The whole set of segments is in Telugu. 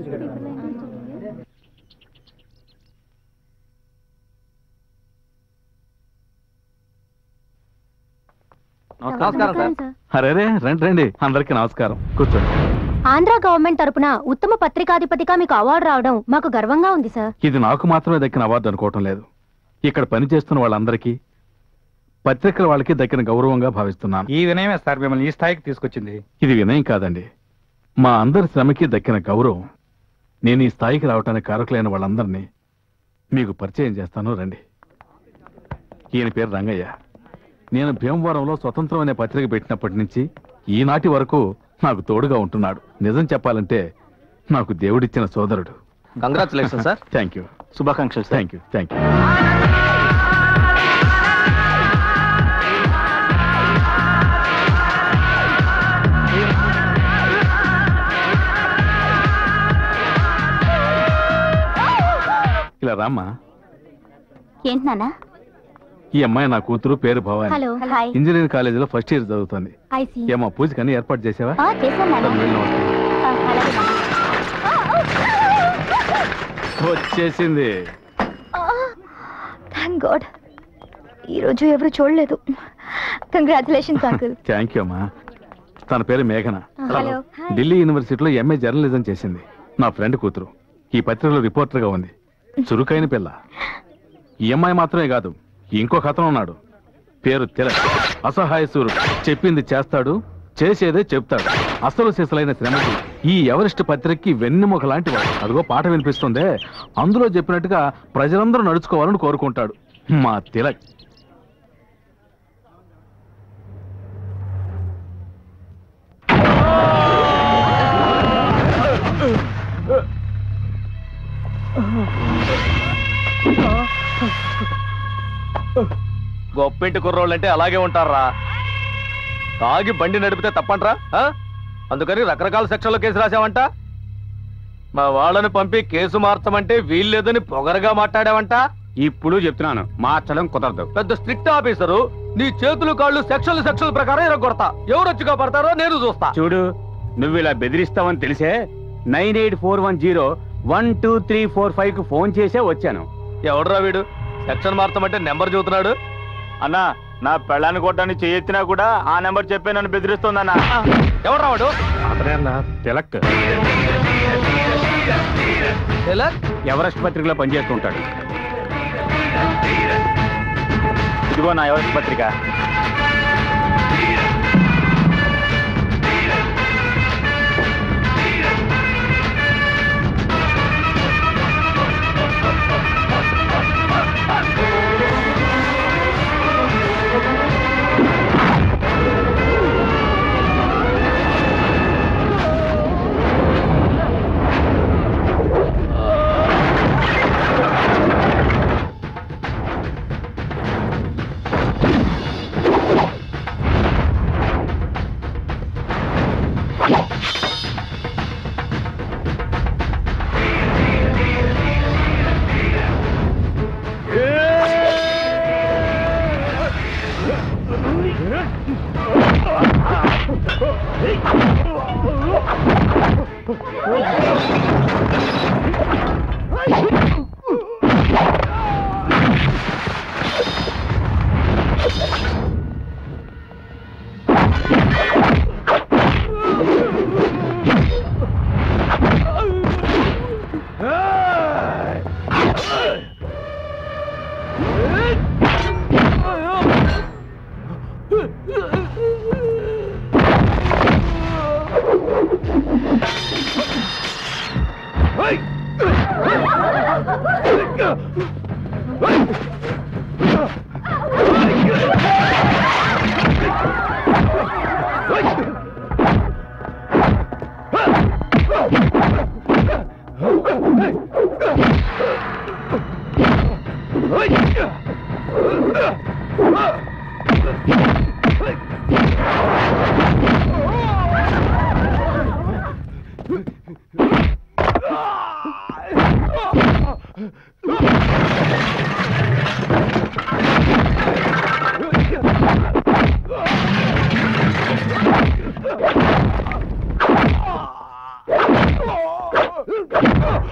నమస్కారం సార్ అరే రండి రండి అందరికీ నమస్కారం కూర్చోండి ఆంధ్ర గవర్నమెంట్ తరపున ఉత్తమ పత్రికాధిపతిగా మీకు అవార్డు రావడం మాకు గర్వంగా ఉంది సార్ ఇది నాకు మాత్రమే దక్కిన అవార్డు అనుకోవటం లేదు ఇక్కడ పనిచేస్తున్న వాళ్ళందరికీ పత్రికల వాళ్ళకి దక్కిన గౌరవంగా భావిస్తున్నాను ఈ వినయమే సార్ మిమ్మల్ని ఈ స్థాయికి తీసుకొచ్చింది ఇది వినయం కాదండి మా అందరి శ్రమకి దక్కిన గౌరవం నేను ఈ స్థాయికి రావటానికి కారకులైన వాళ్ళందరినీ మీకు పరిచయం చేస్తాను రండి ఈయన పేరు రంగయ్య నేను భీమవరంలో స్వతంత్రం అనే పత్రిక పెట్టినప్పటి నుంచి ఈనాటి వరకు నాకు తోడుగా ఉంటున్నాడు నిజం చెప్పాలంటే నాకు దేవుడిచ్చిన సోదరుడు కంగ్రాచులేషన్ సార్ థ్యాంక్ యూ శుభాకాంక్షలు థ్యాంక్ యూ థ్యాంక్ యూ ఇలా రామ్మా ఏంటి నాన్న ఈ అమ్మాయి నా కూతురు పేరు భవాని హలో హాయ్ ఇంజనీరింగ్ కాలేజీలో ఫస్ట్ ఇయర్ చదువుతుంది ఐ సీ ఏమా పూజకని ఏర్పాటు చేసావా చేశాను నాన్న వెళ్ళి వస్తాను. ఆ, అలాగే నాన్న. వచ్చేసింది థ్యాంక్ గాడ్ ఈరోజు ఎవరు చూడలేదు కంగ్రాచులేషన్స్ అంకుల్ థ్యాంక్ యూ అమ్మా తన పేరు మేఘన హలో ఢిల్లీ యూనివర్సిటీలో ఎంఏ జర్నలిజం చేసింది నా ఫ్రెండ్ కూతురు ఈ పత్రికలో రిపోర్టర్గా ఉంది చురుకైన పిల్ల ఈ అమ్మాయి మాత్రమే కాదు ఇంకొక అతను ఉన్నాడు పేరు తిలక్ అసహాయ సూర్యుడు చెప్పింది చేస్తాడు చేసేదే చెప్తాడు అసలు సిసలైన శ్రమకి ఈ ఎవరెస్ట్ పత్రికకి వెన్నెముక లాంటి వాడు అదిగో పాట వినిపిస్తుందే అందులో చెప్పినట్టుగా ప్రజలందరూ నడుచుకోవాలని కోరుకుంటాడు మా తిలక్ గొప్పింటి కుర్రోళ్ళంటే అలాగే ఉంటారా తాగి బండి నడిపితే తప్పంట్రా ఆ? అందుకని రకరకాల సెక్షన్లో కేసు రాసావంట మా వాళ్ళని పంపి కేసు మార్చమంటే వీల్లేదని పొగరగా మాట్లాడావంట ఇప్పుడు చెప్తున్నాను మార్చడం కుదరదు పెద్ద స్ట్రిక్ట్ ఆఫీసరు నీ చేతులు కాళ్ళు సెక్షన్లు సెక్షన్ల ప్రకారం ఎరగొడతా ఎవరు వచ్చి కాపాడతారో నేను చూస్తా చూడు నువ్వు ఇలా బెదిరిస్తావని తెలిసే nine eight four one zero one two three four five కు ఫోన్ చేసే వచ్చాను ఎవడరా వీడు సెక్షన్ మార్చమంటే నెంబర్ చూస్తున్నాడు అన్నా నా పెళ్ళాన్ని కొట్టని చేయెత్తినా కూడా ఆ నెంబర్ చెప్పే నన్ను బెదిరిస్తోందన్నా ఎవడరా వాడు తిలక్ తిలక్ ఎవరెస్ట్ పత్రికలో పనిచేస్తుంటాడు ఇదిగో నా ఎవరెస్ట్ పత్రిక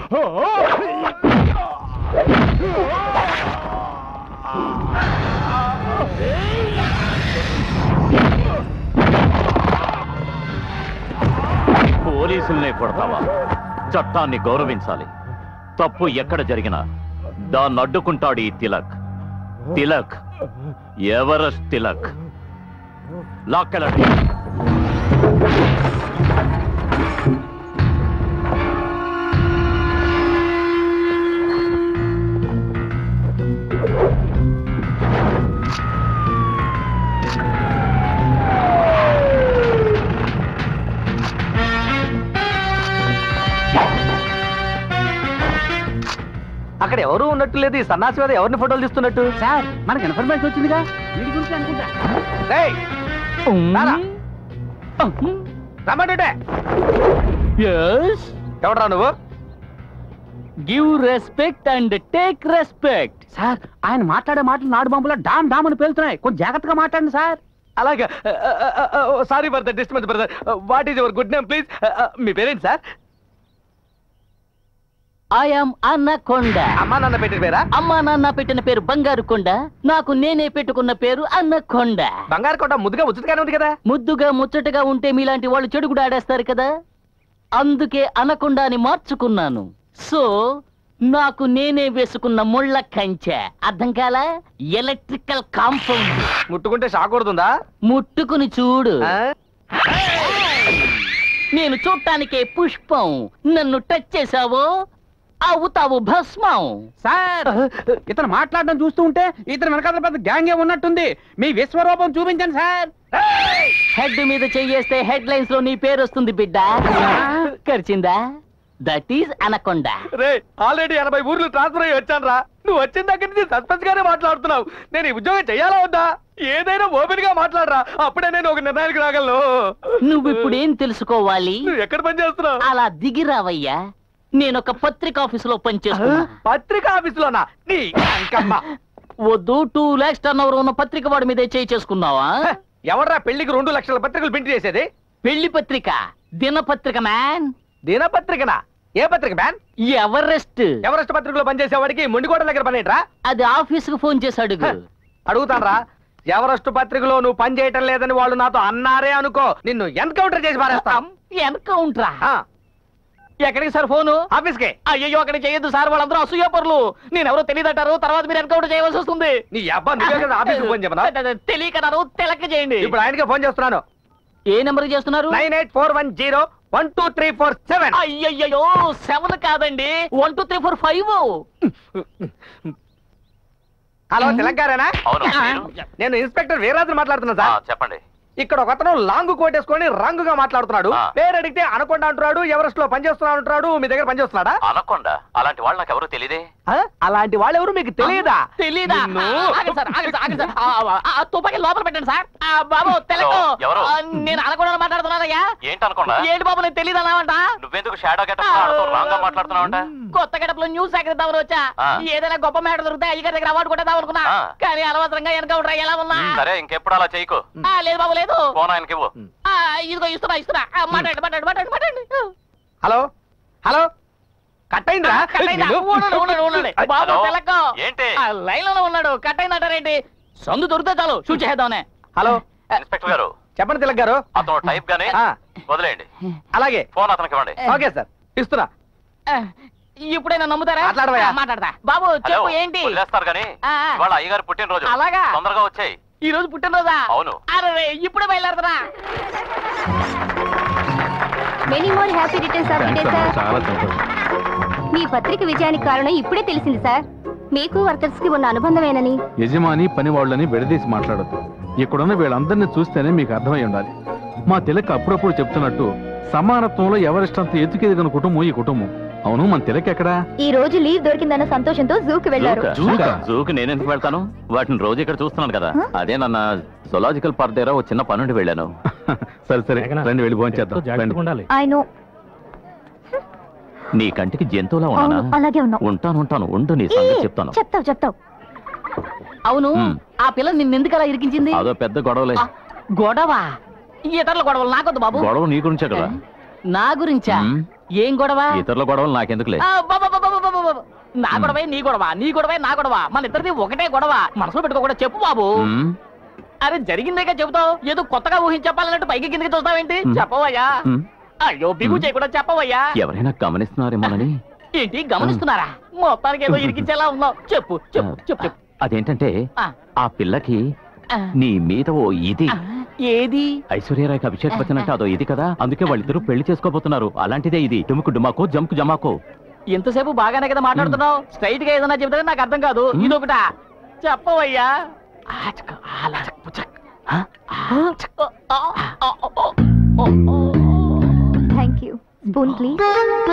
పోలీసుల్నే కొడతావా చట్టాన్ని గౌరవించాలి తప్పు ఎక్కడ జరిగినా దాన్ని అడ్డుకుంటాడు ఈ తిలక్ తిలక్ ఎవరెస్ట్ తిలక్ లాక్కెళ్ళండి అక్కడ ఎవరు ఉన్నట్టు లేదు ఈ సన్నాసి మీద ఎవరిని ఫోటోలు తీస్తున్నట్టు సార్ మనకి ఇన్ఫర్మేషన్ వచ్చిందిగా వీడి గురించి అనుకుంటా రేయ్, రారా. రమ్మంటుంటే ఎస్ ఎవడరా నువ్వు give respect and take respect sir ఆయన మాట్లాడే మాటలు నాడు బాంబులో డామ్ డామ్ అని పేలుతున్నాయి కొంచెం జాగ్రత్తగా మాట్లాడండి సార్ అలాగే sorry for the disturbance brother what is your good name please మీ పేరేంటి సార్ ఐఎమ్ అన్నకొండ అమ్మా నాన్న పెట్టిన పేరా అమ్మా నాన్న పెట్టిన పేరు బంగారు కొండ నాకు నేనే పెట్టుకున్న పేరు అన్నకొండ బంగారు కోట ముద్దుగా ఉచితగానే ఉంది కదా ముద్దుగా ముచ్చటగా ఉంటే మీలాంటి వాళ్ళు చెడు కూడా ఆడేస్తారు కదా అందుకే అనకొండ అని మార్చుకున్నాను సో నాకు నేనే వేసుకున్న ముళ్ళ కంచె అర్థం కాలా ఎలక్ట్రికల్ కాంపౌండ్ ముట్టుకుంటే షాక్ కొడుతుందా ముట్టుకుని చూడు ఆ? నేను చూడటానికే పుష్పం నన్ను టచ్ చేసావో అవుతావు భస్మం సార్ ఇతను మాట్లాడడం చూస్తూ ఉంటే ఇతను వెనకాల పెద్ద గ్యాంగే ఉన్నట్టుంది మీ విశ్వరూపం చూపించండి సార్ హెడ్ మీద చెయ్యేస్తే హెడ్ లైన్స్ లో నీ పేరు వస్తుంది బిడ్డ ఖర్చిందా దట్ ఈస్ అనకొండ రే ఆల్రెడీ ఎనభై ఊర్లు ట్రాన్స్ఫర్ అయ్యి వచ్చాను రా నువ్వు వచ్చిన దగ్గర నుంచి సస్పెన్స్ గానే మాట్లాడుతున్నావు నేను ఈ ఉద్యోగం చెయ్యాలా వద్దా ఏదైనా ఓపెన్ గా మాట్లాడరా అప్పుడే నేను ఒక నిర్ణయానికి రాగలను నువ్వు ఇప్పుడు ఏం తెలుసుకోవాలి నువ్వు ఎక్కడ పని చేస్తున్నావు అలా దిగిరావయ్యా నేను ఒక పత్రిక ఆఫీస్ లో పనిచేస్తున్నా పత్రిక ఆఫీసులోనా నీ అంకమ్మ వద్దు టూ లాక్స్ టర్న్ ఓవర్ ఉన్న పత్రిక వాడి మీదే చేయి చేసుకున్నావా హ, ఎవడ్రా పెళ్లికి రెండు లక్షల పత్రికలు ప్రింట్ చేసేది పెళ్లి పత్రిక దినపత్రిక మ్యాన్ దినపత్రికనా ఏ పత్రిక బ్యాన్ ఎవరెస్ట్ ఎవరెస్ట్ పత్రికలో పనిచేసేవాడికి మొండికోట దగ్గర పని ఏంట్రా అది ఆఫీస్ కు ఫోన్ చేసి అడుగు అడుగుతానరా ఎవరెస్ట్ పత్రికలో నువ్వు పని చేయటం లేదని వాళ్ళు నాతో అన్నారే అనుకో నిన్ను ఎన్కౌంటర్ చేసి పారేస్తాం ఎన్కౌంటరా ఆ, ఎక్కడికి సార్ ఫోను ఆఫీస్కే అయ్యో అక్కడ చేయొద్దు సార్ వాళ్ళందరూ అసూయపరులు నేను ఎవరో తెలియదంటారు తర్వాత మీరు ఎన్కౌంటర్ చేయవలసి వస్తుంది నీ అబ్బా నువ్వే కదా ఆఫీస్కి ఫోన్ చెప్పనా తెలియకన్నారు తెలక చేయండి ఇప్పుడు ఆయనకే ఫోన్ చేస్తున్నాను ఏ నెంబర్ చేస్తున్నారు nine eight four one zero one two three four seven అయ్యయ్యో సెవెన్ కాదండి one two three four five hello తెలంగాణనా అవును నేను ఇన్స్పెక్టర్ వీరరాజు మాట్లాడుతున్నా సార్ చెప్పండి ఇక్కడ ఒకతను లాంగ్ కోట్ వేసుకొని రంగుగా మాట్లాడుతున్నాడు ఆ. పేరు అడిగితే అనకొండ అంటున్నాడు ఎవరెస్ట్ లో పనిచేస్తున్నాడు అంటున్నాడు మీ దగ్గర పనిచేస్తున్నాడా అనకొండ అలాంటి వాళ్ళు నాకు ఎవరు తెలియదే ఆ? అలాంటి వాళ్ళెవరు మీకు తెలియదా తెలీదా నిన్ను- ఆగండి సార్ ఆగండి సార్ ఆగండి సార్ ఆ, ఆ, ఆ, ఆ తుపాకీ లోపల పెట్టండి సార్ ఆ, బాబు తెలకు హలో, ఎవరు? ఆ, నేను అనకుండా మాట్లాడుతున్నానయ్యా ఏంటి అనకొండ ఏంటి బాబు నేను తెలియదన్నావంట నువ్వెందుకు షాడో గెటప్ రాంగ్ గా మాట్లాడుతున్నావంట కొత్త గడపలో న్యూస్ సేకరిద్దామని వచ్చా ఆ. ఏదైనా గొప్ప మేడ దొరికితే అయ్యగారి దగ్గర అవార్డు కొట్టేద్దాం అనుకున్నా ఆ. కానీ అనవసరంగా ఎన్కౌంటర్ ఎలా ఉన్నా సరే ఇంకెప్పుడు అలా చేయకు ఆ, లేదు బాబు లేదు ఫోన్ ఆయనకి ఇవ్వు ఆ, ఇదిగో ఇస్తున్నా ఇస్తున్నా ఆ, మాట్లాడండి మాట్లాడండి మాట్లాడండి మాట్లాడండి హలో హలో కట్ అయిందా కట్ అయిందా? ఉండండి, ఉండండి, ఉండండి. బాబు హలో? తెలక్కో ఏంటి? ఆ, లైన్ లోనే ఉన్నాడు కట్ అయిందంటారేంటి సందు దొరికితే చాలు షూట్ చేద్దామనే హలో ఇన్స్పెక్టర్ గారు చెప్పండి తిలక్ గారు అతను టైప్ గానే ఆ, వదిలేయండి అలాగే ఫోన్ అతనికి ఇవ్వండి ఓకే సార్ ఇస్తున్నా ఇప్పుడైనా నమ్ముతారా మాట్లాడవయ్యా. ఆ, మాట్లాడతా బాబు హలో చెప్పు ఏంటి వదిలేస్తారు కానీ ఆ, ఆ. ఇవాళ అయ్యగారు పుట్టినరోజు అలాగా? తొందరగా వచ్చాయి ఈ రోజు పుట్టినరోజా అవును. అరే ఇప్పుడే బయలుదేరదరా many more happy returns of the day sir చాలా సంతోషం మీ పత్రిక విజయానికి కారణం ఇప్పుడే తెలిసింది సార్ మీకు వర్కర్స్ కి ఉన్న అనుబంధమేనని యజమాని పని వాళ్ళని విడదీసి మాట్లాడద్దు ఇక్కడున్న వీళ్ళందరినీ చూస్తేనే మీకు అర్థమై ఉండాలి మా తిలక్ అప్పుడప్పుడు చెప్తున్నట్టు సమానత్వంలో ఎవరిష్టంత ఎత్తుకెదిగిన కుటుంబం ఈ కుటుంబం అవును మన తిలక్ ఎక్కడా ఈ రోజు లీవ్ దొరికిందన్న సంతోషంతో జూకి వెళ్లారు జూకా? జూకా? జూకి నేను ఎందుకు వెళ్తాను వాటిని రోజు ఇక్కడ చూస్తున్నాను కదా అదే నన్న జులాజికల్ పార్క్ దగ్గర ఒక చిన్న పనుండి వెళ్ళాను సరే సరే రండి వెళ్ళి భోంచేద్దాం రండి ఆయన నీ కంటికి జంతువులా ఉన్నానా అవును అలాగే ఉన్నావు ఉంటాను ఉంటాను ఉండు నీ సంగతి చెప్తాను చెప్తావు చెప్తావు అవును మ్. ఆ పిల్ల నిన్నెందుకు అలా ఇరికించింది అదో పెద్ద గొడవలే ఆ, గొడవ ఇతరుల గొడవలు నాకొద్దు బాబు గొడవ నీ గురించే కదా నా గురించా మ్మ్. ఏం గొడవ ఇతరుల గొడవలు నాకెందుకులే ఆ, బాబా, బాబా, బాబా, బాబా, బాబా. నా గొడవే నీ గొడవ నీ గొడవే నా గొడవ మన ఇద్దరిది ఒకటే గొడవ మనసులో పెట్టుకోకుండా చెప్పు బాబు మ్మ్. అరే జరిగిందేగా చెబుతావు ఏదో కొత్తగా ఊహించి చెప్పాలన్నట్టు పైకి కిందకి చూస్తావేంటి మ్మ్. చెప్పవయ్యా మ్మ్. అయ్యో బిగు మ్మ్. చేయకుండా చెప్పవయ్యా ఎవరైనా గమనిస్తున్నారేమోనని ఏంటి గమనిస్తున్నారా మొత్తానికి ఏదో ఇరికించేలా ఉన్నావు చెప్పు చెప్పు చెప్పు చెప్పు అదేంటంటే ఆ, ఆ పిల్లకి ఆ, నీ మీద ఓ ఇది ఆ, ఏది ఐశ్వర్యరాయ్కి అభిషేక్ బచ్చన్ అంటే అదో ఇది కదా అందుకే వాళ్ళిద్దరూ పెళ్లి చేసుకోబోతున్నారు అలాంటిదే ఇది డుముకు డుమాకో జంకు జమాకో ఎంతసేపు బాగానే కదా మాట్లాడుతున్నావు స్ట్రైట్ గా ఏదైనా చెబితే నాకు అర్థం కాదు మ్మ్. ఇదొకట చెప్పవయ్యా ఆచక, ఆలచక, పుచక. ఆ, ఆచక, ఆ, ఆ, ఆ, ఆ, ఆ, ఆ. థ్యాంక్ యూ స్పూన్ ప్లీజ్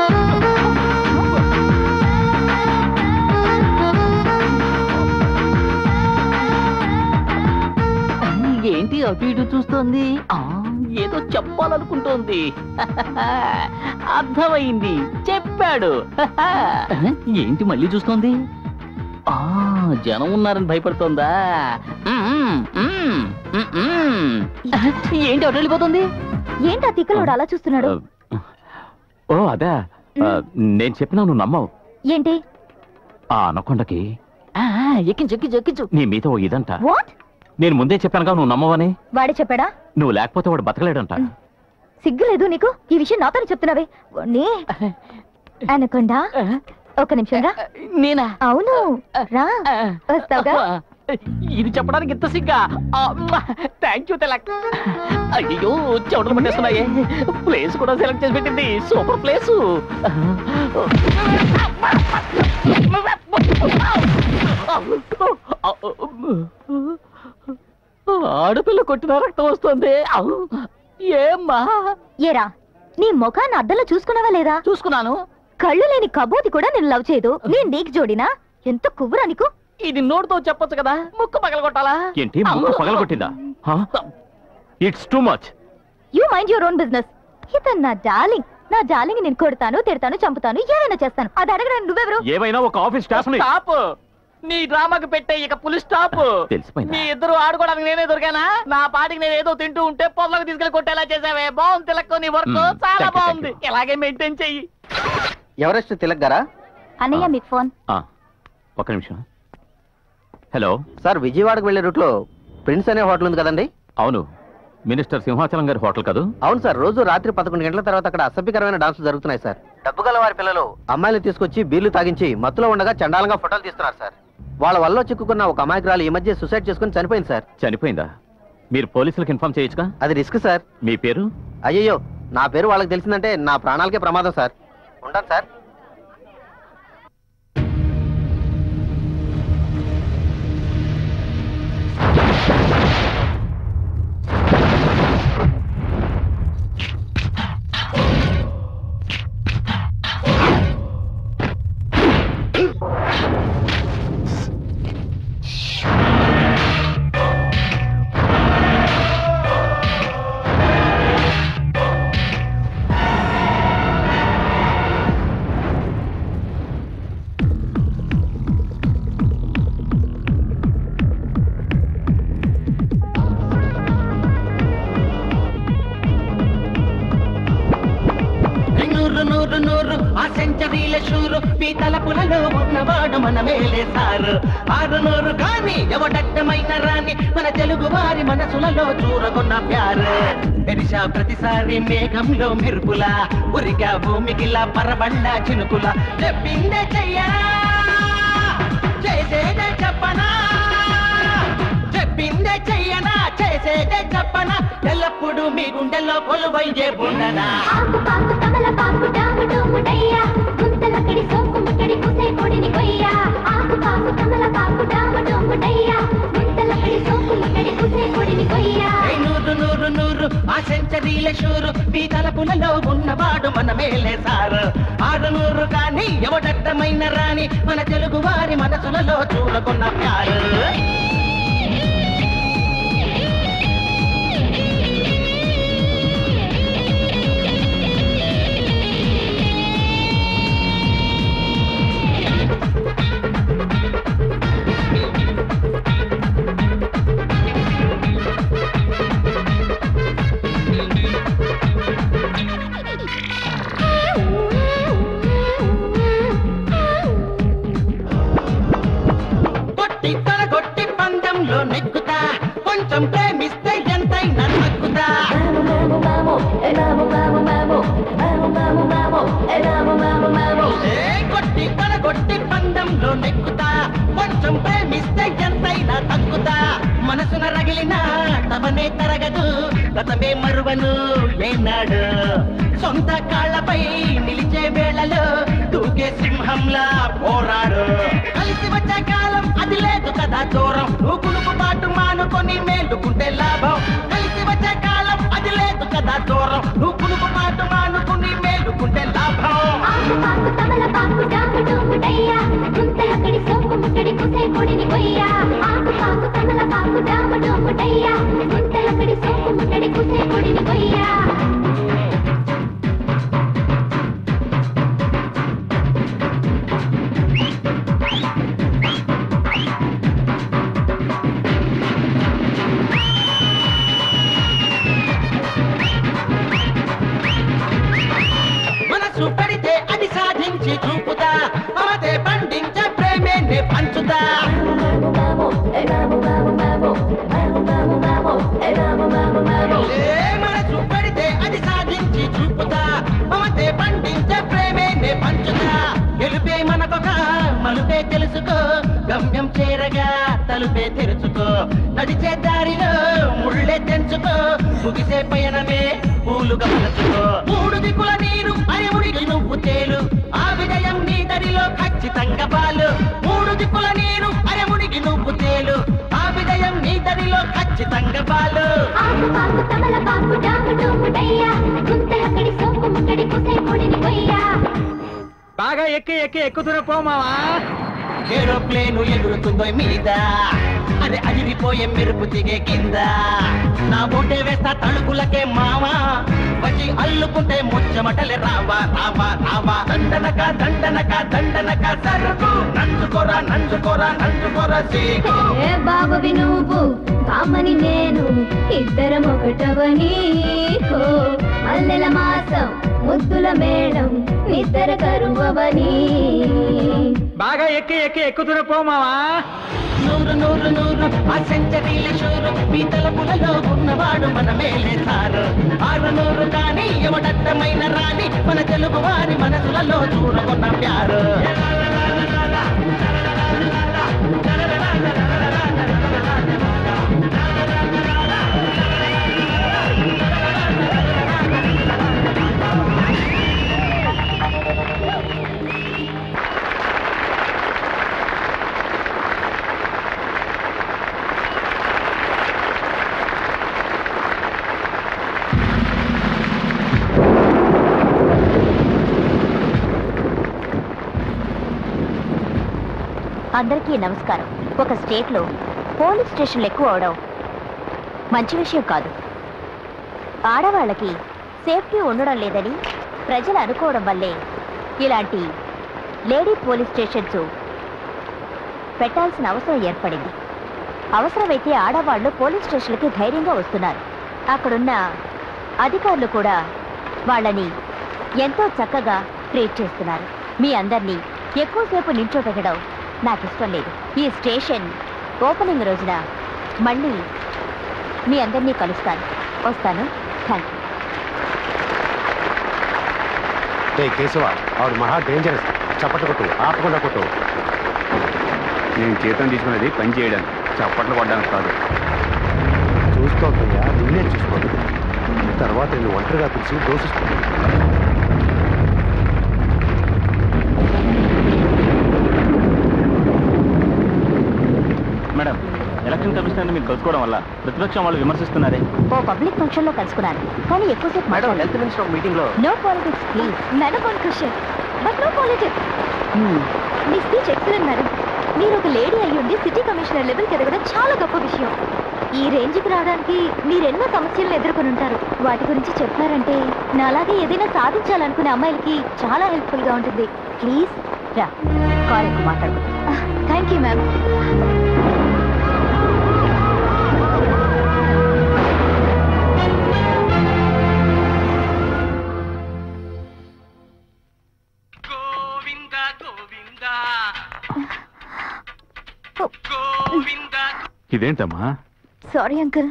ఏంటి అటు ఇటు చూస్తోంది ఆ, ఏదో చెప్పాలనుకుంటోంది అర్థమైంది చెప్పాడు ఏంటి మళ్ళీ చూస్తోంది ఆ జనం ఉన్నారని భయపడుతోందా మ్మ్, మ్మ్, మ్మ్, మ్మ్. ఏంటి అటు వెళ్ళిపోతుంది ఏంటి ఆ తిక్కలోడు అలా చూస్తున్నాడు ఓ అదే ఆ, నేను చెప్పినా నువ్వు నమ్మవు ఏంటి ఆ అనకొండకి ఆ, ఎక్కించు ఎక్కించు ఎక్కించు నీ మీద ఓ ఇదంట వాట్ నేను ముందే చెప్పానుగా నువ్వు నమ్మవని వాడే చెప్పాడా నువ్వు లేకపోతే వాడు బతకలేడంట సిగ్గులేదు నీకు ఈ విషయం నాతోనే చెప్తున్నావే నీ అనకుండా ఒక నిమిషం రా నేనా అవును రా వస్తావుగా ఇది చెప్పడానికి ఇంత సిగ్గా థ్యాంక్ యూ తెలక్ అయ్యో చెవులు పట్టేస్తున్నాయి ప్లేస్ కూడా సెలెక్ట్ చేసి పెట్టింది సూపర్ ప్లేస్ ఆడపిల్ల కొట్టిన రక్తం వస్తుంది ఔ! ఏమ్మా ఏరా నీ ముఖాన్ని అద్దంలో చూసుకున్నావా లేదా చూసుకున్నాను కళ్ళు లేని కబోతి కూడా నేను లవ్ చేయదు నేను నీకు జోడినా ఎంత కువ్వురా నీకు ఇది నోటితో చెప్పొచ్చు కదా ముక్కు పగల కొట్టాలా ఏంటి ముక్కు పగలగొట్టిందా it's too much you mind your own business ఇతను నా డార్లింగ్ నా డార్లింగ్ నేను కొడతాను తిడతాను చంపుతాను ఏదైనా చేస్తాను అది అడగడానికి నువ్వెవరు ఏమైనా ఒక ఆఫీస్ స్టాఫ్ ని స్టాప్ నీ డ్రామాకి పెట్టే ఇక పులి స్టాప్ తెలిసిపోయిందా? మీ ఇద్దరు ఆడుకోవడానికి నేనే దొరికానా నా పాటికి నేను ఏదో తింటూ ఉంటే పొలంలోకి తీసుకెళ్లి కొట్టేలా చేసావే బాగుంది తిలక్కు నీ వర్క్ మ్మ్. చాలా Thank you, బాగుంది thank ఇలాగే మెయింటైన్ చెయ్యి ఎవరెస్ట్ తిలక్ గారా అన్నయ్య ఆ. మీకు ఫోన్ ఆ, ఒక్క నిమిషం హలో సార్ విజయవాడకు వెళ్లే రూట్లో ప్రిన్స్ అనే హోటల్ ఉంది కదండి అవును మినిస్టర్ సింహాచలం గారి హోటల్ కదూ అవును సార్ రోజు రాత్రి పదకొండు గంటల తర్వాత అక్కడ అసభ్యకరమైన డాన్సులు జరుగుతున్నాయి సార్ డబ్బు గల వారి పిల్లలు అమ్మాయిలు తీసుకొచ్చి బీర్లు తాగించి మత్తులో ఉండగా చండాలంగా ఫోటోలు తీస్తున్నారు సార్ వాళ్ళ వల్ల చిక్కుకున్న ఒక అమాయకురాలు ఈ మధ్య సూసైడ్ చేసుకుని చనిపోయింది సార్ చనిపోయిందా మీరు పోలీసులకు ఇన్ఫార్మ్ చేయొచ్చుగా అది రిస్క్ సార్ మీ పేరు అయ్యయ్యో నా పేరు వాళ్ళకి తెలిసిందంటే నా ప్రాణాలకే ప్రమాదం సార్ ఉంటాను సార్ నూరు నూరు నూరు ఆ సెంచరీల షూరు మీ తలపులలో ఉన్నవాడు మన మేలే సారు ఆరు నూరు కానీ ఎవడట్టమైన రాని మన తెలుగు వారి మనసులలో చూరగొన్న ప్యారు ఎరిసా ప్రతిసారి మేఘంలో మెరుపులా ఉరిగా భూమికిలా పరబండ చినుకులా చెప్పిందే చెయ్యరా చేసేదే చెప్పనా చెప్పిందే చెయ్యనా చేసేదే చెప్పనా ఎల్లప్పుడూ మీ గుండెల్లో కొలువయ్యే ఉండనా ఆకు పాకు కమల పాకు డాము డోము డయ్యా గుంతలక్కడి సోకు ముట్టడి కుసే కొడిని కొయ్యా ఆకు పాకు కమల పాకు డాము డోము డయ్యా గుంతలక్కడి సోకు ముట్టడి కుసే కొడిని కొయ్యా ఏ నూరు నూరు నూరు ఆ సెంచరీల షూరు మీ తలపులలో ఉన్నవాడు మన మేలే సారు ఆరు నూరు కానీ ఎవడట్టమైన రాని మన తెలుగు వారి మనసులలో చూరకున్న ప్యారు పందెంలో నెక్కుతా కొంచెం ప్రేమిస్తే ఎంతైనా తగ్గుతా ఏ కొట్టి పడగొట్టి పందెంలో నెక్కుతా కొంచెం ప్రేమిస్తే ఎంతైనా తగ్గుతా మనసున రగిలిన తమనే తరగదు గతమే మరువను ఏనాడు సొంత కాళ్ళపై నిలిచే వేళలో దూకే సింహంలా పోరాడు కలిసి వచ్చే కాలం అది లేదు కదా దూరం నువ్వు కునుకు పాటు మానుకొని మేలుకుంటే లాభం కలిసి వచ్చే కాలం అది లేదు కదా దూరం నువ్వు కునుకు పాటు మానుకొని మేలుకుంటే లాభం ఆకు పాకు తమల పాకు డాము డూము డయ్యా గుంతలక్కడి సోకు ముట్టడి కుసే పొడిని కొయ్యా ఆకు పాకు తమల పాకు డాము డూము డయ్యా గుంతలక్కడి సోకు ముట్టడి కుసే పొడిని కొయ్యా మనసు పడితే అది సాధించి చూపుతా మమతే పండించే ప్రేమే నే పంచుతా ఏ మనసు పడితే అది సాధించి చూపుతా మమతే పండించే ప్రేమే నే పంచుతా గెలుపే మనకొక మలుపే తెలుసుకో గమ్యం చేరగా తలుపే తెరుచుకో నడిచే దారిలో ముళ్ళే తెంచుకో ముగిసే పయనమే పూలుగా మలచుకో మూడు దిక్కుల నీరు అరిముడికి నువ్వు తేలు ఆ విజయం నీ దరిలో ఖచ్చితంగా పాలు మూడు దిక్కుల నీరు అరిముడికి నువ్వు తేలు ఆ విజయం నీ దరిలో ఖచ్చితంగా పాలు ఆకు పాకు తమల పాకు డాము డూము డయ్యా గుంతలక్కడి సోకు ముట్టడి కుసే పొడిని కొయ్యా బాగా ఎక్కి ఎక్కి ఎక్కుతున్న పోమావా ఏరోప్లేను ఎగురుతుందో మీద అదే అదిరిపోయే మెరుపు దిగే కింద నా బొట్టే వేస్తా తలుపులకే మావా వచ్చి అల్లుకుంటే ముచ్చమటలే రావా రావా రావా దండనక దండనక దండనక సరుకు నంచుకోరా నంచుకోరా నంచుకోరా సీకు ఏ బాబువి నువ్వు కామని నేను ఇద్దరం ఒకటవని హో మల్లెల మాసం ముద్దుల మేళం నిద్ర కరువవని బాగా ఎక్కి ఎక్కి ఎక్కుతున్న పోమావా నూరు నూరు నూరు ఆ సెంచరీల షూరు మీ తలపులలో ఉన్నవాడు మన మేలే సారు ఆరు నూరు కానీ ఎవడట్టమైన రాని మన తెలుగు వారి మనసులలో చూరగొన్న ప్యారు అందరికీ నమస్కారం ఒక స్టేట్లో పోలీస్ స్టేషన్లు ఎక్కువ అవడం మంచి విషయం కాదు ఆడవాళ్ళకి సేఫ్టీ ఉండడం లేదని ప్రజలు అనుకోవడం వల్లే ఇలాంటి లేడీ పోలీస్ స్టేషన్స్ పెట్టాల్సిన అవసరం ఏర్పడింది అవసరమైతే ఆడవాళ్ళు పోలీస్ స్టేషన్లకి ధైర్యంగా వస్తున్నారు అక్కడున్న అధికారులు కూడా వాళ్ళని ఎంతో చక్కగా ట్రీట్ చేస్తున్నారు మీ అందరినీ ఎక్కువసేపు నించోబెట్టడం నాకు ఇష్టం లేదు ఈ స్టేషన్ ఓపెనింగ్ రోజున మళ్ళీ మీ అందరినీ కలుస్తాను వస్తాను థ్యాంక్ యూ కేశవ ఆవిడ మహా డేంజరస్ చప్పట్లు కొట్టు ఆపకుండా కొట్టు నేను జీతం తీసుకున్నది పని చేయడానికి చప్పట్లు పడ్డానికి కాదు చూస్తోందయ్యా నిన్నే చూసుకోండి తర్వాత నేను ఒంటరిగా పిలిచి దోషిస్తాను మేడం ఎలక్షన్ కమిషనర్ మీరు కలుసుకోవడం వల్ల ప్రతిపక్షం వాళ్ళు విమర్శిస్తున్నారే ఓ పబ్లిక్ ఫంక్షన్ లో కలుసుకున్నాను కానీ ఎక్కువసేపు మేడం మాట్లాడలేదు. హెల్త్ మినిస్టర్ మీటింగ్ లో no politics please madam one question but no politics మీ స్పీచ్ ఎక్సలెంట్ మేడం మీరు ఒక లేడీ అయ్యి ఉండి సిటీ కమిషనర్ లెవెల్కి ఎదగడం చాలా గొప్ప విషయం ఈ రేంజ్కి రావడానికి మీరు ఎన్నో సమస్యలను ఎదుర్కొని ఉంటారు వాటి గురించి చెప్పారంటే నాలాగే ఏదైనా సాధించాలనుకునే అమ్మాయిలకి చాలా హెల్ప్ఫుల్ గా ఉంటుంది ప్లీజ్ రా కాల్ ఎక్కువ మాట్లాడుకుందాం thank you ma'am Govinda Govinda Govinda ఇదేంటమ్మా sorry uncle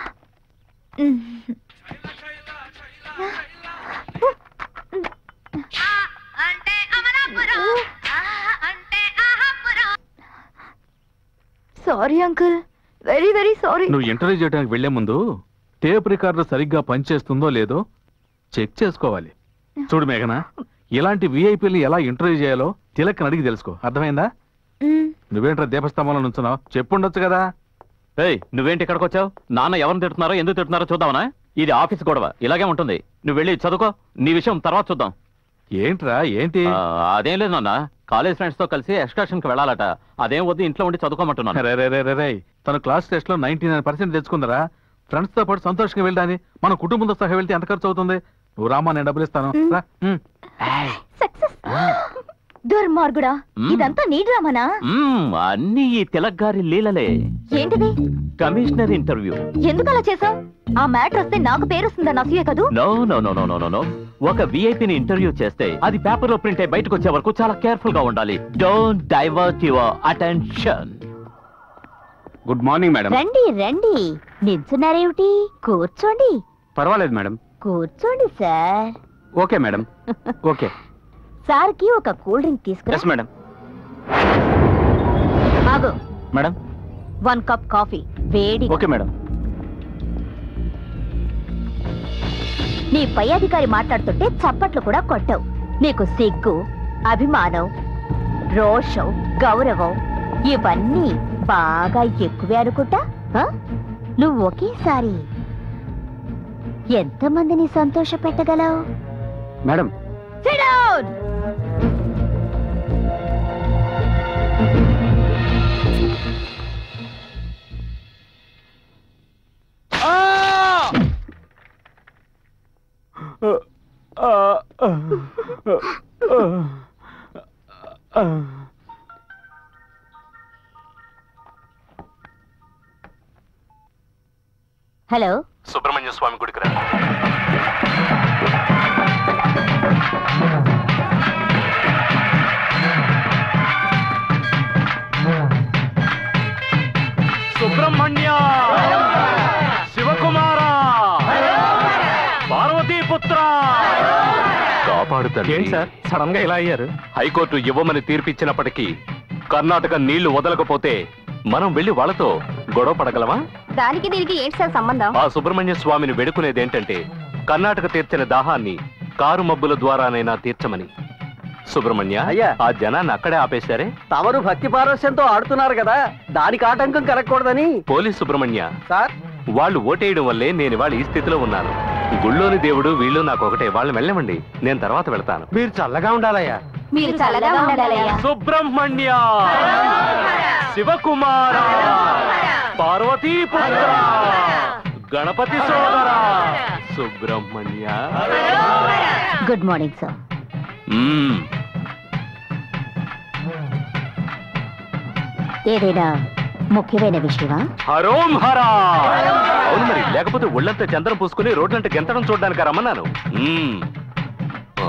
sorry uncle very very sorry నువ్వు ఇంటర్వ్యూ చేయడానికి వెళ్లే ముందు టేప్ రికార్డర్ సరిగ్గా పనిచేస్తుందో లేదో చెక్ చేసుకోవాలి చూడు మేఘన ఇలాంటి విఐపీలు ఎలా ఇంటర్వ్యూ చేయాలో తిలక్ అడిగి తెలుసుకో అర్థమైందా నువ్వేంట్రా దీపస్తంభంలో నుంచున్నావు చెప్పుండొచ్చు కదా ఏయ్ నువ్వేంటి ఇక్కడికి వచ్చావు నాన్న ఎవరిని తిడుతున్నారో ఎందుకు తిడుతున్నారో చూద్దామనా ఇది ఆఫీస్ గొడవ ఇలాగే ఉంటుంది నువ్వు వెళ్ళి చదువుకో నీ విషయం తర్వాత చూద్దాం ఏంట్రా ఏంటి ఆ, అదేం లేదు నాన్న కాలేజ్ ఫ్రెండ్స్ తో కలిసి ఎక్స్కర్షన్ కి వెళ్ళాలట అదేం వద్దు ఇంట్లో ఉండి చదువుకోమంటున్నాను రే, రే, రే, రే, రే. తన క్లాస్ టెస్ట్ లో నైన్టీ నైన్ పర్సెంట్ తెచ్చుకుందరా ఫ్రెండ్స్ తో పాటు సంతోషంగా వెళ్ళడానికి మన కుటుంబంతో సహా వెళ్తే ఎంత ఖర్చు అవుతుంది నువ్వు రామా నేను డబ్బులు ఇస్తాను రా. ఉమ్. సక్సెస్ దుర్మార్గుడా మ్మ్. ఇదంతా నీ డ్రామానా మ్మ్, అన్నీ ఈ తిలక్ గారి లీలలే ఏంటిది కమిషనర్ ఇంటర్వ్యూ ఎందుకు అలా చేసావు ఆ మ్యాటర్ వస్తే నాకు పేరు వస్తుందని అసూయే కదూ no no no no no no no ఒక విఐపిని ఇంటర్వ్యూ చేస్తే అది పేపర్ లో ప్రింట్ అయి బయటకు వచ్చే వరకు చాలా కేర్ఫుల్ గా ఉండాలి don't divert your attention good morning madam రండి రండి నిల్చున్నారేమిటి కూర్చోండి పర్వాలేదు మేడం కూర్చోండి సార్ ఓకే మేడం ఓకే సార్కి ఒక కూల్ డ్రింక్ తీసుకురా ఎస్ మేడం ఆగు మేడం వన్ కప్ కాఫీ వేడి ఓకే మేడం నీ పై అధికారి మాట్లాడుతుంటే చప్పట్లు కూడా కొట్టవు నీకు సిగ్గు అభిమానం రోషం గౌరవం ఇవన్నీ బాగా ఎక్కువే అనుకుంటా ఆ? నువ్వు ఒకేసారి ఎంతమందిని సంతోష పెట్టగలవు madam Sit down! Hello Subrahmanya Swamy గుడికి రా సుబ్రహ్మణ్య శివకుమార పార్వతీపుత్ర కాపాడుతాడు ఏంటి సార్ సడన్ గా ఇలా అయ్యారు హైకోర్టు ఇవ్వమని తీర్పిచ్చినప్పటికీ కర్ణాటక నీళ్లు వదలకపోతే మనం వెళ్లి వాళ్ళతో గొడవ పడగలమా దానికి దీనికి ఏంటి సార్ సంబంధం ఆ సుబ్రహ్మణ్య స్వామిని వేడుకునేది ఏంటంటే కర్ణాటక తీర్చిన దాహాన్ని కారు మబ్బుల ద్వారానైనా తీర్చమని సుబ్రహ్మణ్య అయ్యా. ఆ జనాన్ని అక్కడే ఆపేశారే తమరు భక్తి పారవశ్యంతో ఆడుతున్నారు కదా దానికి ఆటంకం కలగకూడదని పోలీస్ సుబ్రహ్మణ్య సార్ వాళ్ళు ఓటేయడం వల్లే నేను ఇవాళ ఈ స్థితిలో ఉన్నాను గుళ్ళోని దేవుడు వీళ్ళు నాకు ఒకటే వాళ్ళు వెళ్ళమండి నేను తర్వాత వెళ్తాను మీరు చల్లగా ఉండాలయ్యా మీరు చల్లగా ఉండాలయ్యా సుబ్రహ్మణ్య శివకుమార పార్వతీపుత్ర గణపతి సోదర సుబ్రహ్మణ్య గుడ్ మార్నింగ్ సార్ మ్మ్. ఏదైనా ముఖ్యమైన విషయమా హరోం హరా అవును మరి లేకపోతే ఒళ్ళంతా చంద్రం పూసుకుని రోడ్లంటే గెంతడం చూడడానికి రమ్మన్నాను మ్మ్. ఆ.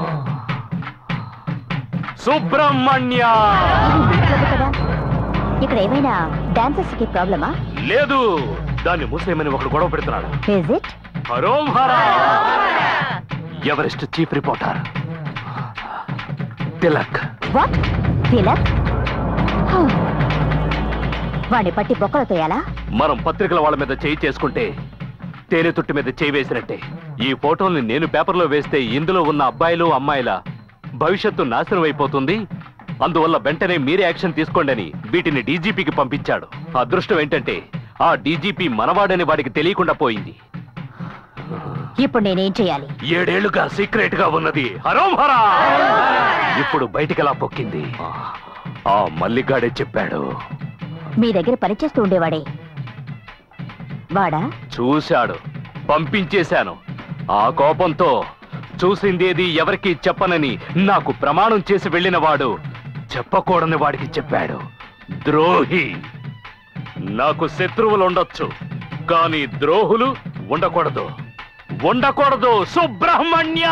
సుబ్రహ్మణ్య ఇది ఇంట్లోది కదా ఇక్కడ ఏమైనా డాన్సర్స్ కి ప్రాబ్లమా లేదు దాన్ని మూసేయమని ఒకడు గొడవ పెడుతున్నాడు ఇస్ ఇట్ హరోం హరా Everest chief reporter Tilak what Tilak Huh. వాడిని పట్టి బొక్కలు తోయాలా మనం పత్రికల వాళ్ళ మీద చేయి చేసుకుంటే తేనె తుట్టి మీద చేయి వేసినట్టే ఈ ఫోటోల్ని నేను పేపర్లో వేస్తే ఇందులో ఉన్న అబ్బాయిలు అమ్మాయిల భవిష్యత్తు నాశనం అయిపోతుంది అందువల్ల వెంటనే మీరే యాక్షన్ తీసుకోండి అని వీటిని డీజీపీకి పంపించాడు అదృష్టం ఏంటంటే ఆ డీజీపీ మనవాడని వాడికి తెలియకుండా పోయింది ఇప్పుడు నేనేం చేయాలి ఏడేళ్లుగా సీక్రెట్ గా ఉన్నది హరోం హరా ఇప్పుడు బయటికెలా పొక్కింది ఆ మల్లిగాడే చెప్పాడు మీ దగ్గర పనిచేస్తూ ఉండేవాడే వాడా చూశాడు పంపించేశాను ఆ కోపంతో చూసిందేది ఎవరికి చెప్పనని నాకు ప్రమాణం చేసి వెళ్ళిన వాడు చెప్పకూడని వాడికి చెప్పాడు ద్రోహి నాకు శత్రువులు ఉండొచ్చు కానీ ద్రోహులు ఉండకూడదు ఉండకూడదు సుబ్రహ్మణ్య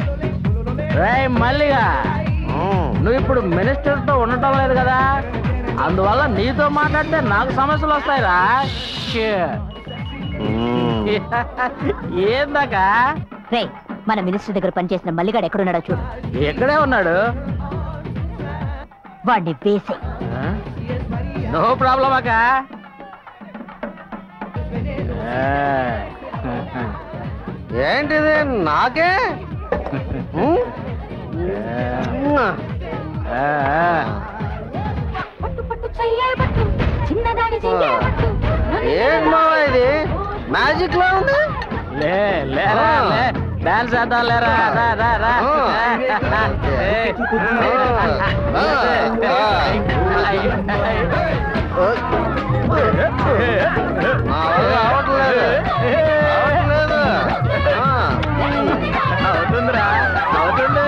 మల్లిగా నువ్వు ఇప్పుడు మినిస్టర్ తో ఉండటం లేదు కదా అందువల్ల నీతో మాట్లాడితే నాకు సమస్యలు వస్తాయిరా Shit. ఏందాక రే మన మినిస్టర్ దగ్గర పనిచేసిన మల్లిగాడు ఎక్కడున్నాడో చూడు ఎక్కడే ఉన్నాడు వాడిని వేసే నో ప్రాబ్లం అక్క ఏంటిది నాకే ఉం? పట్టు పట్టు చెయ్యే పట్టు చిన్నదాని చెయ్యే పట్టు ఏంటి మావా ఇది మ్యాజిక్ లా ఉంది లే లేరా లే డాన్స్ చేద్దాం లేరా రా రా రా ఏయ్. నా వల్ల అవ్వట్లేదు అవ్వట్లేదు ఆ. అవుతుందిరా అవుతుంది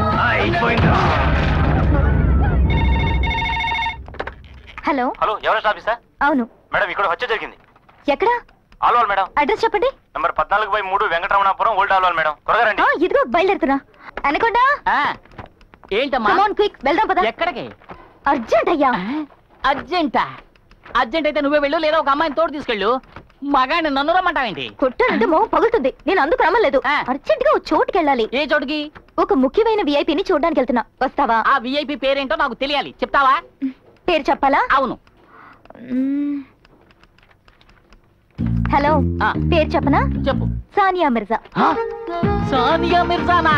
హలో హలో ఎవరెస్ట్ ఆఫీసా అవును మేడం ఇక్కడ హత్య జరిగింది ఎక్కడా ఆల్వాల్ మేడం అడ్రస్ చెప్పండి నంబర్ పద్నాలుగు బై మూడు వెంకటరమణాపురం ఓల్డ్ ఆల్వాల్ మేడం త్వరగా రండి ఆ, ఇదిగో బయలుదేరుతున్నా అనకుండా ఆ, ఏంటమ్మా కమాన్ క్విక్ వెళ్దాం పద ఎక్కడికి అర్జెంట్ అయ్యా అర్జెంటా అర్జెంట్ అయితే నువ్వే వెళ్ళు లేదా ఒక అమ్మాయిని తోడు తీసుకెళ్ళు మగాడిని నన్ను రమ్మంటావేంటి కొట్టానంటే మొహం పగులుతుంది నేను అందుకు రమ్మలేదు ఆ. అర్జెంట్ గా ఓ చోటుకి వెళ్ళాలి ఏ చోటుకి ఒక ముఖ్యమైన విఐపిని చూడడానికి వెళ్తున్నా వస్తావా ఆ విఐపి పేరేంటో నాకు తెలియాలి చెప్తావా పేరు చెప్పాలా అవును మ్మ్. హలో ఆ. పేరు చెప్పనా చెప్పు సానియా మిర్జా ఆ, సానియా మిర్జానా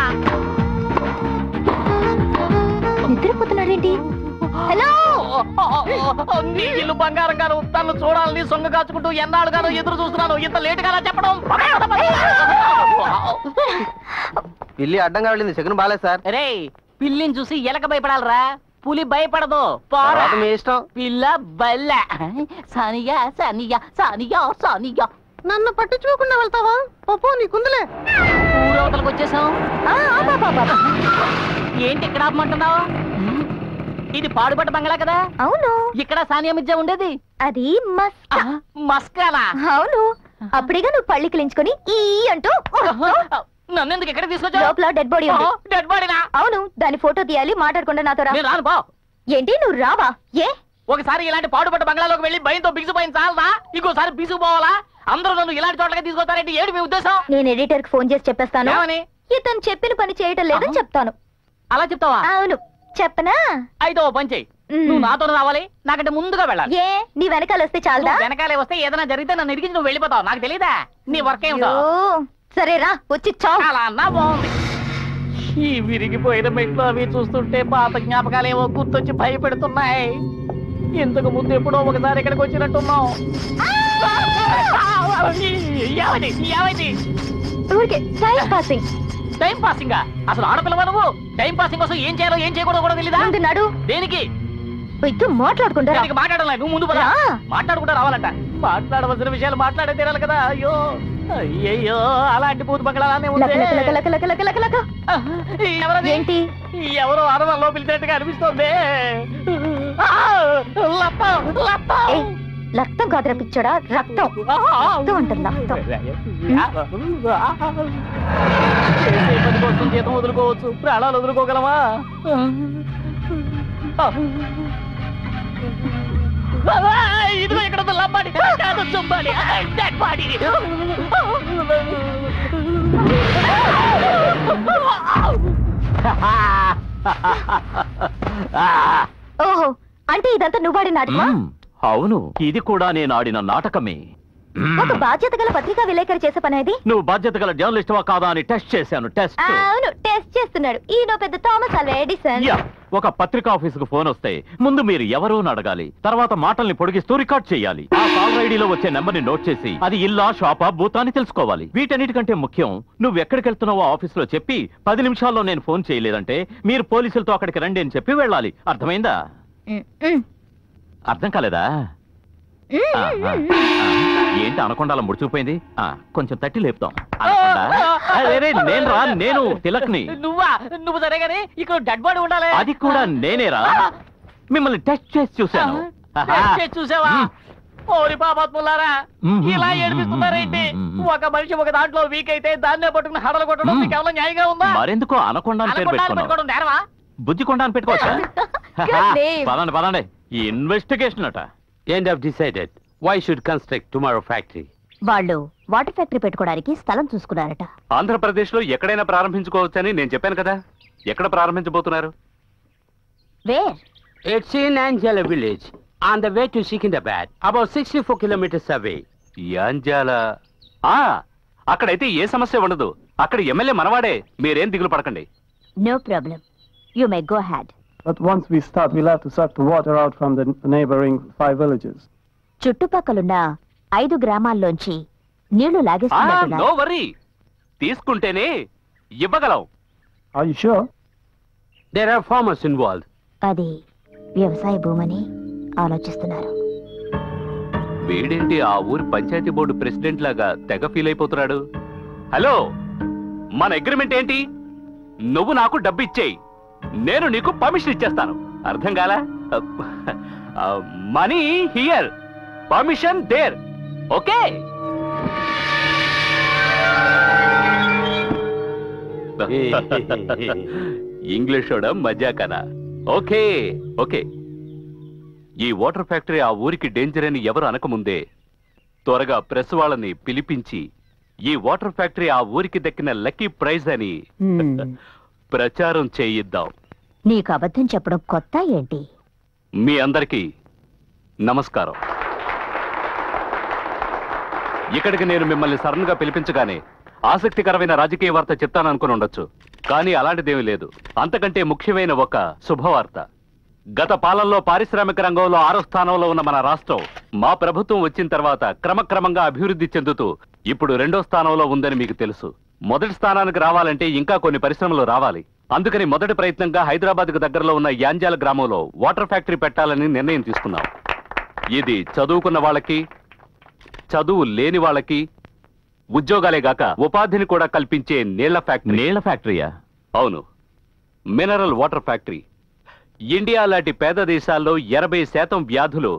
నిద్రపోతున్నాడేంటి హలో నీ ఇల్లు బంగారం గాను తను చూడాలని సొంగ కాచుకుంటూ ఎన్నాళ్ళుగానో ఎదురు చూస్తున్నాను ఇంత లేట్ గా చెప్పడం పిల్లి అడ్డంగా వెళ్ళింది సెకండ్ బాలేదు సార్ రే పిల్లిని చూసి ఎలక భయపడాలరా పులి భయపడదు పోరా తర్వాత మీ ఇష్టం పిల్ల బల్ల సానియా సానియా సానియా సానియా నన్ను పట్టించుకోకుండా వెళ్తావా పప్పు నీకుందిలే ఊరవతలకు వచ్చేసాం ఆ, ఆపు, ఆపు, ఆపు, ఆపు. ఏంటి ఇక్కడ ఆపమంటున్నావు ఇది పాడుపడ్డ బంగ్లా కదా అవును ఇక్కడ సానియా మిర్జా ఉండేది అది మస్ ఆ, మస్కానా అవును అప్పుడేగా నువ్వు పళ్ళి కిలించుకొని ఈ అంటూ నన్ను ఎందుకు ఎక్కడ తీసుకొచ్చావు లోపల డెడ్ బాడీ ఉంది డెడ్ బాడీనా అవును దాని ఫోటో తీయాలి మాట్లాడకుండా నాతో రా నేను రాను పో ఏంటి నువ్వు రావా ఏ ఒకసారి ఇలాంటి పాడుపడ్డ బంగ్లాలోకి వెళ్ళి భయంతో బిగుసిపోయిన చాలదా ఇంకోసారి బిగుసిపోవాలా అందరూ నన్ను ఇలాంటి చోట్లకి తీసుకొస్తారంటే ఏంటి మీ ఉద్దేశం నేను ఎడిటర్ కి ఫోన్ చేసి చెప్పేస్తాను ఏమని ఇతను చెప్పిన పని చేయటం లేదని ఆహా. చెప్తాను అలా చెప్తావా అవును చెప్పనా అయితే ఓ పని చెయ్యి మ్. నువ్వు నాతో రావాలి నాకంటే ముందుగా వెళ్ళాలి ఏ నీ వెనకాల వస్తే చాలదా నువ్వు వెనకాలే వస్తే ఏదైనా జరిగితే నన్ను ఇరిగించి నువ్వు వెళ్ళిపోతావు నాకు తెలియదా నీ వర్క్ ఏమిటో అయ్యో, సరే రా వచ్చి చావు అలా అన్నా బాగుంది ఈ విరిగిపోయిన మెట్లు అవి చూస్తుంటే పాత జ్ఞాపకాలేవో గుర్తొచ్చి భయపెడుతున్నాయి ఇంతకు ముందు ఎప్పుడో ఒకసారి ఇక్కడికి వచ్చినట్టున్నాం ఏమైంది ఏమైంది ఊరికే టైం పాసింగ్ టైం పాసింగ్ అసలు ఆడపిల్లవా నువ్వు టైం పాసింగ్ కోసం ఏం చేయాలో ఏం చేయకూడదో కూడా తెలీదా ముందు నడు దేనికి ఇద్దరు మాట్లాడుకుంటారా దీనికి మాట్లాడాలి నువ్వు ముందు పద రా. మాట్లాడుకుంటా రావాలంట మాట్లాడవలసిన విషయాలు మాట్లాడే తీరాలి కదా అయ్యో అయ్యయ్యో అలాంటి పూత బంగళానే లక ఉంది లక లక లక లక లక లక ఎవరది ఏంటి ఎవరో అరవల్లో పిలిచినట్టుగా అనిపిస్తోంది ఆ! లప్పం, లప్పం. ఏయ్, రక్తం కాదురా పిచ్చోడా రక్తం రక్తం అంటారు రక్తం చేసే పని కోసం జీతం వదులుకోవచ్చు ప్రాణాలు వదులుకోగలమా ఇదిగో ఇక్కడ ఉంది లంబాడి కాదు చుంబాడి డెడ్ బాడీ ఓహో అంటే ఇదంతా నువ్వాడి నాటకమా మ్మ్. అవును ఇది కూడా నేను ఆడిన నాటకమే ఒక బాధ్యత గల పత్రికా విలేకరి చేసే పని అది నువ్వు బాధ్యత గల జర్నలిస్ట్వా కాదా అని టెస్ట్ చేశాను టెస్ట్ అవును టెస్ట్ చేస్తున్నాడు ఈయన పెద్ద థామస్ అల్వా ఎడిసన్ యా ఒక పత్రికా ఆఫీసుకు ఫోన్ వస్తే ముందు మీరు ఎవరు అని అడగాలి తర్వాత మాటల్ని పొడిగిస్తూ రికార్డ్ చేయాలి ఆ కాల్ ఐడిలో వచ్చే నెంబర్ ని నోట్ చేసి అది ఇల్లా షాపా బూతా అని తెలుసుకోవాలి వీటన్నిటికంటే ముఖ్యం నువ్వు ఎక్కడికి వెళ్తున్నావో ఆఫీసులో చెప్పి పది నిమిషాల్లో నేను ఫోన్ చేయలేదంటే మీరు పోలీసులతో అక్కడికి రండి అని చెప్పి వెళ్ళాలి అర్థమైందా ఉమ్, ఉమ్, అర్థం కాలేదా ఉమ్, ఆ, ఆ, ఉమ్, ఆ. ఏంటి అనకొండాల ముడుచుకుపోయింది ఆ, కొంచెం తట్టి లేపుతాం అనకొండ అరే, రే, నేను రా నేను తిలక్ని నువ్వా నువ్వు సరే కానీ ఇక్కడ డెడ్ బాడీ ఉండాలి అది కూడా నేనేరా మిమ్మల్ని టెస్ట్ చేసి చూశాను టెస్ట్ చేసి చూసావా మ్మ్. ఓరి పాపాత్ములారా మ్మ్. ఇలా ఏడిపిస్తున్నారేంటి మ్మ్. ఒక మనిషి ఒక దాంట్లో వీక్ అయితే దాన్నే పట్టుకుని హడలు కొట్టడం మ్మ్. మీకు ఏమైనా న్యాయంగా ఉందా మరెందుకో అనకొండ అని పేరు అనకుండా పెట్టుకున్నావు పెట్టుకోవడం నేరమా బుజ్జికొండ అని పెట్టుకోవచ్చా Good name. పదండి పదండి ఈ ఇన్వెస్టిగేషన్ అట end of decided why should construct tomorrow factory వాళ్ళు వాటర్ ఫ్యాక్టరీ పెట్టుకోవడానికి స్థలం చూసుకున్నారట ఆంధ్రప్రదేశ్ లో ఎక్కడైనా ప్రారంభించుకోవచ్చని నేను చెప్పాను కదా ఎక్కడ ప్రారంభించబోతున్నారు where it's in Yanjala village on the way to Secunderabad about sixty four kilometres away Yanjala ఆ అక్కడైతే ఏ సమస్య ఉండదు అక్కడ ఎమ్మెల్యే మనవాడే మీరేం దిగులు పడకండి no problem you may go ahead But once we start, we'll have to suck the water out from the neighboring five villages. చుట్టుపక్కలున్న ఐదు గ్రామాల్లోంచి నీళ్లు నో లాగేస్తున్నట్టున్నారు వరీ తీసుకుంటేనే ఇవ్వగలం Are you sure? There are farmers involve అది వ్యవసాయ భూమని ఆలోచిస్తున్నారు వీడేంటి ఆ ఊరి పంచాయతీ బోర్డు ప్రెసిడెంట్ లాగా తెగ ఫీల్ అయిపోతున్నాడు హలో మన అగ్రిమెంట్ ఏంటి నువ్వు నాకు డబ్బు ఇచ్చేయి నేను నీకు పర్మిషన్ ఇచ్చేస్తాను అర్థం కాలా money here permission there okay English మజాకనా ఓకే ఓకే ఈ వాటర్ ఫ్యాక్టరీ ఆ ఊరికి డేంజర్ అని ఎవరు అనకముందే త్వరగా ప్రెస్ వాళ్ళని పిలిపించి ఈ వాటర్ ఫ్యాక్టరీ ఆ ఊరికి దక్కిన లక్కీ ప్రైజ్ అని ప్రచారం చేయిద్దాం నీకు అబద్ధం చెప్పడం కొత్త ఏంటి మీ అందరికీ నమస్కారం ఇక్కడికి నేను మిమ్మల్ని సడన్ గా పిలిపించగానే ఆసక్తికరమైన రాజకీయ వార్త చెప్తాను అనుకుని ఉండొచ్చు కానీ అలాంటిదేమీ లేదు అంతకంటే ముఖ్యమైన ఒక శుభవార్త గత పాలనలో పారిశ్రామిక రంగంలో ఆరో స్థానంలో ఉన్న మన రాష్ట్రం మా ప్రభుత్వం వచ్చిన తర్వాత క్రమక్రమంగా అభివృద్ధి చెందుతూ ఇప్పుడు రెండో స్థానంలో ఉందని మీకు తెలుసు మొదటి స్థానానికి రావాలంటే ఇంకా కొన్ని పరిశ్రమలు రావాలి అందుకని మొదటి ప్రయత్నంగా హైదరాబాద్ కు దగ్గరలో ఉన్న యాంజాల గ్రామంలో వాటర్ ఫ్యాక్టరీ పెట్టాలని నిర్ణయం తీసుకున్నాం ఇది చదువుకున్న వాళ్ళకి చదువు లేని వాళ్ళకి ఉద్యోగాలే గాక ఉపాధిని కూడా కల్పించే నీళ్ల ఫ్యాక్టరీ నీళ్ల ఫ్యాక్టరీయా అవును మినరల్ వాటర్ ఫ్యాక్టరీ ఇండియా లాంటి పేద దేశాల్లో ఎనభై శాతం వ్యాధులు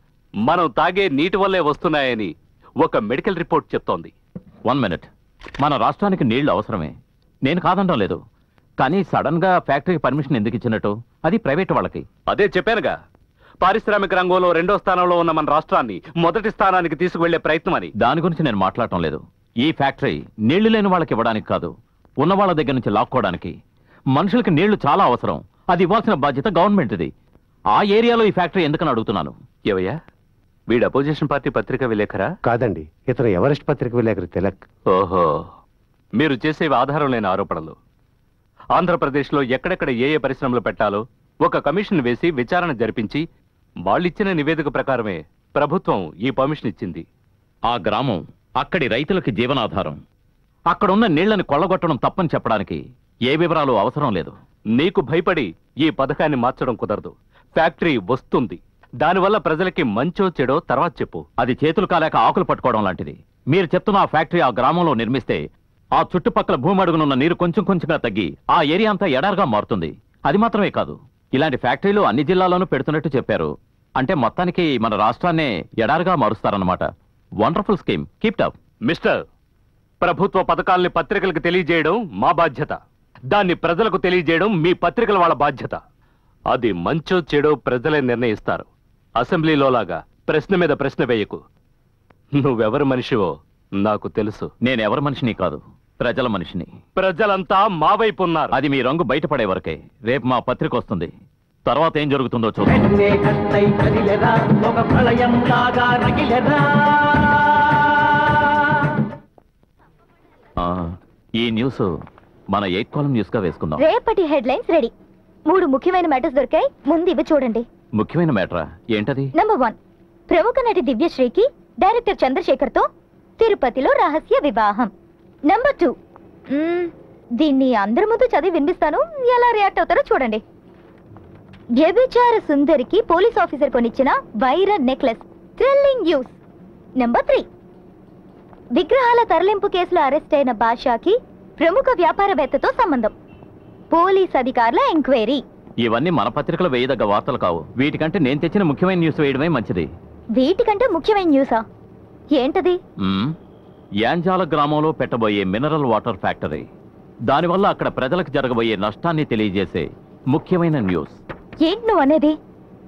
మనం తాగే నీటి వల్లే వస్తున్నాయని ఒక మెడికల్ రిపోర్ట్ చెప్తోంది వన్ మినిట్ మన రాష్ట్రానికి నీళ్లు అవసరమే నేను కాదంటం లేదు కానీ సడన్ గా ఫ్యాక్టరీకి పర్మిషన్ ఎందుకు ఇచ్చినట్టు అది ప్రైవేట్ వాళ్ళకి అదే చెప్పానుగా పారిశ్రామిక రంగంలో రెండో స్థానంలో ఉన్న మన రాష్ట్రాన్ని మొదటి స్థానానికి తీసుకువెళ్లే ప్రయత్నం అని దాని గురించి నేను మాట్లాడటం లేదు ఈ ఫ్యాక్టరీ నీళ్లు లేని వాళ్ళకి ఇవ్వడానికి కాదు ఉన్న వాళ్ళ దగ్గర నుంచి లాక్కోవడానికి మనుషులకి నీళ్లు చాలా అవసరం అది ఇవ్వాల్సిన బాధ్యత గవర్నమెంట్ది ఆ ఏరియాలో ఈ ఫ్యాక్టరీ ఎందుకని అడుగుతున్నాను ఏవయ్యా వీడు అపోజిషన్ పార్టీ పత్రిక విలేఖరా కాదండి ఇతను ఎవరెస్ట్ పత్రిక విలేకరి తిలక్ ఓహో మీరు చేసేవి ఆధారం లేని ఆరోపణలు ఆంధ్రప్రదేశ్లో ఎక్కడెక్కడ ఏ ఏ పరిశ్రమలు పెట్టాలో ఒక కమిషన్ వేసి విచారణ జరిపించి వాళ్ళిచ్చిన నివేదిక ప్రకారమే ప్రభుత్వం ఈ పర్మిషన్ ఇచ్చింది ఆ గ్రామం అక్కడి రైతులకి జీవనాధారం అక్కడున్న నీళ్లను కొల్లగొట్టడం తప్పని చెప్పడానికి ఏ వివరాలు అవసరం లేదు నీకు భయపడి ఈ పథకాన్ని మార్చడం కుదరదు ఫ్యాక్టరీ వస్తుంది దానివల్ల ప్రజలకి మంచో చెడో తర్వాత చెప్పు అది చేతులు కాలేక ఆకులు పట్టుకోవడం లాంటిది మీరు చెప్తున్న ఆ ఫ్యాక్టరీ ఆ గ్రామంలో నిర్మిస్తే ఆ చుట్టుపక్కల భూమి అడుగునున్న నీరు కొంచెం కొంచెంగా తగ్గి ఆ ఏరియా అంతా ఎడారుగా మారుతుంది అది మాత్రమే కాదు ఇలాంటి ఫ్యాక్టరీలు అన్ని జిల్లాల్లోనూ పెడుతున్నట్టు చెప్పారు అంటే మొత్తానికి మన రాష్ట్రాన్నే ఎడారుగా మారుస్తారన్నమాట wonderful scheme keep top mister ప్రభుత్వ పథకాల్ని పత్రికలకు తెలియజేయడం మా బాధ్యత దాన్ని ప్రజలకు తెలియజేయడం మీ పత్రికల వాళ్ళ బాధ్యత అది మంచో చెడో ప్రజలే నిర్ణయిస్తారు అసెంబ్లీలో లాగా ప్రశ్న మీద ప్రశ్న వేయకు నువ్వెవరి మనిషివో నాకు తెలుసు నేను ఎవరి మనిషిని కాదు ప్రజల మనిషిని ప్రజలంతా మా వైపు ఉన్నారు అది మీ రంగు బయటపడే వరకే రేపు మా పత్రిక వస్తుంది తర్వాత ఏం జరుగుతుందో చూద్దాం వెన్నే కత్తై కదిలెరా ఒక ప్రళయం లాగా రగిలెరా ఆ, ఈ న్యూస్ మన ఎయిట్ కాలం న్యూస్ గా వేసుకుందాం రేపటి హెడ్లైన్స్ రెడీ మూడు ముఖ్యమైన మ్యాటర్స్ దొరికాయి ముందు ఇవి చూడండి ముఖ్యమైన మ్యాటరా ఏంటది నంబర్ వన్ ప్రముఖ నటి దివ్యశ్రీకి డైరెక్టర్ చంద్రశేఖర్ తో తిరుపతిలో రహస్య వివాహం నంబర్ టూ మ్మ్, దీన్ని అందరి ముందు చదివి వినిపిస్తాను ఎలా రియాక్ట్ అవుతారో చూడండి వ్యభిచార సుందరికి పోలీస్ ఆఫీసర్ కొనిచ్చిన వైర necklace thrilling news number three విగ్రహాల తరలింపు కేసులో అరెస్ట్ అయిన బాషాకి ప్రముఖ వ్యాపారవేత్తతో సంబంధం పోలీస్ అధికారుల ఎంక్వైరీ ఇవన్నీ మన పత్రికలో వేయదగ్గ వార్తలు కావు వీటికంటే నేను తెచ్చిన ముఖ్యమైన న్యూస్ వేయడమే మంచిది వీటికంటే ముఖ్యమైన న్యూసా ఏంటది మ్మ్. యాంజాల గ్రామంలో పెట్టబోయే మినరల్ వాటర్ ఫ్యాక్టరీ దానివల్ల అక్కడ ప్రజలకు జరగబోయే నష్టాన్ని తెలియజేసే ముఖ్యమైన న్యూస్ ఏంటి నువ్వు అనేది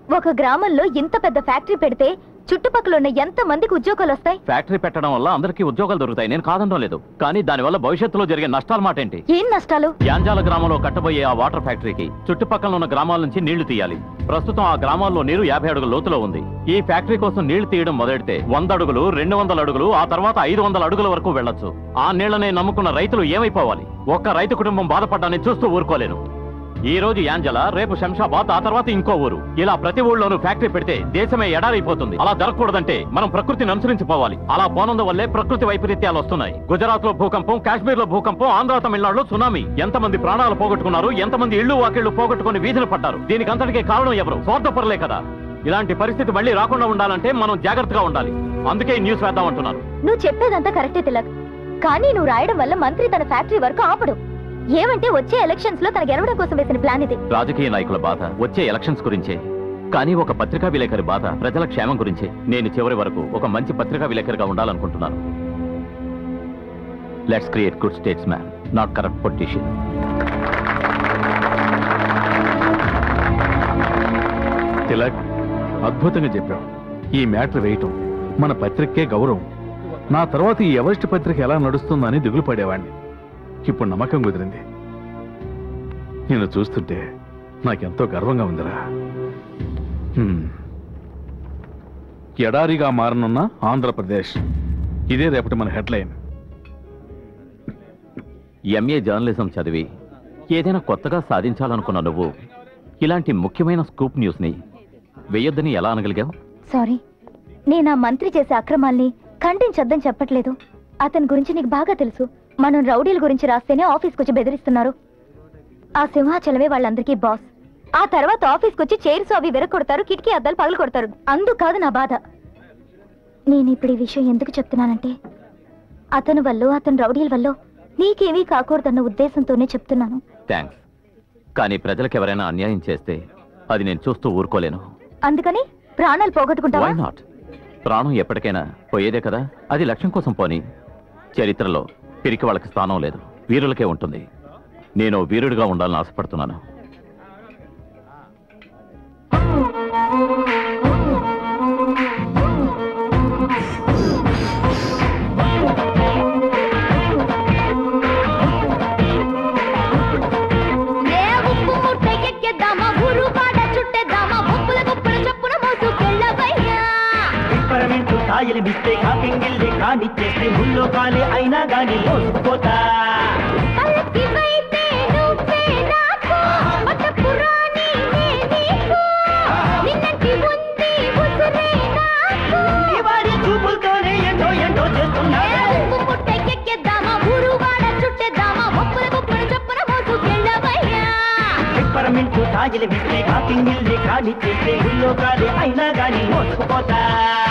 ఒక గ్రామంలో ఇంత పెద్ద ఫ్యాక్టరీ పెడితే చుట్టుపక్కల ఉన్న ఎంత మందికి ఉద్యోగాలు వస్తాయి ఫ్యాక్టరీ పెట్టడం వల్ల అందరికీ ఉద్యోగాలు దొరుకుతాయి నేను కాదనడం లేదు కానీ దానివల్ల భవిష్యత్తులో జరిగే నష్టాల మాట ఏంటి ఏం నష్టాలు యాంజాల గ్రామంలో కట్టబోయే ఆ వాటర్ ఫ్యాక్టరీకి చుట్టుపక్కల ఉన్న గ్రామాల నుంచి నీళ్లు తీయాలి ప్రస్తుతం ఆ గ్రామాల్లో నీరు యాభై అడుగుల లోతులో ఉంది ఈ ఫ్యాక్టరీ కోసం నీళ్లు తీయడం మొదలెడితే వంద అడుగులు రెండు వందల అడుగులు ఆ తర్వాత ఐదు వందల అడుగుల వరకు వెళ్ళొచ్చు ఆ నీళ్లనే నమ్ముకున్న రైతులు ఏమైపోవాలి ఒక్క రైతు కుటుంబం బాధపడ్డాన్ని చూస్తూ ఊరుకోలేను ఈ రోజు యాంజల రేపు శంషాబాద్ ఆ తర్వాత ఇంకో ఊరు ఇలా ప్రతి ఊళ్ళోనూ ఫ్యాక్టరీ పెడితే దేశమే ఎడారైపోతుంది అలా జరగకూడదంటే మనం ప్రకృతిని అనుసరించిపోవాలి అలా పోనందు వల్లే ప్రకృతి వైపరీత్యాలు వస్తున్నాయి గుజరాత్ లో భూకంపం కాశ్మీర్ లో భూకంపం ఆంధ్ర తమిళనాడులో సునామీ ఎంతమంది ప్రాణాలు పోగొట్టుకున్నారు ఎంతమంది ఇళ్లు వాకిళ్లు పోగొట్టుకుని వీధులు పడ్డారు దీనికి అంతటికే కారణం ఎవరు స్వార్థపరలే కదా ఇలాంటి పరిస్థితి మళ్ళీ రాకుండా ఉండాలంటే మనం జాగ్రత్తగా ఉండాలి అందుకే ఈ న్యూస్ వేద్దాం అంటున్నాను నువ్వు చెప్పేదంతా కరెక్టే తిలక్ కానీ నువ్వు రాయడం వల్ల మంత్రి తన ఫ్యాక్టరీ వరకు ఆపడు ఏమంటే వచ్చే ఎలక్షన్స్ లో తన గెలవడం కోసం వేసిన ప్లాన్ ఇది రాజకీయ నాయకుల బాధ వచ్చే ఎలక్షన్స్ గురించే కానీ ఒక పత్రికా విలేకరి బాధ ప్రజల క్షేమం గురించే నేను చివరి వరకు ఒక మంచి పత్రికా విలేకరిగా ఉండాలనుకుంటున్నాను let's create good statesman not corrupt politician Tilak అద్భుతంగా చెప్పావు ఈ మ్యాటర్ వేయటం మన పత్రికే గౌరవం నా తర్వాత ఈ ఎవరెస్ట్ పత్రిక ఎలా నడుస్తుందని దిగులు పడేవాడిని ఇప్పుడు నమ్మకం కుదిరింది నిన్ను చూస్తుంటే నాకెంతో గర్వంగా ఉందిరా హ్మ్. ఎడారిగా మారనున్న ఆంధ్రప్రదేశ్ ఇదే రేపటి మన హెడ్లైన్ ఎంఏ జర్నలిజం చదివి ఏదైనా కొత్తగా సాధించాలనుకున్న నువ్వు ఇలాంటి ముఖ్యమైన స్కూప్ న్యూస్ని వేయొద్దని ఎలా అనగలిగావు సారీ నేను ఆ మంత్రి చేసే అక్రమాల్ని ఖండించొద్దని చెప్పట్లేదు అతని గురించి నీకు బాగా తెలుసు మనం రౌడీల గురించి రాస్తేనే ఆఫీస్కి వచ్చి బెదిరిస్తున్నారు ఆ సింహాచలమే వాళ్ళందరికీ బాస్ ఆ తర్వాత ఆఫీస్కి వచ్చి చైర్స్ అవి విరగొడతారు కిటికీ అద్దాలు పగలు కొడతారు అందుకు కాదు నా బాధ నేను ఇప్పుడు ఈ విషయం ఎందుకు చెప్తున్నానంటే అతని వల్ల అతని రౌడీల వల్ల నీకేమీ కాకూడదన్న ఉద్దేశంతోనే చెప్తున్నాను థ్యాంక్స్ కానీ ప్రజలకు ఎవరైనా అన్యాయం చేస్తే అది నేను చూస్తూ ఊరుకోలేను అందుకని ప్రాణాలు పోగొట్టుకుంటావా వై నాట్ ప్రాణం ఎప్పటికైనా పోయేదే కదా అది లక్ష్యం కోసం పోని చరిత్రలో పిరికి వాళ్ళకి స్థానం లేదు వీరులకే ఉంటుంది నేను వీరుడిగా ఉండాలని ఆశపడుతున్నాను ఏ ఉప్పు ముట్ట ఎక్కేద్దామా ఊరు పాట చుట్టేద్దామా గుప్పుల గుప్పుల చొప్పున మోసుకెళ్ళవయ్యా పిప్పరమెంటు కాయలు మిస్తే కాకింగిల్లి కానిచ్చేస్తే ముల్లో కాలే అయినా గాని మోసుకుపోతా పల్లకివైతే నువ్వే నాకు పట్టపురాణి నే నీకు నిన్నటి ఉంది ఉసురే నాకు వాడి చూపులతోనే ఎంతో ఎంతో ఏ చేస్తున్నా ఉప్పు ముట్ట ఎక్కేద్దామా ఊరు పాట చుట్టేద్దామా గుప్పుల గుప్పుల చొప్పున మోసుకెళ్ళవయ్యా పిప్పరమెంటు కాయలు మిస్తే కాకింగిల్లి కానిచ్చేస్తే ముల్లో కాలే అయినా గాని మోసుకుపోతా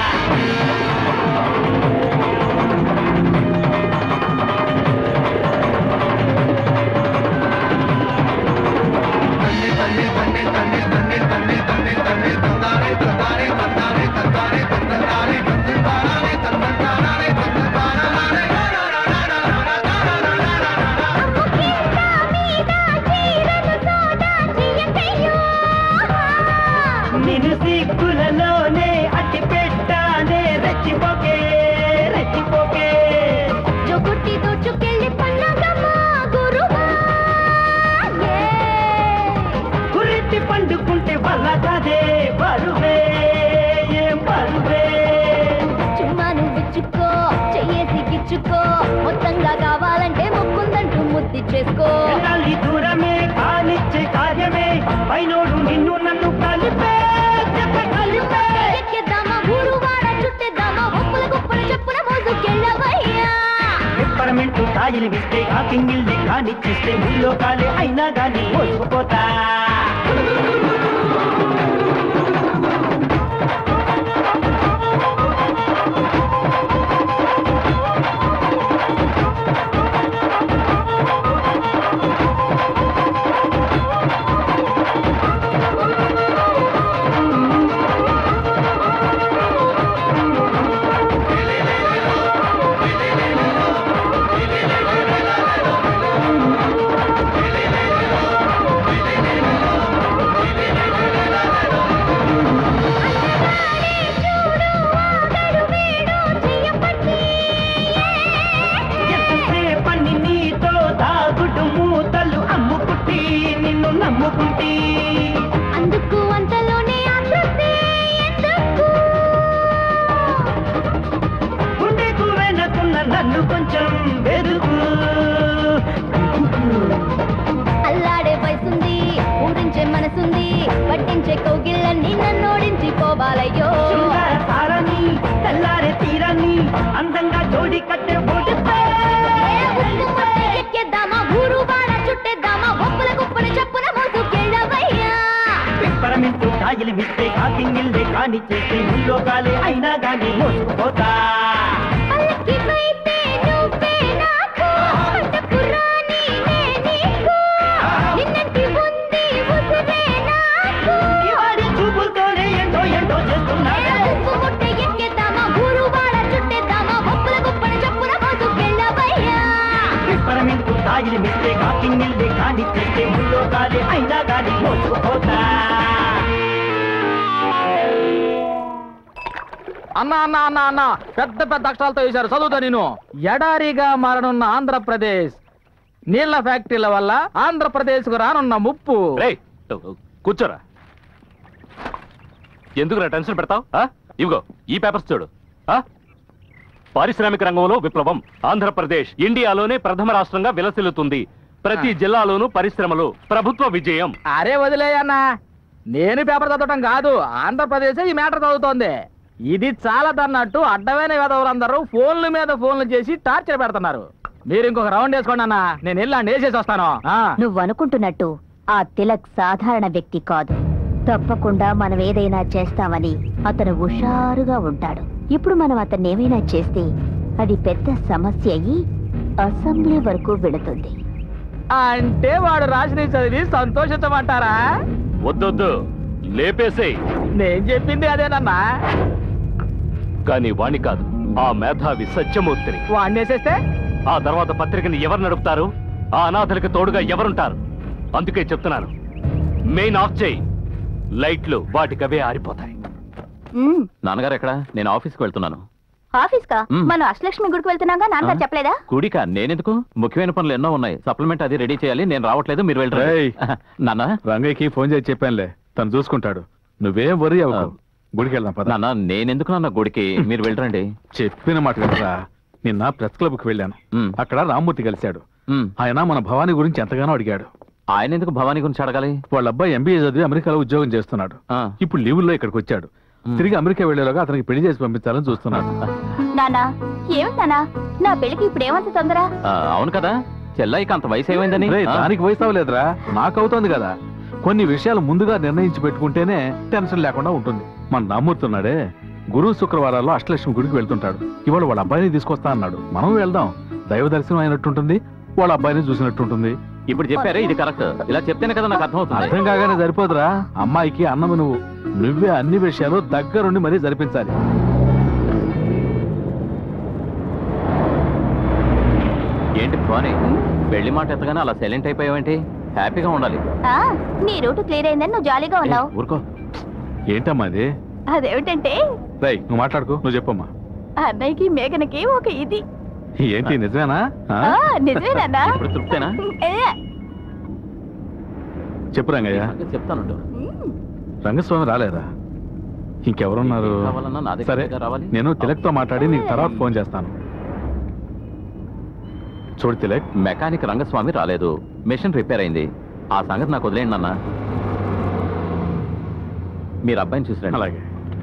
కింద మీద చీరలు సోదా చెయ్యకయ్యో నిన్ను సిగ్గులలోనే అట్టి పెట్టానే రెచ్చిపోకే రెచ్చిపోకే జొగుట్టి దోచుకెళ్ళి పన్నగమా గురువా ఏ కురెత్తి పండుకుంటే వల్ల కాదే బరువే ఏం బరువే చుమ్మా నువ్విచ్చుకో చెయ్యేసి గిచ్చుకో మొత్తంగా కావాలంటే ముక్కుందంటూ ముద్ది చేసుకో ఎన్నాళ్ళి దూరమే కానిచ్చే కార్యమే పైనోడు నిన్ను నన్ను కలిపే చెప్పే కలిపే ఎక్కేద్దామా ఊరు వాడ చుట్టేద్దామా ఒప్పుల గుప్పుల చెప్పున మోసుకెళ్ళవయ్యా పిప్పరమెంటు కాయలు విస్తే కాకింగిల్ని కానిచ్చేస్తే ముల్లో కాలే అయినా గాని మోసుకుపోతా నమ్ముకుంటే అందుకు అంతలోనే ఆతృతే ఎందుకు గుండెకు వెనకున్న నన్ను కొంచెం వెదుకు అల్లాడే వయసుంది ఊరించే మనసుంది పట్టించే కౌగిళ్ళన్నీ నన్నోడించి పోవాలయ్యో శృంగార సారాన్ని తెల్లారే తీరాన్ని అందంగా జోడి కట్టే ఓడిపే ఏ ఉప్పు మట్టి ఎక్కేద్దామా ఊరు వాడ చుట్టేద్దామా ఒప్పుల గుప్పులు చెప్పున మోసుకెళ్ళవయ్యా పిప్పరమింటూ కాయలు మిస్తే కాకింగిల్లే కాని చేస్తే ముల్లో కాలే అయినా గాని మోసుకుపోతా పల్లకి వైతే నువ్వే నాకు పట్టపు రాణి నే నీకు నిన్నటి ఉంది ఉసిరే నాకు ఇవాడి చూపులతోనే ఏంటో ఏంటో ఏ చేస్తున్నాడే ఉప్పు ముట్ట ఎక్కేద్దామా ఊరు వాడ చుట్టేద్దామా ఒప్పుల గుప్పుల చెప్పున మోసుకెళ్ళవయ్యా పిప్పరమింటూ కాయలు మిస్తే కాకింగిల్లే కాని చేస్తే ముల్లో కాలే అయినా గాని మోసుకుపోతా అన్న అన్న అన్న అన్న పెద్ద పెద్ద అక్షరాలతో వేశారు చదువుతా నేను ఎడారిగా మారనున్న ఆంధ్రప్రదేశ్ నీళ్ల ఫ్యాక్టరీల వల్ల ఆంధ్రప్రదేశ్ కు రానున్న ముప్పు రేయ్ కూర్చోరా ఎందుకు టెన్షన్ పెడతావు ఇవిగో ఈ పేపర్స్ చూడు ఆ? పారిశ్రామిక రంగంలో విప్లవం ఆంధ్రప్రదేశ్ ఇండియాలోనే ప్రథమ రాష్ట్రంగా విలసిల్లుతుంది ప్రతి జిల్లాలోనూ పరిశ్రమలు ప్రభుత్వ విజయం అరే వదిలేయన్నా నేను పేపర్ చదవటం కాదు ఆంధ్రప్రదేశ్ ఈ మ్యాటర్ చదువుతోంది ఇది చాలా దన్నట్టు అడ్డమైన విధవులందరూ ఫోన్ల మీద ఫోన్లు చేసి టార్చర్ పెడుతున్నారు మీరు ఇంకొక రౌండ్ వేసుకోండి అన్న నేను వెళ్ళండి వేసేసి వస్తాను ఆ. నువ్వు అనుకుంటున్నట్టు ఆ తిలక్ సాధారణ వ్యక్తి కాదు తప్పకుండా మనం ఏదైనా చేస్తామని అతను హుషారుగా ఉంటాడు ఇప్పుడు మనం అతన్ని ఏమైనా చేస్తే అది పెద్ద సమస్య అయ్యి అసెంబ్లీ వరకు వెళుతుంది అంటే వాడు రాసిన చదివి సంతోషించమంటారా వద్దొద్దు లేపేసేయ్ నేను చెప్పింది అదేనన్నా కానీ వాణ్ణి కాదు ఆ మేధావి సత్యమూర్తిని వాడిని వేసేస్తే ఆ తర్వాత పత్రికని ఎవరు నడుపుతారు ఆ అనాథలకు తోడుగా ఎవరుంటారు అందుకే చెప్తున్నాను మెయిన్ ఆఫ్ చేయి లైట్లు వాటికవే ఆరిపోతాయి ఉమ్, నాన్నగారు ఎక్కడ నేను ఆఫీస్కి వెళ్తున్నాను ఆఫీస్ కా మ్. మనం అష్టలక్ష్మి గుడికి వెళ్తున్నాగా నాన్నగారు ఆ? చెప్పలేదా కూడిక నేనెందుకు ముఖ్యమైన పనులు ఎన్నో ఉన్నాయి సప్లిమెంట్ అది రెడీ చేయాలి నేను రావట్లేదు మీరు వెళ్ళరు రేయ్. నాన్న రంగయ్యకి ఫోన్ చేసి చెప్పానులే తను చూసుకుంటాడు నువ్వేం వరి అవ్వకు ఆ. గుడికి వెళ్దాం పద నాన్న నేనెందుకు నాన్న గుడికి మీరు వెళ్ళరండి చెప్పిన మాట కదరా నిన్న ప్రెస్ క్లబ్ కి వెళ్ళాను మ్. అక్కడ రామ్మూర్తి కలిశాడు మ్. ఆయన మన భవానీ గురించి ఎంతగానో అడిగాడు ఆయన ఎందుకు భవానీ గురించి అడగాలి వాళ్ళ అబ్బాయి ఎంబీఏ చదివి అమెరికాలో ఉద్యోగం చేస్తున్నాడు ఆ. ఇప్పుడు లీవుల్లో ఇక్కడికి వచ్చాడు మ్. తిరిగి అమెరికా వెళ్లేలోగా అతనికి పెళ్లి చేసి పంపించాలని చూస్తున్నాడు నానా ఏమిటి నానా నా పెళ్లికి ఇప్పుడు ఏమంత తొందర ఆ, అవును కదా చెల్లయ్యకి అంత వయసు ఏమైందని రేయ్, ఆ? దానికి వయసు అవ్వలేదురా నాకు అవుతోంది కదా కొన్ని విషయాలు ముందుగా నిర్ణయించి పెట్టుకుంటేనే టెన్షన్ లేకుండా ఉంటుంది మన నమ్ముతున్నాడే గురు శుక్రవారాల్లో అష్టలక్ష్మి గుడికి వెళ్తుంటాడు ఇవాళ వాళ్ళ అబ్బాయిని తీసుకొస్తా అన్నాడు మనం వెళ్దాం దైవ దర్శనం అయినట్టుంటుంది వాళ్ళ అబ్బాయిని చూసినట్టుంటుంది ఇప్పుడు చెప్పారే ఇది కరెక్ట్ ఇలా చెప్తేనే కదా నాకు అర్థమవుతుంది అర్థం కాగానే సరిపోదురా అమ్మాయికి అన్నము నువ్వు నువ్వే అన్ని విషయాలు దగ్గరుండి మరీ జరిపించాలి ఏంటి భవానీ పెళ్లి మాట ఎత్తగానే అలా సైలెంట్ అయిపోయావేంటి హ్యాపీగా ఉండాలి ఆ, నీ రూట్ క్లియర్ అయిందని నువ్వు జాలీగా ఉన్నావు ఏ, ఊరుకో ఏంటమ్మా అది అదేమిటంటే రై నువ్వు మాట్లాడుకో నువ్వు చెప్పమ్మా అన్నయ్యకి మేఘనకి ఒక ఇది ఏంటి నిజమేనా ఆ? ఆ, నిజమేనన్నా ఇప్పుడు తృప్తేనా ఏ, చెప్పు రంగయ్య చెప్తానుండు మ్. రంగస్వామి రాలేదా ఇంకెవరున్నారు కావాలన్నా నా సరే దగ్గర రావాలి నేను తిలక్తో మాట్లాడి నీకు తర్వాత ఫోన్ చేస్తాను చూడు తిలక్ మెకానిక్ రంగస్వామి రాలేదు మెషిన్ రిపేర్ అయింది ఆ సంగతి నాకు వదిలేయండి నాన్న మీరు అబ్బాయిని చూసిరండి అలాగే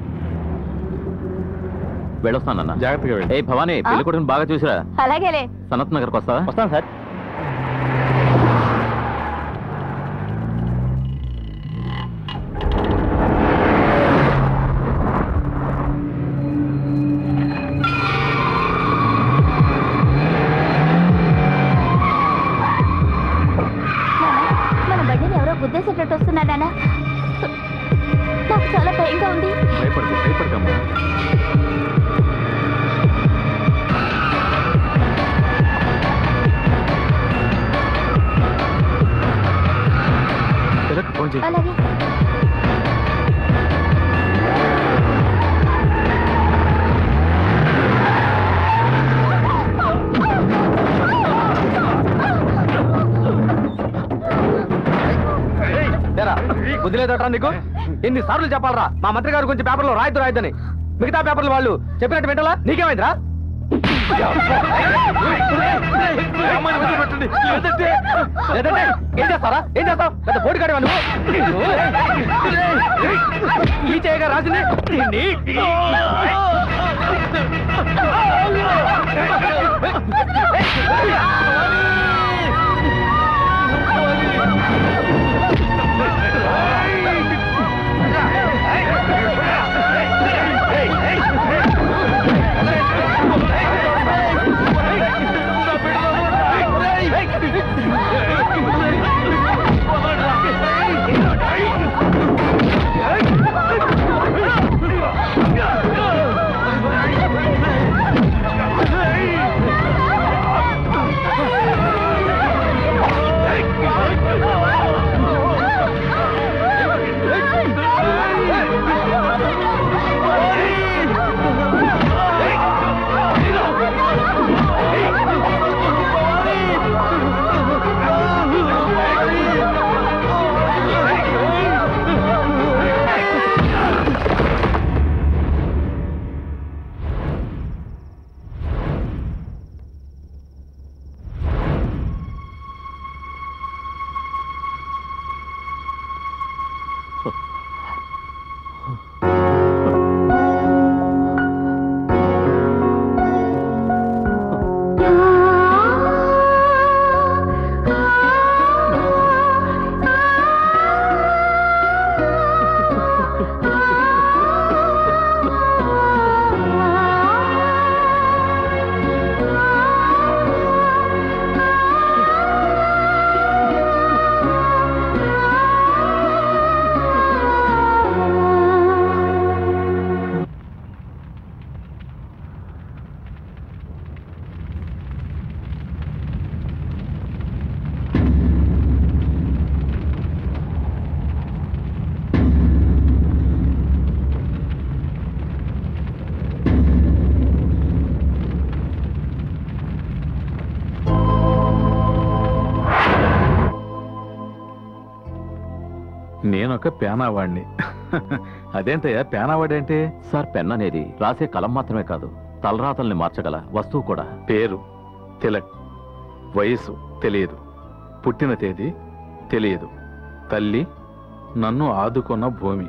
వెళ్ళొస్తానన్న జాగ్రత్తగా వెళ్ళి ఏ భవానీ పెళ్లి కొడుకుని బాగా చూసిరా అలాగేలే సనత్ నగర్కి వస్తావా వస్తాను సార్ నాన్న, మన బండిని ఎవరో గుద్దేసేటట్టు వస్తున్నాడానా నాకు చాలా భయంగా ఉంది భయపడకు భయపడకమ్మా తిలక్ ఫోన్ చేయి అలాగే ఏరా, బుద్ధి లేదట్రా నీకు ఎన్ని సార్లు చెప్పాలరా మా మంత్రి గారి గురించి పేపర్లో రాయద్దు రాయద్దని మిగతా పేపర్లు వాళ్ళు చెప్పినట్టు వింటలా నీకేమైందిరా లేదంటే లేదంటే ఏం చేస్తారా ఏం చేస్తావు పెద్ద పోటీ కాడి నువ్వు ఈ చేయగా రాసింది నేనొక పేనావాడిని అదేంటయ్యా పేనావాడి అంటే సార్ పెన్ అనేది రాసే కలం మాత్రమే కాదు తలరాతల్ని మార్చగల వస్తువు కూడా పేరు తిలక్ వయసు తెలియదు పుట్టిన తేదీ తెలియదు తల్లి నన్ను ఆదుకున్న భూమి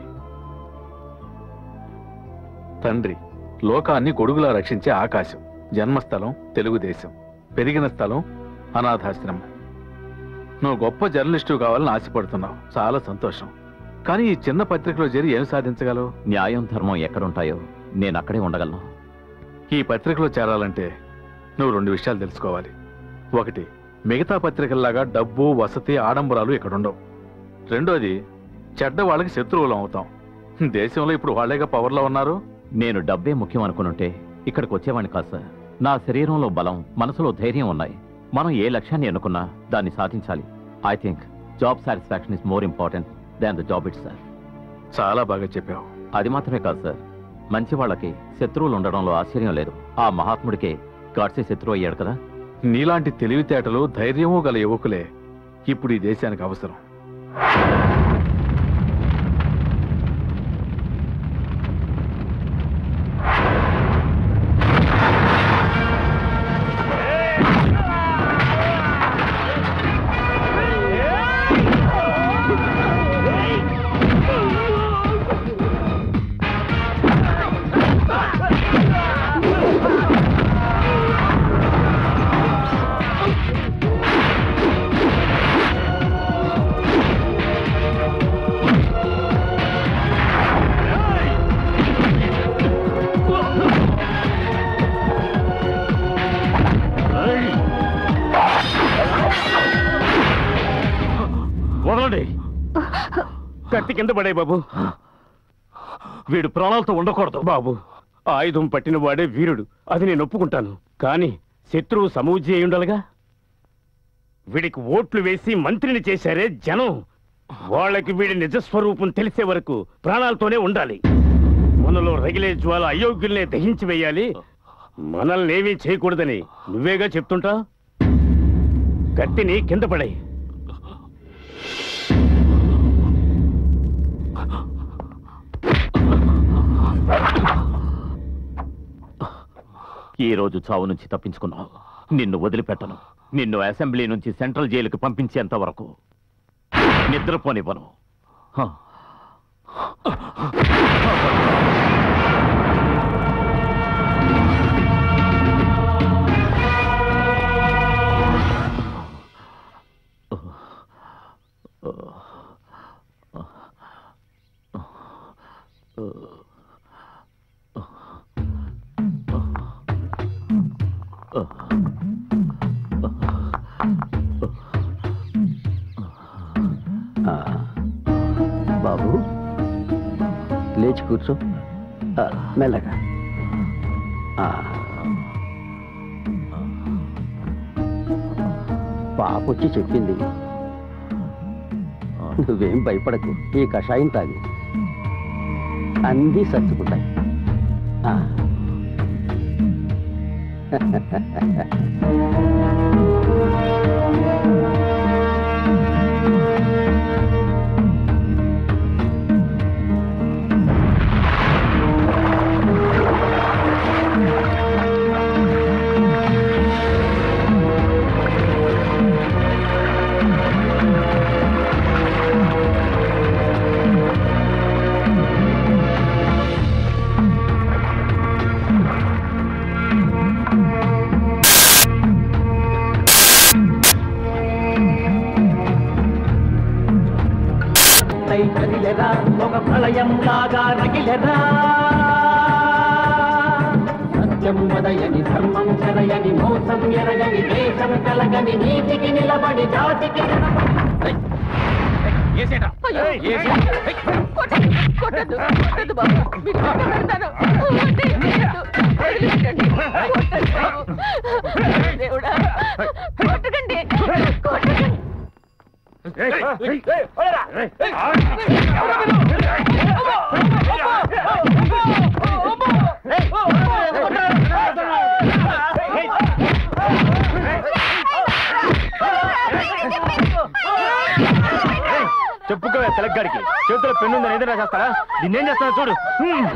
తండ్రి లోకాన్ని గొడుగులా రక్షించే ఆకాశం జన్మస్థలం తెలుగుదేశం పెరిగిన స్థలం అనాథాశ్రమం నువ్వు గొప్ప జర్నలిస్టు కావాలని ఆశపడుతున్నావు చాలా సంతోషం కానీ ఈ చిన్న పత్రికలో చేరి ఏం సాధించగలవు న్యాయం ధర్మం ఎక్కడుంటాయో నేను అక్కడే ఉండగలను ఈ పత్రికలో చేరాలంటే నువ్వు రెండు విషయాలు తెలుసుకోవాలి ఒకటి మిగతా పత్రికల్లాగా డబ్బు వసతి ఆడంబరాలు ఇక్కడ ఉండవు రెండోది చెడ్డ వాళ్ళకి శత్రువులం అవుతాం దేశంలో ఇప్పుడు వాళ్ళేగా పవర్లో ఉన్నారు నేను డబ్బే ముఖ్యం అనుకునుంటే ఇక్కడికి వచ్చేవాడిని కాదు సార్ నా శరీరంలో బలం మనసులో ధైర్యం ఉన్నాయి మనం ఏ లక్ష్యాన్ని ఎన్నుకున్నా దాన్ని సాధించాలి I think job satisfaction is more important than the job it sir చాలా బాగా చెప్పావు అది మాత్రమే కాదు సార్ మంచి వాళ్ళకి శత్రువులు ఉండడంలో ఆశ్చర్యం లేదు ఆ మహాత్ముడికే గాడ్సే శత్రువు అయ్యాడు కదా నీలాంటి తెలివితేటలు ధైర్యము గల యువకులే ఇప్పుడు ఈ దేశానికి అవసరం వదలండి కత్తి కింద పడే బాబు వీడు ప్రాణాలతో ఉండకూడదు బాబు ఆయుధం పట్టిన వాడే వీరుడు అది నేను ఒప్పుకుంటాను కానీ శత్రువు సమూజీ అయి ఉండాలిగా వీడికి ఓట్లు వేసి మంత్రిని చేశారే జనం వాళ్ళకి వీడి నిజస్వరూపం తెలిసే వరకు ప్రాణాలతోనే ఉండాలి మనలో రగిలే జ్వాల అయోగ్యుల్నే దహించి వేయాలి మనల్ని ఏమీ చేయకూడదని నువ్వేగా చెప్తుంటా కత్తిని కింద పడే ఈ రోజు చావు నుంచి తప్పించుకున్నావు నిన్ను వదిలిపెట్టను నిన్ను అసెంబ్లీ నుంచి సెంట్రల్ జైలుకి పంపించేంత వరకు నిద్రపోనివ్వను హ. బాబు లేచి కూర్చో ఆ, మెల్లగా ఆ. పాప వచ్చి చెప్పింది నువ్వేం భయపడకు ఈ కషాయం తాగి అన్నీ సర్దుకుంటాయి ఆ. పై కదిలెరా ఒక ప్రళయం లాగా రగిలెరా సత్యం వదయని ధర్మం చెరయని మోసం ఎరగని దేశం కలగని నీతికి నిలబడి జాతికి నిలబడి కొట్టద్దు కొట్టద్దు బాబు మీకు దండం పెడతాను. వదిలేయద్దు. వదిలేయండి. కొట్టద్దు బాబు. దేవుడా కొట్టకండి కొట్టకండి చెప్పుకోవే తెలగ్గాడికి చేతిలో పెన్ను ఉందని ఏదైనా చేస్తారా దీన్ని ఏం చేస్తానో చూడు హ్మ్.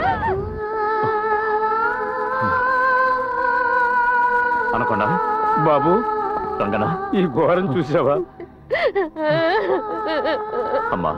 అనకుండా బాబు రంగనా ఈ ఘోరం చూసావా అమ్మా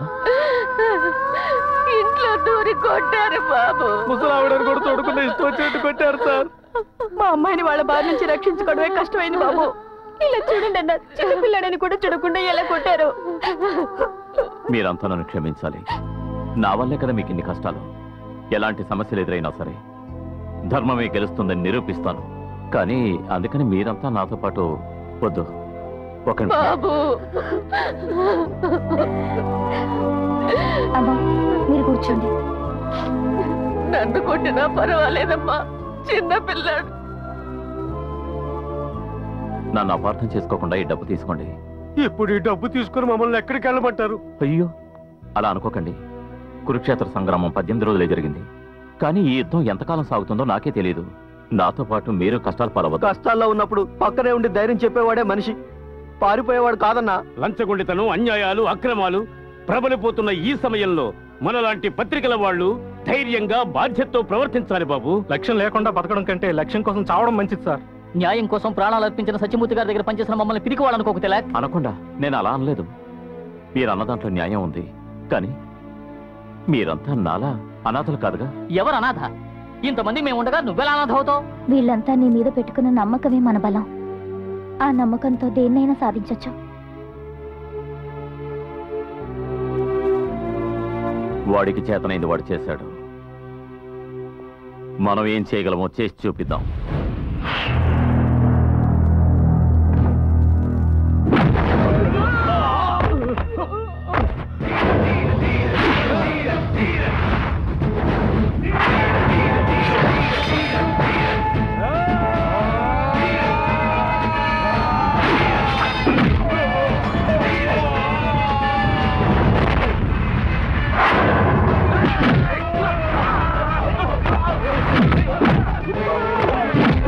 ఇంట్లో దూరి కొట్టారు బాబు ముసలావిడని కూడా తోడుకున్న ఇష్టం వచ్చినట్టు కొట్టారు సార్ మా అమ్మాయిని వాళ్ళ బారి నుంచి రక్షించుకోవడమే కష్టమైంది బాబు ఇలా చూడండి అన్న చిన్న పిల్లాడని కూడా చూడకుండా ఎలా కొట్టారు మీరంతా నన్ను క్షమించాలి నా వల్లే కదా మీకు ఇన్ని కష్టాలు ఎలాంటి సమస్యలు ఎదురైనా సరే ధర్మమే గెలుస్తుందని నిరూపిస్తాను కానీ అందుకని మీరంతా నాతో పాటు వద్దు ఒక నిమిషం. బాబు అమ్మా మీరు కూర్చోండి నన్ను కొట్టినా పర్వాలేదమ్మా చిన్న పిల్లాడు నన్ను అపార్థం చేసుకోకుండా ఈ డబ్బు తీసుకోండి ఇప్పుడు ఈ డబ్బు తీసుకుని మమ్మల్ని ఎక్కడికి వెళ్ళమంటారు అయ్యో అలా అనుకోకండి కురుక్షేత్ర సంగ్రామం పద్దెనిమిది రోజులే జరిగింది కానీ ఈ యుద్ధం ఎంతకాలం సాగుతుందో నాకే తెలియదు నాతో పాటు మీరు కష్టాలు పాలవద్దు కష్టాల్లో ఉన్నప్పుడు పక్కనే ఉండి ధైర్యం చెప్పేవాడే మనిషి పారిపోయేవాడు కాదన్నా లంచగొండితనం అన్యాయాలు అక్రమాలు ప్రబలిపోతున్న ఈ సమయంలో మనలాంటి పత్రికల వాళ్ళు ధైర్యంగా బాధ్యతతో ప్రవర్తించాలి బాబు లక్ష్యం లేకుండా బతకడం కంటే లక్ష్యం కోసం చావడం మంచిది సార్ న్యాయం కోసం ప్రాణాలు అర్పించిన సత్యమూర్తి గారి దగ్గర పనిచేసిన మమ్మల్ని పిరికి వాళ్ళనుకోక తెలక్ అనకుండా నేను అలా అనలేదు మీరు అన్న దాంట్లో న్యాయం ఉంది కానీ మీరంతా నాలా అనాథలు కాదుగా ఎవరు అనాథ ఇంతమంది మేము ఉండగా నువ్వెలా అనాథ అవుతావు వీళ్ళంతా నీ మీద పెట్టుకున్న నమ్మకమే మన బలం ఆ నమ్మకంతో దేన్నైనా సాధించొచ్చు వాడికి చేతనైంది వాడు చేశాడు మనం ఏం చేయగలమో చేసి చూపిద్దాం ఆ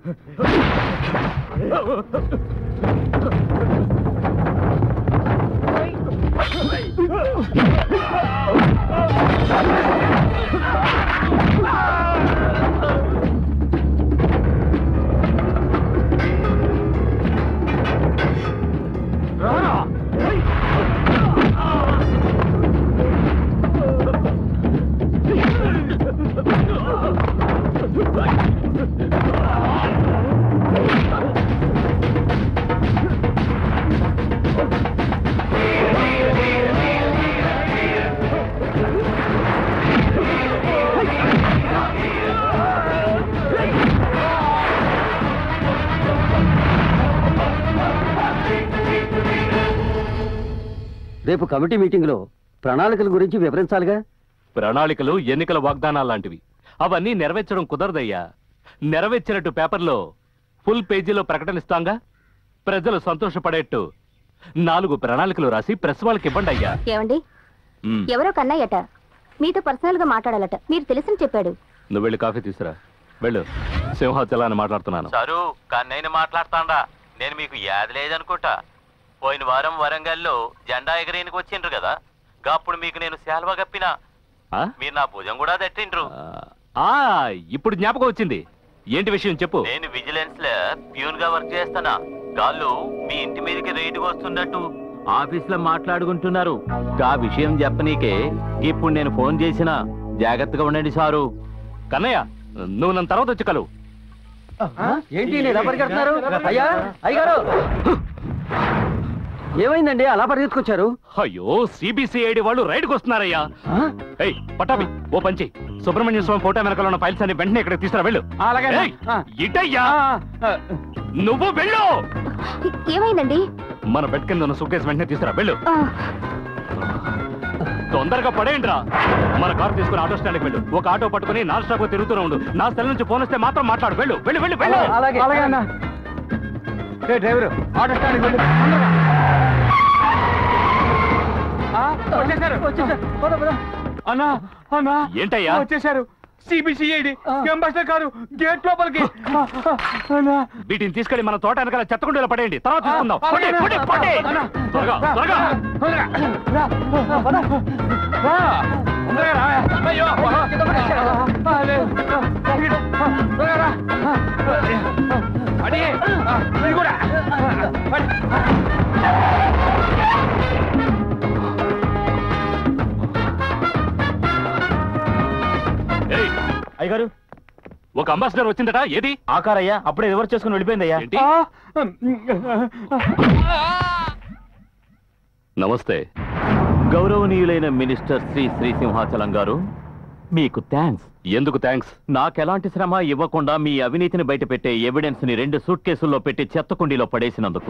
రేపు కమిటీ మీటింగ్ లో ప్రణాళికల గురించి వివరించాలిగా ప్రణాళికలు ఎన్నికల వాగ్దానాలు లాంటివి అవన్నీ నెరవేర్చడం కుదరదయ్యా నెరవేర్చినట్టు పేపర్లో ఫుల్ పేజీలో ప్రకటనిస్తాంగా ప్రజలు సంతోషపడేట్టు నాలుగు ప్రణాళికలు రాసి ప్రెస్ వాళ్ళకి ఇవ్వండి అయ్యా ఏమండి ఉమ్, ఎవరో కన్నయ్యట మీతో పర్సనల్ గా మాట్లాడాలట మీరు తెలిసిన చెప్పాడు నువ్వు వెళ్ళి కాఫీ తీసురా వెళ్ళు సింహాచలాన్ని మాట్లాడుతున్నాను సారు కన్నయ్యని మాట్లాడతాండా నేను మీకు యాది లేదనుకుంటా పోయిన వారం వరంగల్లో జెండా ఎగరేనికి వచ్చిండ్రు కదా అప్పుడు మీకు నేను శాల్వా కప్పినా ఆ? మీరు నా భుజం కూడా తట్టిండ్రు ఆ ఇప్పుడు జ్ఞాపకం వచ్చింది ఏంటి విషయం చెప్పు నేను విజిలెన్స్ లో ప్యూన్ గా వర్క్ చేస్తానా గాళ్ళు మీ ఇంటి మీదకి రైడ్కి వస్తున్నట్టు ఆఫీస్ లో మాట్లాడుకుంటున్నారు ఆ విషయం చెప్పనీకే ఇప్పుడు నేను ఫోన్ చేసిన జాగ్రత్తగా ఉండండి సారు కన్నయ్య నువ్వు నన్ను తర్వాత వచ్చి కలువు ఏంటి ఇలా పరిగెడుతున్నారు అయ్యా అయ్యగారు ఏమైందండి అలా పరిగెత్తుకొచ్చారు అయ్యో సిబిసిఐడి వాళ్ళు రైడ్కి వస్తున్నారయ్యా ఏయ్ పట్టాపి ఓ పంచి సుబ్రహ్మణ్య స్వామి ఫోటో వెనకాల ఉన్న ఫైల్స్ అన్ని వెంటనే ఇక్కడ తీసుకురా వెళ్ళు అలాగే ఏయ్, ఇటయ్యా నువ్వు వెళ్ళు ఏమైందండి మన బెడ్ కింద ఉన్న సుకేస్ వెంటనే తీసుకురా వెళ్ళు ఆ, తొందరగా పడేయండి రా మన కారు తీసుకుని ఆటో స్టాండ్కి వెళ్ళు ఒక ఆటో పట్టుకుని నాన్ స్టాప్ తిరుగుతూనే ఉండు నా సెల్ నుంచి ఫోన్ వస్తే మాత్రం మాట్లాడు వెళ్ళు వెళ్ళు వెళ్ళు వెళ్ళు అలాగే అలాగే అన్న డ్రైవర్ ఆటో స్టాండ్కి వెళ్ళు తొందరగా. ఆ, వచ్చేసారు వచ్చేసారు పద పద అన్నా అన్నా ఏంటయ్యా వచ్చేసారు సిబిసిఐడి అంబాసిడర్ కారు గేట్ లోపలికి అన్నా వీటిని తీసుకెళ్లి మన తోట వెనకాల చెత్తకుండీలో పడేయండి తర్వాత చూసుకుందాం పొడి, పొడి, పొడి. త్వరగా, త్వరగా. ఏయ్, అయ్యగారు ఒక అంబాసిడర్ వచ్చిందట ఏది ఆకారయ్యా అప్పుడే రివర్స్ చేసుకుని వెళ్ళిపోయిందయ్యా ఏంటి? నమస్తే గౌరవనీయులైన మినిస్టర్ శ్రీ శ్రీ సింహాచలం గారు మీకు థ్యాంక్స్ ఎందుకు థ్యాంక్స్ నాకెలాంటి శ్రమ ఇవ్వకుండా మీ అవినీతిని బయటపెట్టే ఎవిడెన్స్ ని రెండు సూట్ కేసుల్లో పెట్టి చెత్త కుండీలో పడేసినందుకు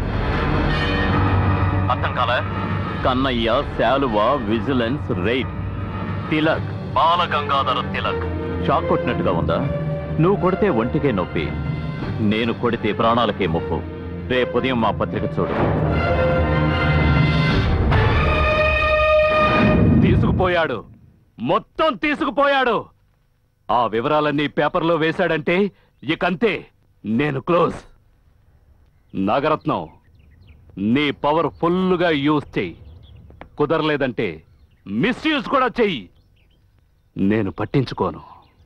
అర్థం కాల కన్నయ్య శాలువా vigilance raid Tilak Bala Gangadhara Tilak shock కొట్టినట్టుగా ఉందా నువ్వు కొడితే ఒంటికే నొప్పి నేను కొడితే ప్రాణాలకే ముప్పు రేపు ఉదయం మా పత్రిక చూడు తీసుకుపోయాడు మొత్తం తీసుకుపోయాడు ఆ వివరాలన్నీ పేపర్లో వేశాడంటే ఇకంతే నేను క్లోజ్ నాగరత్నం నీ పవర్ ఫుల్గా యూజ్ చెయ్యి కుదరలేదంటే మిస్యూజ్ కూడా చెయ్యి నేను పట్టించుకోను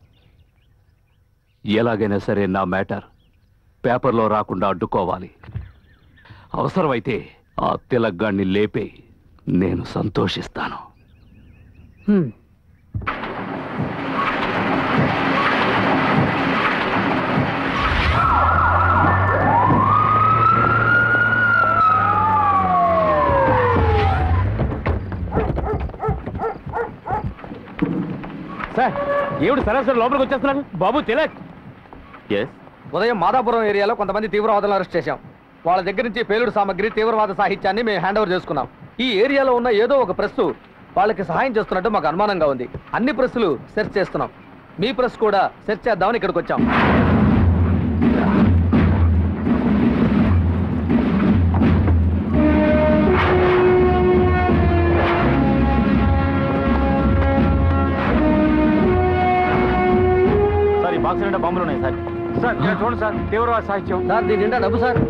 ఎలాగైనా సరే నా మ్యాటర్ పేపర్లో రాకుండా అడ్డుకోవాలి అవసరమైతే ఆ తిలగ్గాన్ని లేపే నేను సంతోషిస్తాను సార్ ఏమిటి సరాసరి లోపలికి వచ్చేస్తున్నారు బాబు తిలక్ ఎస్ ఉదయం మాదాపురం ఏరియాలో కొంతమంది తీవ్రవాదులను అరెస్ట్ చేశాం వాళ్ళ దగ్గర నుంచి పేలుడు సామగ్రి తీవ్రవాద సాహిత్యాన్ని మేము హ్యాండ్ ఓవర్ చేసుకున్నాం ఈ ఏరియాలో ఉన్న ఏదో ఒక ప్రెస్ వాళ్ళకి సహాయం చేస్తున్నట్టు మాకు అనుమానంగా ఉంది అన్ని ప్రెస్సులు సెర్చ్ చేస్తున్నాం మీ ప్రెస్ కూడా సెర్చ్ చేద్దామని ఇక్కడికి వచ్చాం సార్ ఈ బాక్స్ నిండా బాంబులు ఉన్నాయి సార్ సార్ ఇలా చూడండి సార్ తీవ్రవాద సాహిత్యం సార్ దీని నిండా డబ్బు సార్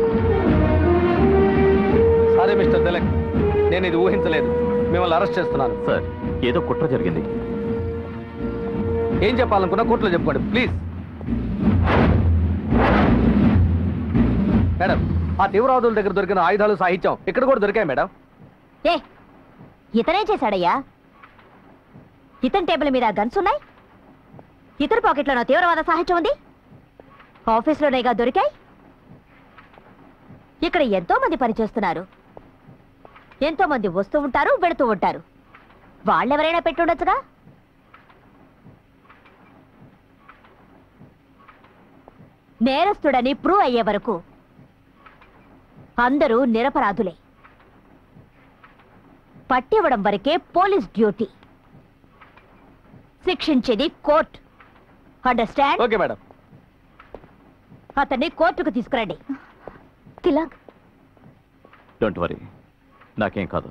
సారీ మిస్టర్ తిలక్ నేను ఇది ఊహించలేదు మిమ్మల్ని అరెస్ట్ చేస్తున్నాను సార్ ఏదో కుట్ర జరిగింది ఏం చెప్పాలనుకున్నా కోర్టులో చెప్పుకోండి ప్లీజ్ మేడం ఆ తీవ్రవాదుల దగ్గర దొరికిన ఆయుధాలు సాహిత్యం ఇక్కడ కూడా దొరికాయి మేడం ఏ ఇతనేం చేశాడయ్యా ఇతని టేబుల్ మీద గన్స్ ఉన్నాయి ఇతని పాకెట్లో నా తీవ్రవాద సాహిత్యం ఉంది ఆఫీస్లోనేగా దొరికాయి ఇక్కడ ఎంతో మంది పనిచేస్తున్నారు ఎంతో మంది వస్తూ ఉంటారు వెళుతూ ఉంటారు వాళ్ళెవరైనా పెట్టుండొచ్చుగా నేరస్తుడని ప్రూవ్ అయ్యే వరకు అందరూ నిరపరాధులే పట్టివ్వడం వరకే పోలీస్ డ్యూటీ శిక్షించేది కోర్ట్ అండర్స్టాండ్ ఓకే మేడం అతన్ని కోర్టుకు తీసుకురండి తిలక్ డోంట్ వరీ నాకేం కాదు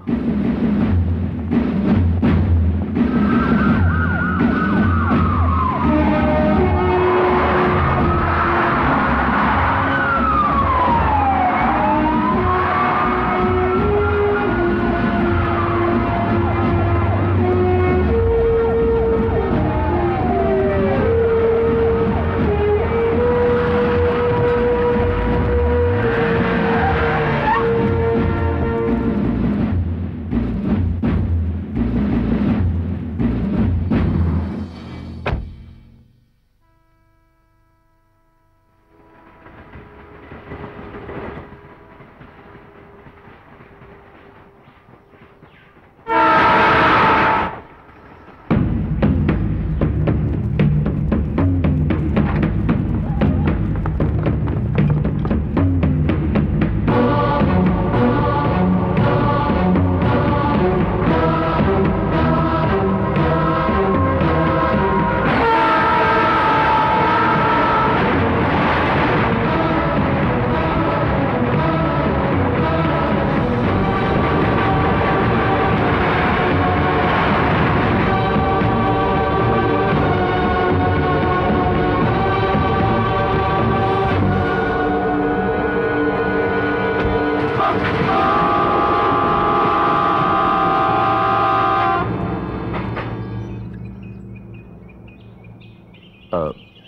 ఆ,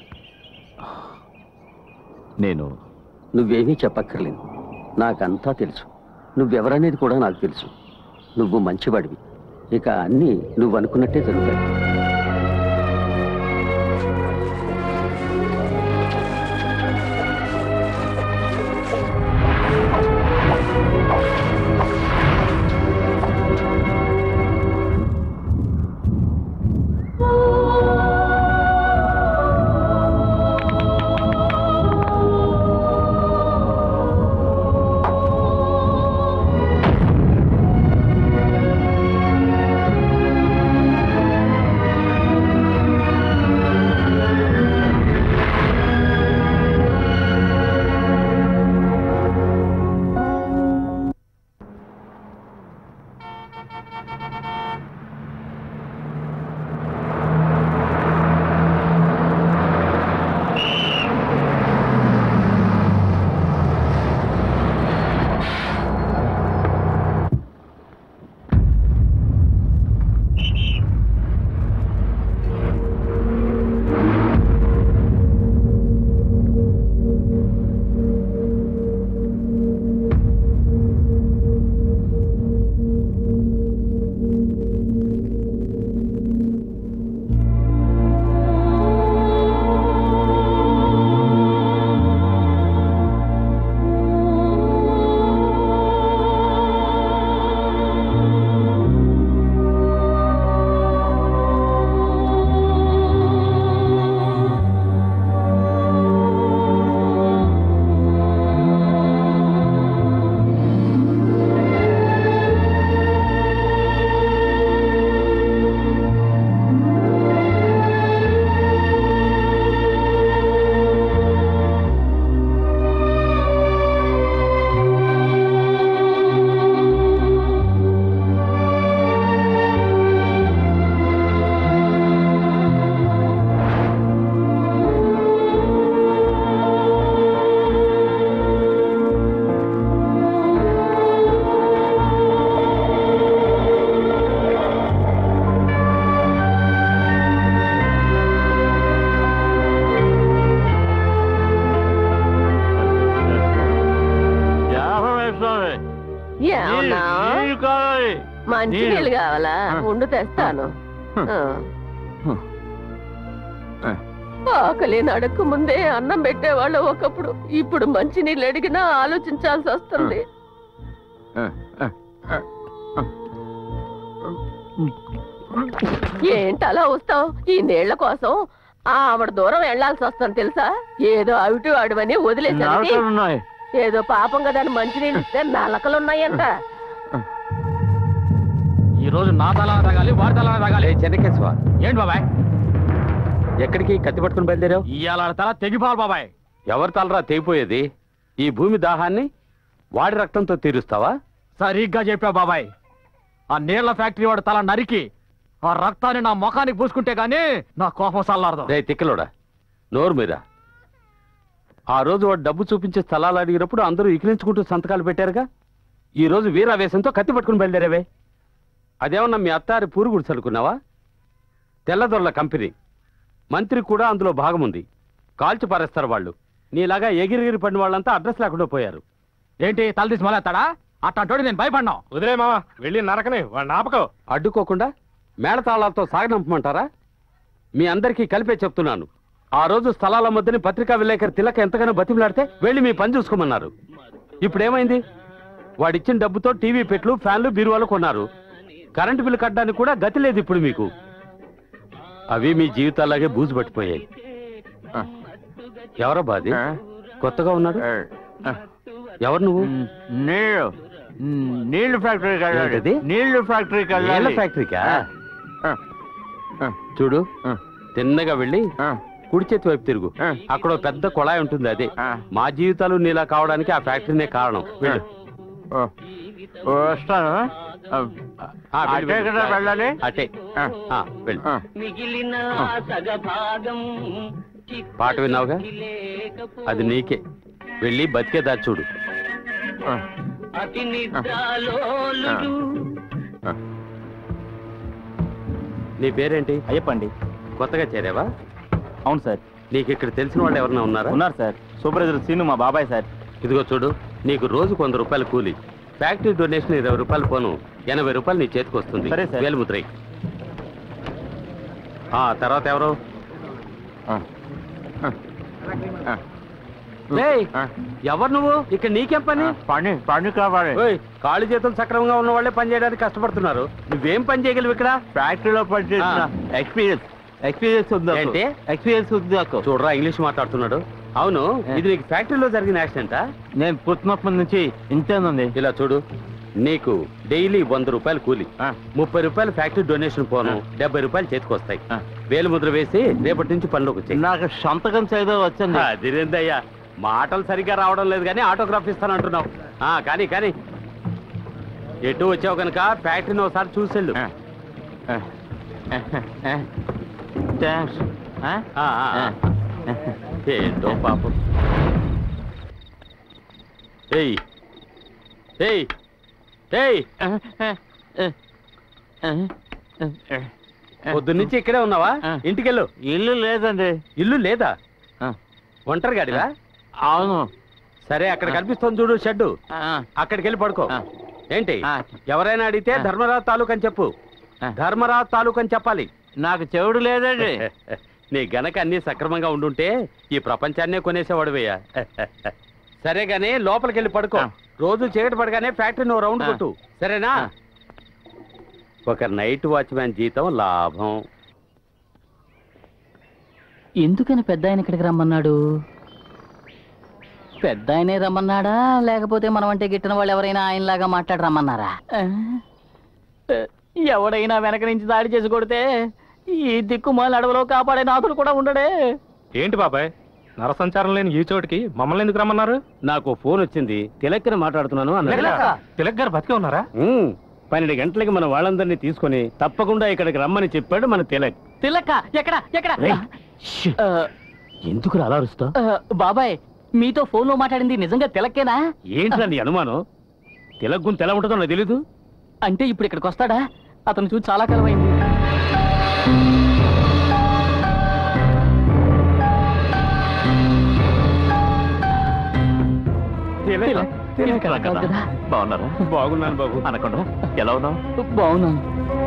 నేను నువ్వేమీ చెప్పక్కర్లేదు నాకంతా తెలుసు నువ్వెవరనేది కూడా నాకు తెలుసు నువ్వు మంచివాడివి ఇక అన్నీ నువ్వు అనుకున్నట్టే జరుగుతాయి ఆ మంచి నీళ్ళు. నీళ్ళు కావాలా ఉండు తెస్తాను ఆ. ఆకలి నడక ముందే అన్నం పెట్టేవాళ్ళు ఒకప్పుడు ఇప్పుడు మంచి నీళ్ళు అడిగినా ఆలోచించాల్సి వస్తుంది ఏంటి అలా వస్తావు ఈ నీళ్ల కోసం ఆవిడ దూరం వెళ్లాల్సి వస్తుంది తెలుసా ఏదో అవిటి అడువని వదిలేసరికి ఉన్నాయి ఏదో పాపం కదా అని మంచి నీళ్ళు ఇస్తే నలకలున్నాయంట ఈ రోజు నా తల తాగాలి వాడి తల తాగాలి చెన్నకేశ్వా ఏంటి బాబాయ్ ఎక్కడికి కత్తి పట్టుకుని బయలుదేరావు ఇవాళ తల తెగిపోవాలి బాబాయ్ ఎవరి తలరా తెగిపోయేది ఈ భూమి దాహాన్ని వాడి రక్తంతో తీరుస్తావా సరిగ్గా చెప్పావు బాబాయ్ ఆ నీళ్ల ఫ్యాక్టరీ వాడు తల నరికి ఆ రక్తాన్ని నా ముఖానికి పూసుకుంటే గానీ నా కోపం సల్లారదు రే తిక్కలోడా నోరు మీద ఆ రోజు వాడు డబ్బు చూపించే స్థలాలు అడిగినప్పుడు అందరూ ఇకిలించుకుంటూ సంతకాలు పెట్టారుగా ఈ రోజు వీరావేశంతో కత్తి పట్టుకుని బయలుదేరావే అదేమన్నా మీ అత్తారి పూరుగుడు చల్లుకున్నావా తెల్లదొరల కంపెనీ మంత్రి కూడా అందులో భాగం ఉంది కాల్చి పారేస్తారు వాళ్ళు నీలాగా ఎగిరిగిరి పడిన వాళ్ళంతా అడ్రస్ లేకుండా పోయారు ఏంటి తల తీసి మొలేస్తాడా అట్లాంటోడి నేను భయపడినా వదిలే మావా వెళ్ళి నరకనే వాడు నాపకం అడ్డుకోకుండా మేళతాళాలతో సాగనంపమంటారా మీ అందరికీ కలిపే చెప్తున్నాను ఆ రోజు స్థలాల మధ్యని పత్రికా విలేకరి తిలక ఎంతగానో బతిమలాడితే వెళ్ళి మీ పని చూసుకోమన్నారు ఇప్పుడేమైంది వాడిచ్చిన డబ్బుతో టీవీ పెట్లు ఫ్యాన్లు బీరువాలు కొన్నారు కరెంటు బిల్లు కట్టడానికి కూడా గతి లేదు ఇప్పుడు మీకు అవి మీ జీవితాలాగే బూజు పట్టిపోయాయి ఎవరో బాది కొత్తగా ఉన్నాడు ఎవరు నువ్వు నీళ్ళు నీళ్లు ఫ్యాక్టరీకి వెళ్ళాలి ఏంటది? నీళ్లు ఫ్యాక్టరీకి నీళ్ళ వెళ్ళాలి ఫ్యాక్టరీకా చూడు తిన్నగా వెళ్ళి కుడి చేతి వైపు తిరుగు అక్కడ ఓ పెద్ద కుళాయి ఉంటుంది అదే మా జీవితాలు నీలా కావడానికి ఆ ఫ్యాక్టరీనే కారణం వెళ్ళు వస్తాను ఆ, వెళ్ళు, అటే వెళ్ళు. కదా వెళ్ళాలి అటే ఆ, వెళ్ళు మిగిలిన సగభాగం పాట విన్నావుగా అది నీకే వెళ్ళి బతికేదా చూడు అతి నిద్రాలోలుడు నీ పేరేంటి అయ్యప్పండి కొత్తగా చేరావా అవును సార్ నీకు ఇక్కడ తెలిసిన వాళ్ళు ఎవరన్నా ఉన్నారా ఉన్నారు సార్ సూపర్ ఎదురు సీను మా బాబాయ్ సార్ ఇదిగో చూడు నీకు రోజు వంద రూపాయలు కూలి ఫ్యాక్టరీ డొనేషన్ ఇరవై రూపాయలు పోను ఎనభై రూపాయలు నీ చేతికి వస్తుంది సరే, సార్. వేలుముద్రై ఆ తర్వాత ఎవరు ఏయ్, ఎవరు నువ్వు ఇక్కడ నీకేం పని పని పని కావాలి ఓయ్, కాళ్ళు చేతులు సక్రమంగా ఉన్న వాళ్ళే పని చేయడానికి కష్టపడుతున్నారు నువ్వేం పని చేయగలవు ఇక్కడ ఫ్యాక్టరీలో పనిచేసిన ఎక్స్పీరియన్స్ ఎక్స్పీరియన్స్ ఉంది నాకు. ఏంటి? ఎక్స్పీరియన్స్ ఉంది నాకు చూడరా ఇంగ్లీష్ మాట్లాడుతున్నాడు అవును ఇది నీకు ఫ్యాక్టరీలో జరిగిన యాక్సిడెంటా నేను పుట్టినప్పటి నుంచి ఇంతేనండి ఇలా చూడు నీకు డైలీ వంద రూపాయలు కూలి ముప్పై రూపాయలు ఫ్యాక్టరీ డొనేషన్ పోను డెబ్బై రూపాయలు చేతికి వస్తాయి వేలు ముద్ర వేసి రేపటి నుంచి పనిలోకి వచ్చాయి నాకు సంతకం చేయడం వచ్చింది అదిరేందయ్యా మాటలు సరిగ్గా రావడం లేదు కానీ ఆటోగ్రాఫ్ ఇస్తానంటున్నావు ఆ, కానీ కానీ ఎటు వచ్చావు కనుక ఫ్యాక్టరీని ఒకసారి చూసెళ్ళు థ్యాంక్స్ ఆ, ఆ, ఆ. ఏంటో పాపం ఏయ్ ఏయ్ ఏయ్ పొద్దున్నుంచి ఇక్కడే ఉన్నావా ఇంటికెళ్ళు ఇల్లు లేదండి ఇల్లు లేదా ఒంటరి గాడివా అవును సరే అక్కడ కనిపిస్తుంది చూడు షెడ్డు అక్కడికి వెళ్ళి పడుకో ఏంటి ఎవరైనా అడిగితే ధర్మరాజు తాలూకు అని చెప్పు ధర్మరాజు తాలూకు అని చెప్పాలి నాకు చెవుడు లేదండి నీ గనక అన్ని సక్రమంగా ఉండుంటే ఈ ప్రపంచాన్నే కొనేసేవాడువయ్యా సరే గానీ లోపలికి వెళ్ళి పడుకో రోజు చీకటి పడగానే ఫ్యాక్టరీ నువ్వు రౌండ్ కొట్టు సరేనా ఒక నైట్ వాచ్మ్యాన్ జీతం లాభం ఎందుకని పెద్ద ఆయన ఇక్కడికి రమ్మన్నాడు పెద్ద ఆయనే రమ్మన్నాడా లేకపోతే మనం అంటే గిట్టిన వాళ్ళు ఎవరైనా ఆయనలాగా మాట్లాడి రమ్మన్నారా ఆ? ఎవడైనా వెనక నుంచి దాడి చేసి కొడితే ఈ దిక్కుమాల అడవిలో కాపాడే నాథుడు కూడా ఉండడే ఏంటి బాబాయ్ నరసంచారం లేని ఈ చోటికి మమ్మల్ని ఎందుకు రమ్మన్నారు నాకు ఫోన్ వచ్చింది తిలక్కన మాట్లాడుతున్నాను అన్నాడు తిలక్ గారు బతికే ఉన్నారా ఉమ్, పన్నెండు గంటలకి మన వాళ్ళందరినీ తీసుకొని తప్పకుండా ఇక్కడికి రమ్మని చెప్పాడు మన తిలక్ తిలక్క ఎక్కడ ఎక్కడ ఆ, ఎందుకు అలా అరుస్తావు ఆ, బాబాయ్ మీతో ఫోన్లో మాట్లాడింది నిజంగా తిలక్కేనా ఏంటి నీ అనుమానం తిలక్ గుంత ఎలా ఉంటుందో నాకు తెలీదు అంటే ఇప్పుడు ఇక్కడికి వస్తాడా అతను చూసి చాలా కాలం అయింది తిలక్ తిలక్ కాదు కదా బాగున్నారా బాగున్నాను బాబు అనకుండా ఎలా ఉన్నావు బాగున్నాను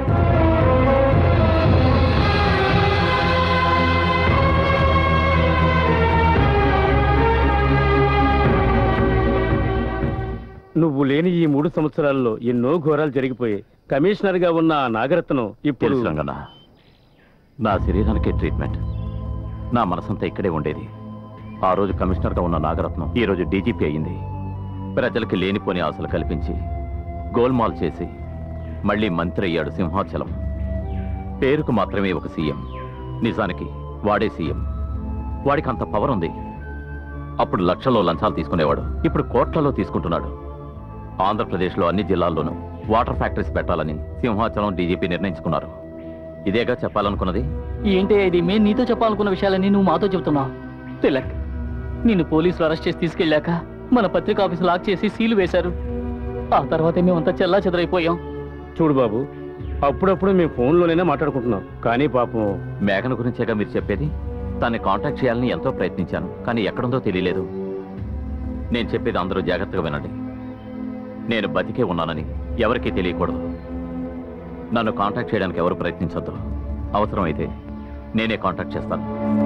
నువ్వు లేని ఈ మూడు సంవత్సరాల్లో ఎన్నో ఘోరాలు జరిగిపోయాయి కమిషనర్ గా ఉన్న ఆ నాగరత్నం ఇప్పుడు తెలుసు రంగన్న నా శరీరానికి ట్రీట్మెంట్ నా మనసంతా ఇక్కడే ఉండేది ఆ రోజు కమిషనర్గా ఉన్న నాగరత్నం ఈ రోజు డీజీపీ అయింది ప్రజలకి లేనిపోని ఆశలు కల్పించి గోల్మాల్ చేసి మళ్ళీ మంత్రి అయ్యాడు సింహాచలం పేరుకు మాత్రమే ఒక సీఎం నిజానికి వాడే సీఎం వాడికి అంత పవర్ ఉంది అప్పుడు లక్షల్లో లంచాలు తీసుకునేవాడు ఇప్పుడు కోట్లలో తీసుకుంటున్నాడు ఆంధ్రప్రదేశ్లో అన్ని జిల్లాల్లోనూ వాటర్ ఫ్యాక్టరీస్ పెట్టాలని సింహాచలం డీజీపీ నిర్ణయించుకున్నారు ఇదేగా చెప్పాలనుకున్నది ఏంటి ఇది మేము నీతో చెప్పాలనుకున్న విషయాలని నువ్వు మాతో చెబుతున్నావు తిలక్ నిన్ను పోలీసులు అరెస్ట్ చేసి తీసుకెళ్ళాక మన పత్రికా ఆఫీస్ లాక్ చేసి సీలు వేశారు ఆ తర్వాతే మేమంతా చెల్లా చెదరైపోయాం చూడు బాబు అప్పుడప్పుడు మేము ఫోన్లోనైనా మాట్లాడుకుంటున్నాం కానీ పాపం మేఘన గురించేగా మీరు చెప్పేది తన్ని కాంటాక్ట్ చేయాలని ఎంతో ప్రయత్నించాను కానీ ఎక్కడుందో తెలియలేదు నేను చెప్పేది అందరూ జాగ్రత్తగా వినండి నేను బతికే ఉన్నానని ఎవరికీ తెలియకూడదు నన్ను కాంటాక్ట్ చేయడానికి ఎవరు ప్రయత్నించొద్దు అవసరమైతే నేనే కాంటాక్ట్ చేస్తాను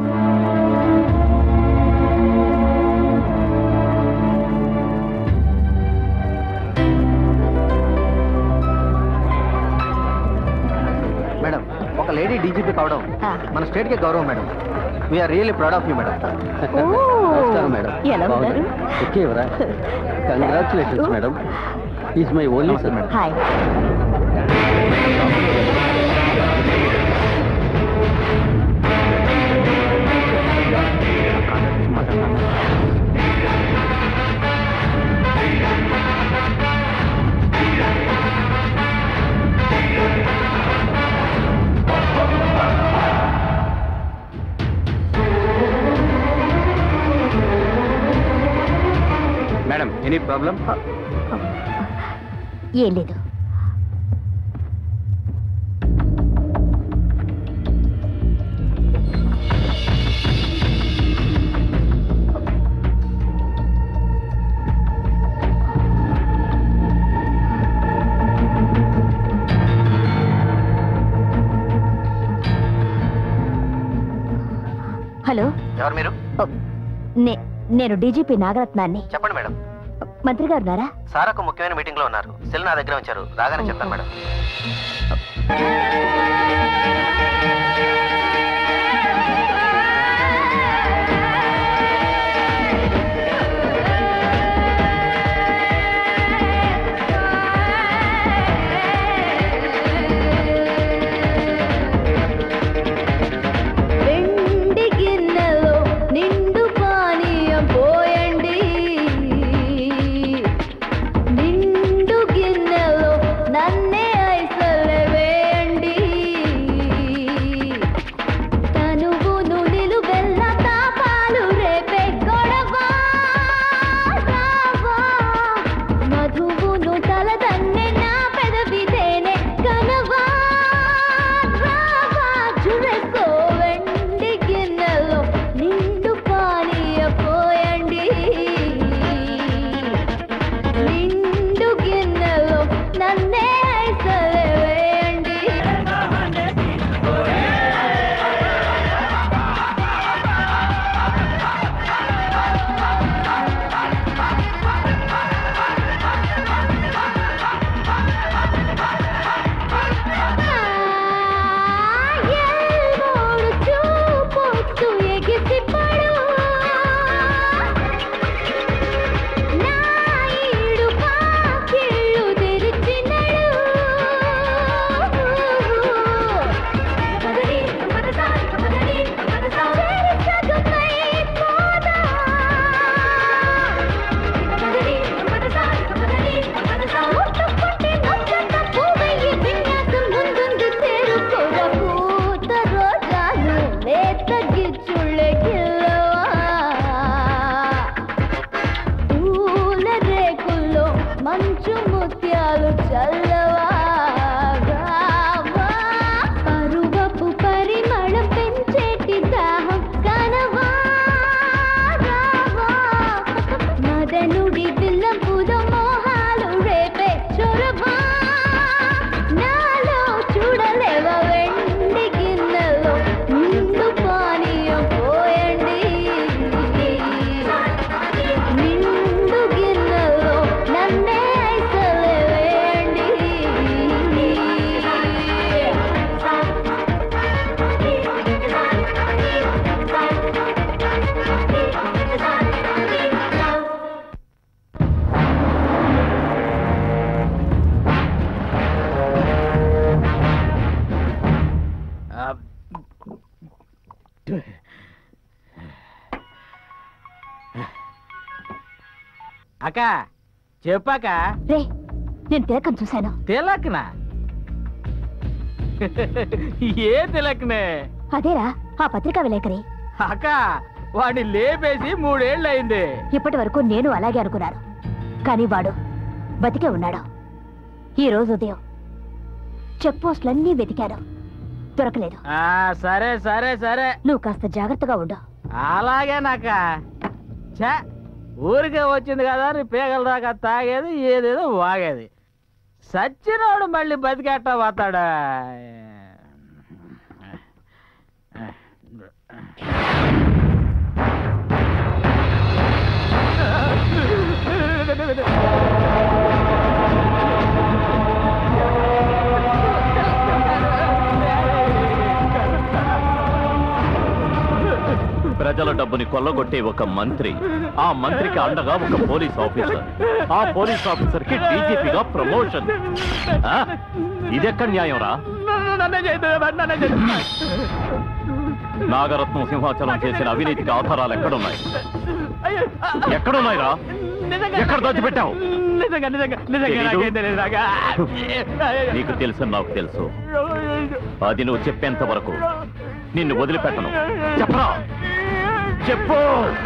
మేడం ఒక లేడీ డీజీపీ కావడం మన స్టేట్ కి గౌరవం madam we're really proud of you madam నమస్కారం మేడం ఎలా ఉన్నారు? ఓకే ఎవరా congratulations madam is my only son madam hi madam any problem ఏం లేదు హలో ఎవరు మీరు నే- నేను డీజీపీ నాగరత్నాన్ని చెప్పండి మేడం మంత్రి గారు ఉన్నారా సార్ ఒక ముఖ్యమైన మీటింగ్ లో ఉన్నారు సెల్ నా దగ్గర ఉంచారు రాగానే చెప్తాను మేడం వెండి గిన్నెలో నిండు పానీయం పోయండి నిండు గిన్నెలో నన్నే ఐసలే వేయండి అక్క చెప్పాక రే నేను తిలకం చూశాను తిలక్నా ఏ తిలక్నే అదేరా ఆ పత్రికా విలేకరి అక్క వాడిని లేపేసి మూడేళ్ళు అయింది ఇప్పటి వరకు నేను అలాగే అనుకున్నాను కానీ వాడు బతికే ఉన్నాడు ఈ రోజు ఉదయం చెక్ పోస్టులన్నీ వెతికాను దొరకలేదు ఆ సరే సరే సరే నువ్వు కాస్త జాగ్రత్తగా ఉండు అలాగే నాక ఛా ఊరికే వచ్చింది కదా అని పేగల దాకా తాగేది ఏదేదో వాగేది సచ్చినోడు మళ్ళీ బతికేట పోతాడా ప్రజల డబ్బుని కొల్లగొట్టే ఒక మంత్రి ఆ మంత్రికి అండగా ఒక పోలీస్ ఆఫీసర్ ఆ పోలీస్ ఆఫీసర్ కి డీజీపీగా ప్రమోషన్ ఆ? ఇదెక్కడ న్యాయం రా నన్నే చేయదు నన్నే చేయదు నాగరత్నం సింహాచలం చేసిన అవినీతికి ఆధారాలు ఎక్కడున్నాయి ఎక్కడున్నాయిరా ఎక్కడ దాచిపెట్టావు నిజంగా నిజంగా నిజంగా తెలీదు? నాకేం తెలియదు నాకా. నీకు తెలుసు నాకు తెలుసు అది నువ్వు చెప్పేంత వరకు నిన్ను వదిలిపెట్టను చెప్పరా చెప్పు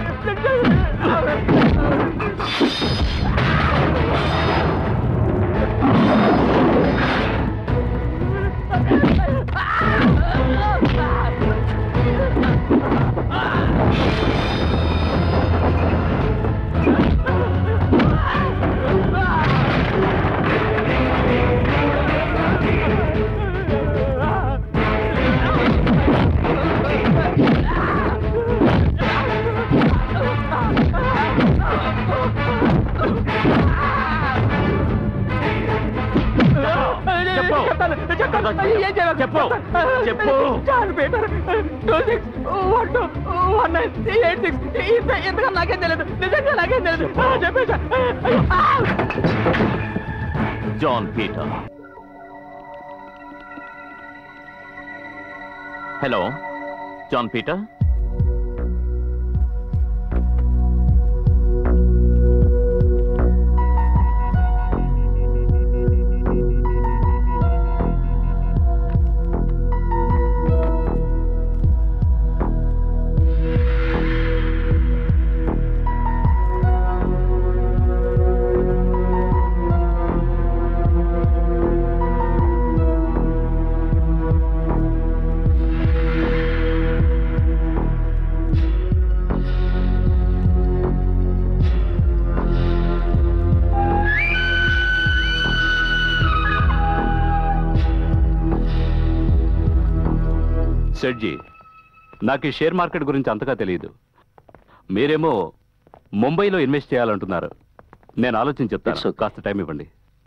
చెప్పు చెప్పు చెప్పు చాలు Peter two six one two one nine eight six ఇంత ఇంతగా నాకేం తెలియదు నిజంగా నాకేం తెలియదు ఆ, చెప్పేసా అయ్యో, ఆ! John Peter hello John Peter షెడ్జీ నాకు ఈ షేర్ మార్కెట్ గురించి అంతగా తెలియదు మీరేమో ముంబైలో ఇన్వెస్ట్ చేయాలంటున్నారు నేను ఆలోచించి చెప్తాను కాస్త టైం ఇవ్వండి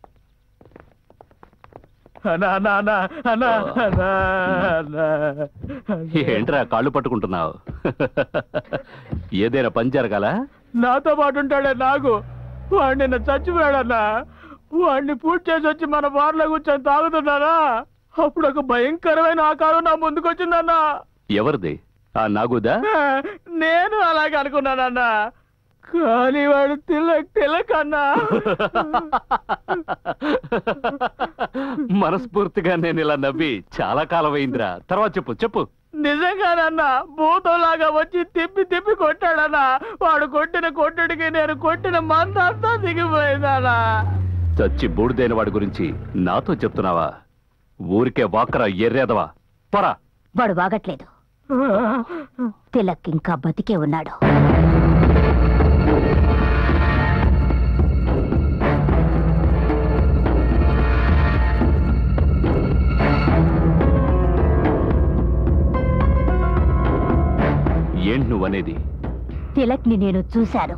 అన్నా అన్నా అన్నా అన్నా అన్నా అన్నా ఏంట్రా కాళ్ళు పట్టుకుంటున్నావు ఏదైనా పని జరగాల నాతో పాటు ఉంటాడే నాకు వాడు నిన్న చచ్చిపోయాడన్నా వాడిని పూజ చేసి వచ్చి మన బార్లో కూర్చొని తాగుతున్నానా అప్పుడు ఒక భయంకరమైన ఆకారం నా ముందుకు వచ్చిందన్నా ఎవరిది ఆ నాగుదా నేను అలాగే అనుకున్నానన్నా కానీ వాడు తిలక్ తిలక్ అన్నా మనస్ఫూర్తిగా నేను ఇలా నవ్వి చాలా కాలం అయిందిరా తర్వాత చెప్పు చెప్పు నిజంగానన్నా భూతంలాగా వచ్చి తిప్పి తిప్పి కొట్టాడన్నా వాడు కొట్టిన కొట్టుడికి నేను కొట్టిన మందంతా దిగిపోయిందన్నా చచ్చి బూడిదైన వాడి గురించి నాతో చెప్తున్నావా ఊరికే వాకరా ఎర్రేదవా పరా వాడు వాగట్లేదు తిలక్ ఇంకా బతికే ఉన్నాడు ఏంటి నువ్వనేది తిలక్ ని నేను చూశాను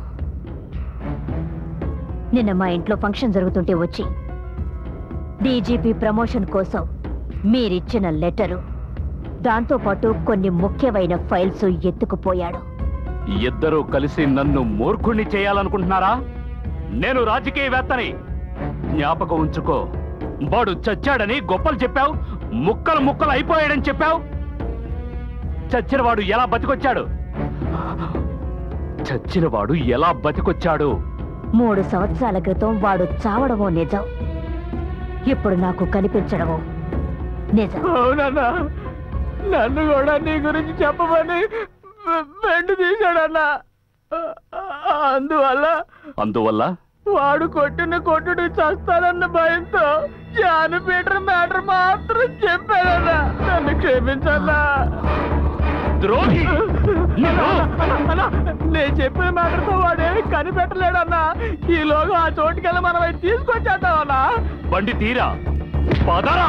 నిన్న మా ఇంట్లో ఫంక్షన్ జరుగుతుంటే వచ్చి డీజీపీ ప్రమోషన్ కోసం మీరిచ్చిన లెటరు దాంతో పాటు కొన్ని ముఖ్యమైన ఫైల్స్ ఎత్తుకుపోయాడు ఇద్దరూ కలిసి నన్ను మూర్ఖుణ్ణి చేయాలనుకుంటున్నారా నేను రాజకీయవేత్తని జ్ఞాపకం ఉంచుకో వాడు చచ్చాడని గొప్పలు చెప్పావు ముక్కలు ముక్కలు అయిపోయాడని చెప్పావు చచ్చినవాడు ఎలా బతికొచ్చాడు చచ్చినవాడు ఎలా బతికొచ్చాడు మూడు సంవత్సరాల క్రితం వాడు చావడమో నిజం ఇప్పుడు నాకు కనిపించడమో నిజం అవునన్నా నన్ను కూడా నీ గురించి చెప్పమని బెండ్ తీశాడన్నా అందువల్ల అందువల్ల వాడు కొట్టిన కొట్టుడు చస్తానన్న భయంతో జాన్ పీటర్ మ్యాటర్ మాత్రం చెప్పాడన్నా నన్ను క్షమించన్నా ద్రోహి నేను చెప్పిన మ్యాటర్తో వాడేమి కనిపెట్టలేడన్నా ఈలోగా ఆ చోటుకెళ్ళి మనం అవి తీసుకొచ్చేద్దామన్నా బండి తీరా పదరా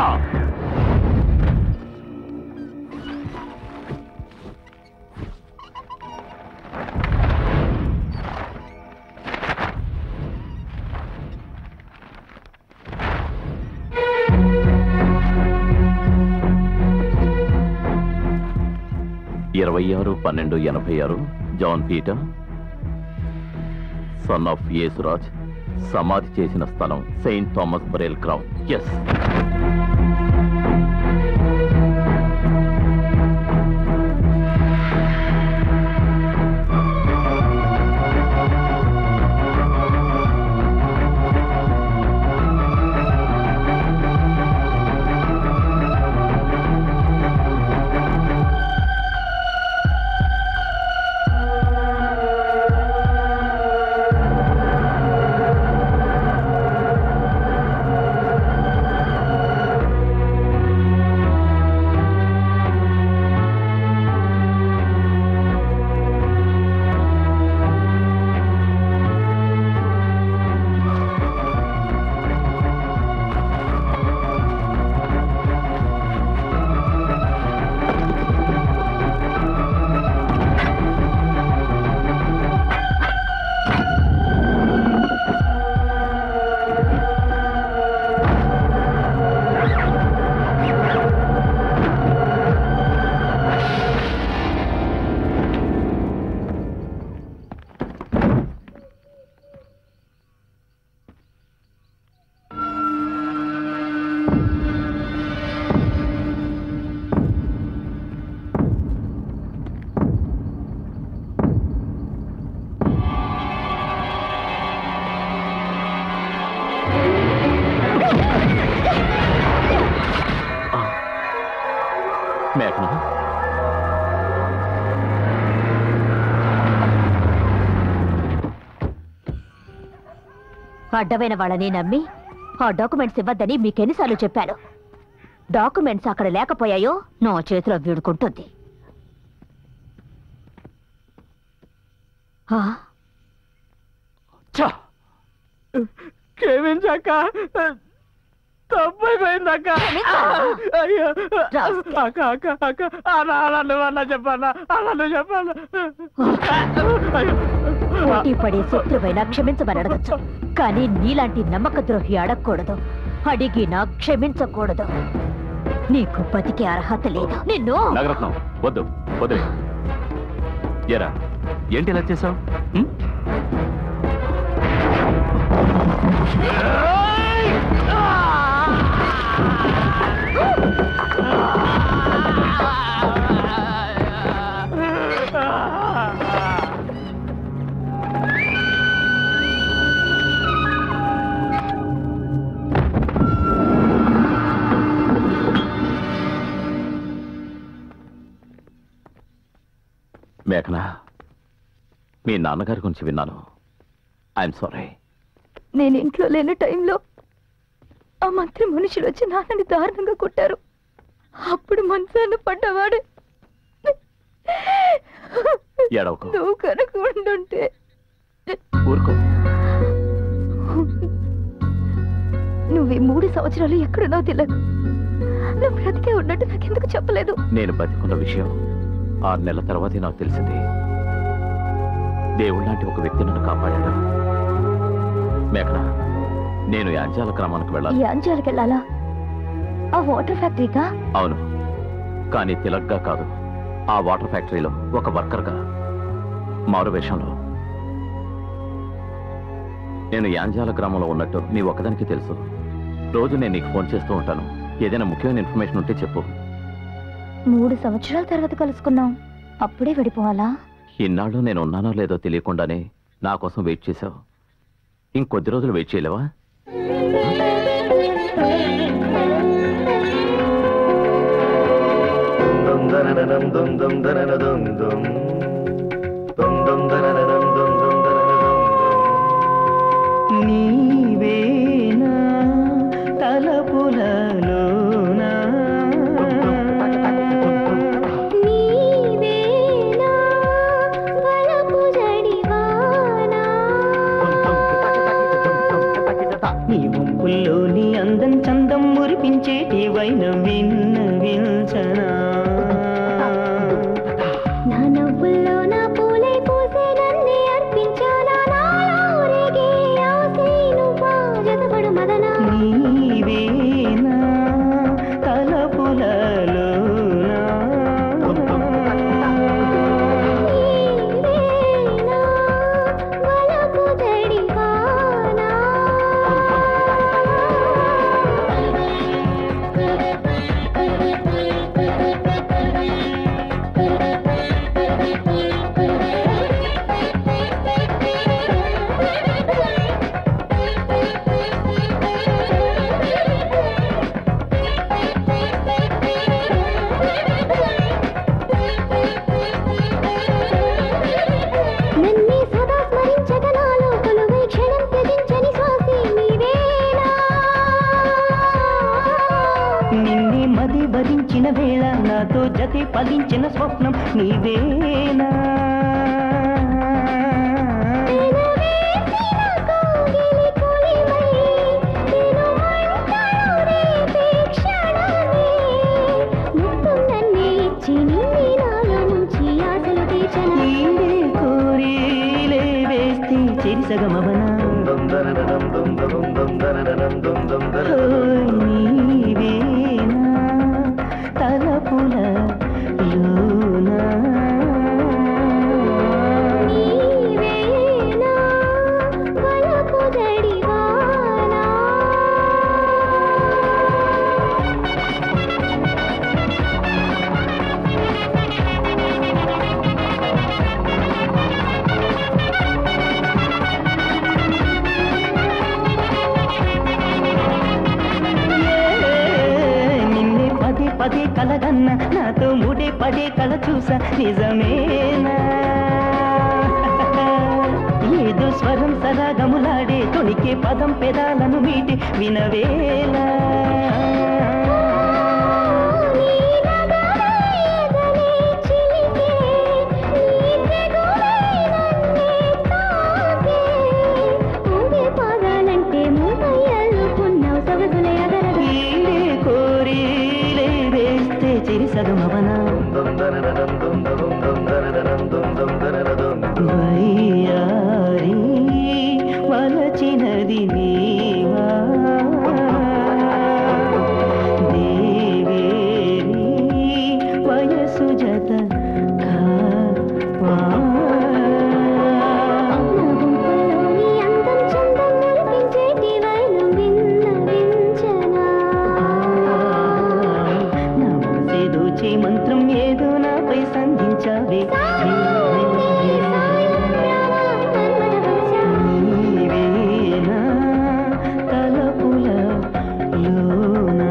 ఇరవై ఆరు పన్నెండు ఎనభై ఆరు John Peter son of Yesuraj సమాధి చేసిన స్థలం saint Thomas burial ground yes మేఘన అడ్డమైన వాళ్ళని నమ్మి ఆ డాక్యుమెంట్స్ ఇవ్వద్దని మీకెన్నిసార్లు చెప్పాను డాక్యుమెంట్స్ అక్కడ లేకపోయాయో నా చేతిలో వీడుకుంటుంది ఆ, క్షమించక్క తప్పైపోయిందక్క అయ్యో అక్క అక్క అక్క అలా అలా నువ్వన్నా చెప్పన్నా అలా నువ్వు చెప్పన్నా పోటీ పడే శత్రువైనా క్షమించమని అడగచ్చు కానీ నీలాంటి నమ్మక ద్రోహి అడగకూడదు అడిగినా క్షమించకూడదు నీకు బతికే అర్హత లేదు నిన్ను నగరత్నం వద్దు వదిలే ఎరా ఏంటి ఇలా చేసావు మేఘన మీ నాన్నగారి గురించి విన్నాను ఐఎమ్ సారీ నేను ఇంట్లో లేని టైంలో ఆ మంత్రి మనుషులు వచ్చి నాన్నని దారుణంగా కొట్టారు అప్పుడు మనసాన పడ్డవాడు ఏడవకు నువ్వు కనుక ఉండుంటే ఊరుకో నువ్వు ఈ మూడు సంవత్సరాలు ఎక్కడున్నావు తెలియదు నువ్వు బ్రతికే ఉన్నట్టు నాకెందుకు చెప్పలేదు నేను బతికున్న విషయం ఆరు నెలల తర్వాతే నాకు తెలిసింది దేవుడు లాంటి ఒక వ్యక్తి నన్ను కాపాడాడు మేఘన నేను యాంజాల గ్రామానికి ఈ వెళ్ళాలి అంజాలకు వెళ్ళాలా ఆ వాటర్ ఫ్యాక్టరీకా అవును కానీ తిలక్గా కాదు ఆ వాటర్ ఫ్యాక్టరీలో ఒక వర్కర్గా మారు వేషంలో నేను యాంజాల గ్రామంలో ఉన్నట్టు నీ ఒక్కదానికి తెలుసు రోజు నేను నీకు ఫోన్ చేస్తూ ఉంటాను ఏదైనా ముఖ్యమైన ఇన్ఫర్మేషన్ ఉంటే చెప్పు మూడు సంవత్సరాల తర్వాత కలుసుకున్నాం అప్పుడే విడిపోవాలా ఇన్నాళ్ళు నేను ఉన్నానో లేదో తెలియకుండానే నా కోసం వెయిట్ చేశావు ఇంకొద్ది రోజులు వెయిట్ చేయలేవా నీవేనా తలపులలోనా నీవేనా వలపు జడివానా నీ వంపుల్లోని అందం చందం మురిపించేటి వైన విన్న విల్చనా నా నవ్వుల్లో నా పూలే పూసే నన్నే అర్పించానా నాలో రేగే ఆసే నువ్వా జతపడు మదనా నీవేనా తలపులలోనా నీవేనా వలపు జడివానా నన్నే సదా స్మరించగనాలో కొలువై క్షణం త్యజించని శ్వాసే నీవేనా నిన్నే మది భరించిన వేళ నాతో జతి పలించిన స్వప్నం నీవేనా పెనవేసిన కోగిలి కొలివై తిరుమంటలు రేపే క్షణమే మొత్తం నన్నే ఇచ్చి నిన్నే నాలో ముంచి ఆశలు తీర్చనా నీవే కోరిలే వేస్తే చెరిసగమవనా నీవేనా తలపుల లోనా నీవేనా వలపు జడివానా నిన్నే పదే పదే కలగన్న నాతో ముడే పడే కల చూసా నిజమేనా ఏదో స్వరం సరాగములాడే తొణికే పదం పెదాలను మీటి వినవేలా పాదాలంటే మూతయ్యల్లుకున్నావు సొగసులే అదరగా ఈడే కోరిలే వేస్తే చెరిసగమవనా వయ్యారి వలచినది నీవా దేవేరి వయసు జత కావా గుంపులోని అందం చందం మురిపించేటి వైనం విన్నవించనా నమసే దోచే మంత్రం ఏదో నాపై సంధించావే నీవేనా తలపుల లోనా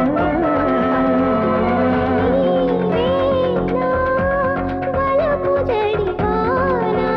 వలపు జడివానా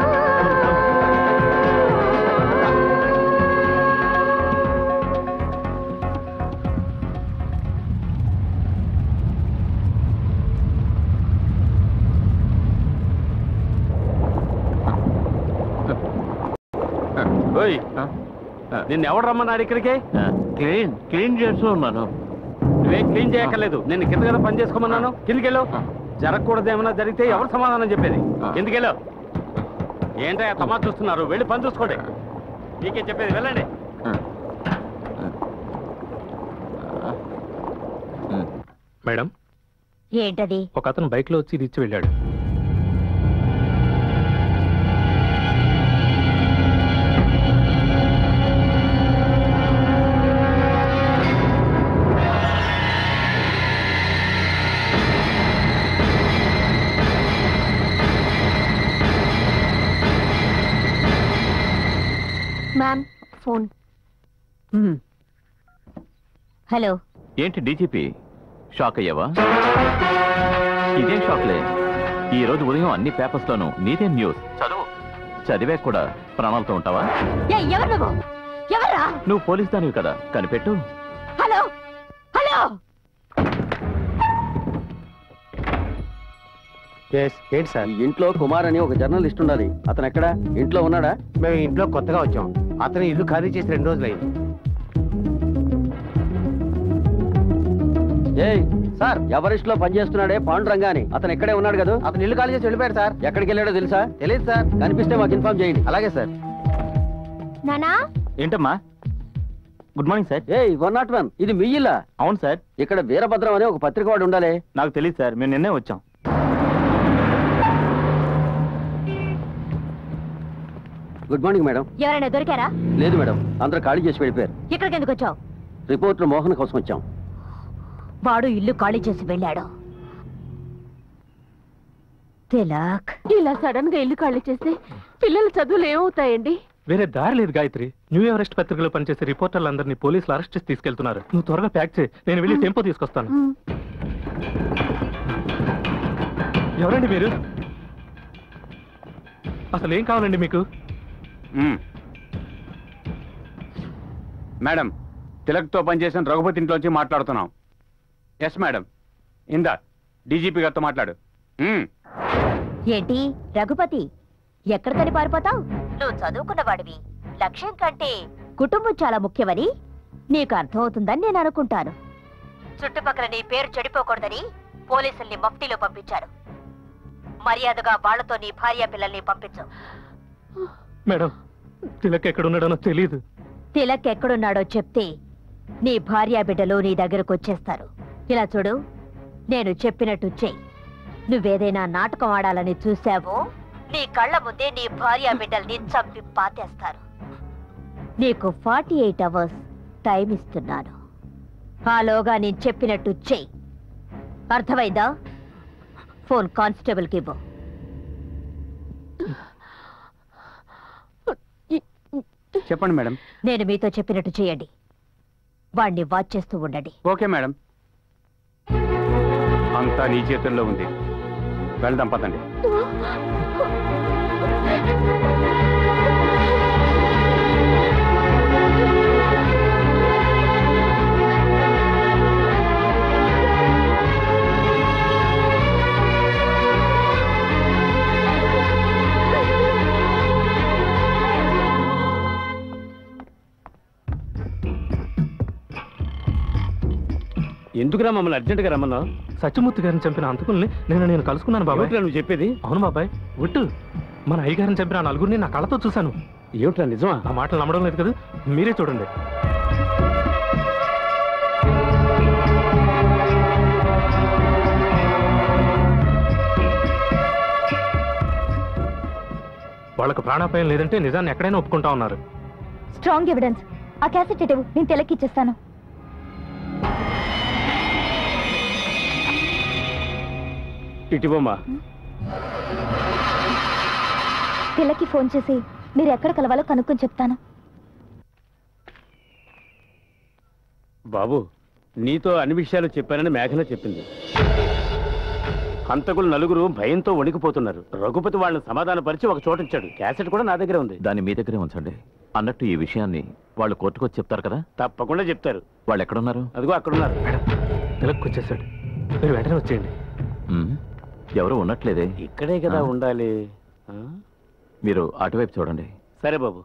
ఓయ్ నిన్ను ఎవడు రమ్మన్నాడు ఇక్కడికి క్లీన్ క్లీన్ చేస్తూ ఉన్నాను నువ్వేం క్లీన్ చేయక్కర్లేదు నేను కింద కదా పని చేసుకోమన్నాను కిందకి వెళ్ళు జరగకూడదు ఏమైనా జరిగితే ఎవరు సమాధానం చెప్పేది కిందకి వెళ్ళు ఏంటో తమా చూస్తున్నారు వెళ్ళి పని చూసుకోండి నీకే చెప్పేది వెళ్ళండి మేడం ఏంటది ఒక అతను బైక్ లో వచ్చి ఇది ఇచ్చి వెళ్ళాడు మా హలో ఏంటి డీజీపీ షాక్ అయ్యావా ఇదేం షాక్లే ఈ రోజు ఉదయం అన్ని పేపర్స్ లోనూ నీదే న్యూస్ చదువు చదివే కూడా ప్రాణాలతో ఉంటావా ఏ ఎవరు నువ్వు ఎవరా నువ్వు పోలీస్ దానివి కదా కనిపెట్టు హలో హలో ఏంటి సార్ ఇంట్లో కుమార్ అని ఒక జర్నలిస్ట్ ఉండాలి అతను ఎక్కడ ఇంట్లో ఉన్నాడా మేము ఇంట్లో కొత్తగా వచ్చాం అతను ఇల్లు ఖాళీ చేసి రెండు రోజులు అయింది ఏయ్ సార్ ఎవరిస్ట్లో పనిచేస్తున్నాడే పాండురంగా అని అతను ఇక్కడే ఉన్నాడు కదా అతను ఇల్లు ఖాళీ చేసి వెళ్ళిపోయాడు సార్ ఎక్కడికి వెళ్ళాడో తెలుసా తెలియదు సార్ కనిపిస్తే మాకు ఇన్ఫార్మ్ చేయండి అలాగే సార్ నానా ఏంటమ్మా గుడ్ మార్నింగ్ సార్ ఏయ్ వన్ నాట్ వన్ ఇది మీ ఇల్లా అవును సార్ ఇక్కడ వీరభద్రం అనే ఒక పత్రిక వాడు ఉండాలి నాకు తెలియదు సార్ మేము నిన్నే వచ్చాం గుడ్ మార్నింగ్ మేడం ఎవరైనా దొరికారా లేదు మేడం అందరూ ఖాళీ చేసి వెళ్ళిపోయారు ఇక్కడికి ఎందుకు వచ్చావు రిపోర్టర్ మోహన్ కోసం వచ్చాం వాడు ఇల్లు ఖాళీ చేసి వెళ్ళాడు తిలక్ ఇలా సడన్ గా ఇల్లు ఖాళీ చేస్తే పిల్లల చదువులు ఏమవుతాయండి వేరే దారి లేదు గాయత్రి న్యూ ఎవరెస్ట్ పత్రికలో పనిచేసే రిపోర్టర్లందరినీ పోలీసులు అరెస్ట్ చేసి తీసుకెళ్తున్నారు నువ్వు త్వరగా ప్యాక్ చేయి నేను వెళ్ళి టెంపో తీసుకొస్తాను ఎవరండి మీరు అసలు ఏం కావాలండి మీకు మేడం తిలక్తో పనిచేసిన రఘుపతి ఇంట్లోంచి మాట్లాడుతున్నాం ఎస్ మేడం ఇందా డీజీపీ గారితో మాట్లాడు మ్మ్. ఏంటి రఘుపతి ఎక్కడికని పారిపోతావు నువ్వు చదువుకున్న వాడివి లక్ష్యం కంటే కుటుంబం చాలా ముఖ్యమని నీకు అర్థమవుతుందని నేను అనుకుంటాను చుట్టుపక్కల నీ పేరు చెడిపోకూడదని పోలీసుల్ని మఫ్టీలో పంపించారు మర్యాదగా వాళ్లతో నీ భార్య పిల్లల్ని పంపించు మేడం తిలక్ ఎక్కడున్నాడనో తెలియదు తిలక్ ఎక్కడున్నాడో చెప్తే నీ భార్య బిడ్డలు నీ దగ్గరకు వచ్చేస్తారు ఇలా చూడు నేను చెప్పినట్టు చెయ్యి నువ్వేదైనా నాటకం ఆడాలని చూశావో నీ కళ్ళ ముందే నీ భార్య బిడ్డల్ని చంపి పాతేస్తారు నీకు ఫార్టీ ఎయిట్ అవర్స్ టైం ఇస్తున్నాను ఆలోగా నేను చెప్పినట్టు చెయ్యి అర్థమైందా ఫోన్ కానిస్టేబుల్కి ఇవ్వు చెప్పండి మేడం నేను మీతో చెప్పినట్టు చేయండి వాణ్ణి వాచ్ చేస్తూ ఉండండి ఓకే మేడం అంతా నీ చేతుల్లో ఉంది వెళ్దాం పదండి ఎందుకురా మమ్మల్ని అర్జెంట్గా రమ్మన్నావు సత్యమూర్తి గారిని చంపిన అంతకుల్ని నేను నేను కలుసుకున్నాను బాబాయ్ ఏమిట్రా నువ్వు చెప్పేది అవును బాబాయ్ ఒట్టు మన అయ్యగారిని చంపిన ఆ నలుగురిని నా కళ్ళతో చూశాను ఏమిట్రా నిజమా ఆ మాటలు నమ్మడం లేదు కదా మీరే చూడండి వాళ్ళకు ప్రాణాపాయం లేదంటే నిజాన్ని ఎక్కడైనా ఒప్పుకుంటా ఉన్నారు స్ట్రాంగ్ ఎవిడెన్స్ ఆ క్యాసెట్ ఇటు నేను తెలకిచ్చేస్తాను ఇటివమ్మా తిలకి ఫోన్ చేసి మీరు ఎక్కడ కలవాలో కనుక్కొని చెప్తాను బాబు నీతో అన్ని విషయాలు చెప్పానని మేఘన చెప్పింది హంతకులు నలుగురు భయంతో వణికిపోతున్నారు రఘుపతి వాళ్ళని సమాధానపరిచి ఒక చోట ఇచ్చాడు క్యాసెట్ కూడా నా దగ్గర ఉంది దాన్ని మీ దగ్గరే ఉంచండి అన్నట్టు ఈ విషయాన్ని వాళ్ళు కోర్టుకు వచ్చి చెప్తారు కదా తప్పకుండా చెప్తారు వాళ్ళు ఎక్కడున్నారు అదిగో అక్కడున్నారు తిలక్ వచ్చేసాడు మీరు వెంటనే వచ్చేయండి మ్మ్. ఎవరు ఉండట్లేదే ఇక్కడే కదా ఆ. ఉండాలి ఆ? మీరు అటువైపు చూడండి సరే బాబు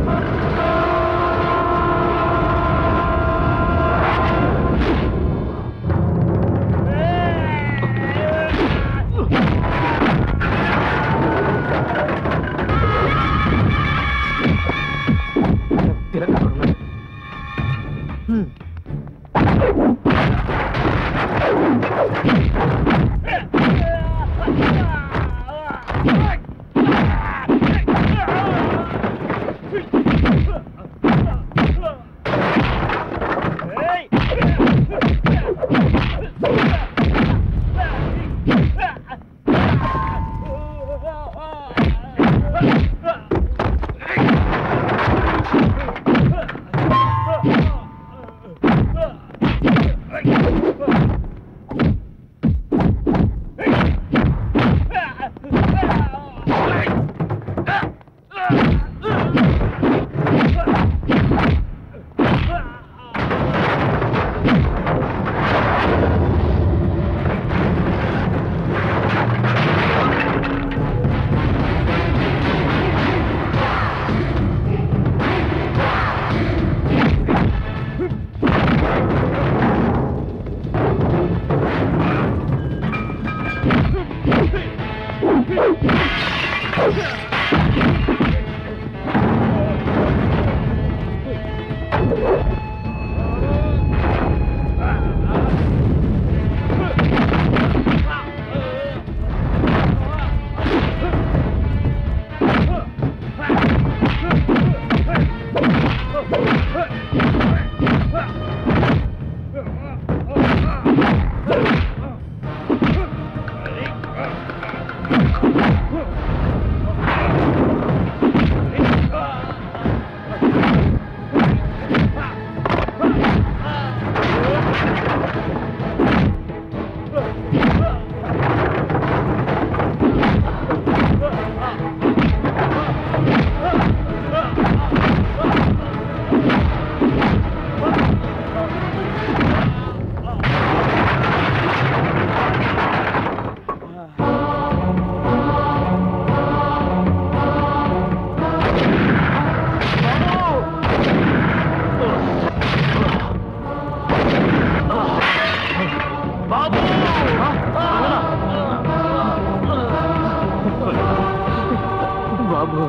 బాబు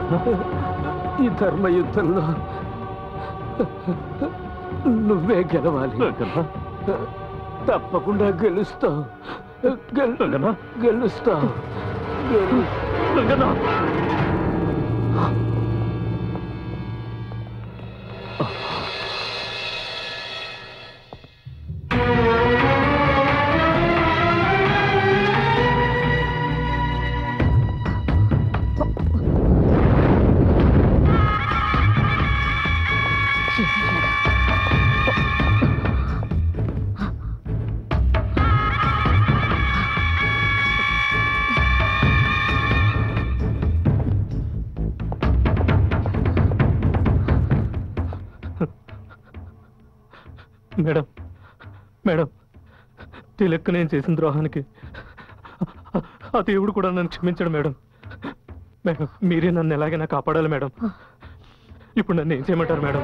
ఈ ధర్మ యుద్ధంలో నువ్వే గెలవాలి తప్పకుండా గెలుస్తావు గెలు- గెలుస్తావు గెలు- మేడం మేడం తిలక్ నేను చేసిన ద్రోహానికి ఆ దేవుడు కూడా నన్ను క్షమించడు మేడం మేడం మీరే నన్ను ఎలాగైనా కాపాడాలి మేడం ఇప్పుడు నన్ను ఏం చేయమంటారు మేడం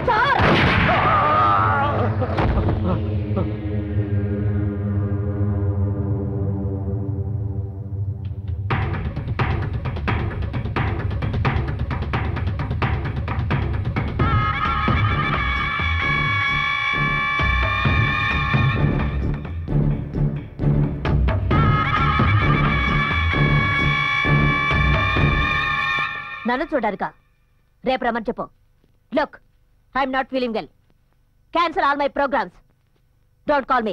నన్ను చూడారుగా రేపు రమ్మని చెప్పు look I'm not feeling well cancel all my programmes don't call me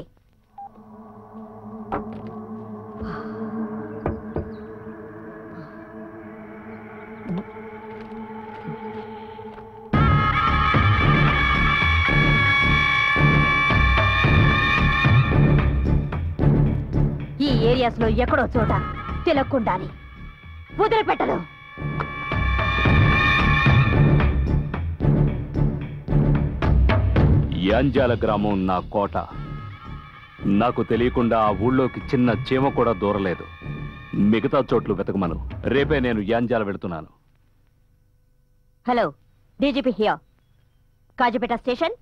ఈ ఏరియాస్ లో ఎక్కడో చోట తిలక్కుండాలి వదిలిపెట్టదు యాంజాల గ్రామం నా కోట నాకు తెలియకుండా ఆ ఊళ్ళోకి చిన్న చీమ కూడా దూరలేదు మిగతా చోట్లు వెతకమను రేపే నేను యాంజాల వెళుతున్నాను hello DGP here Kazipet station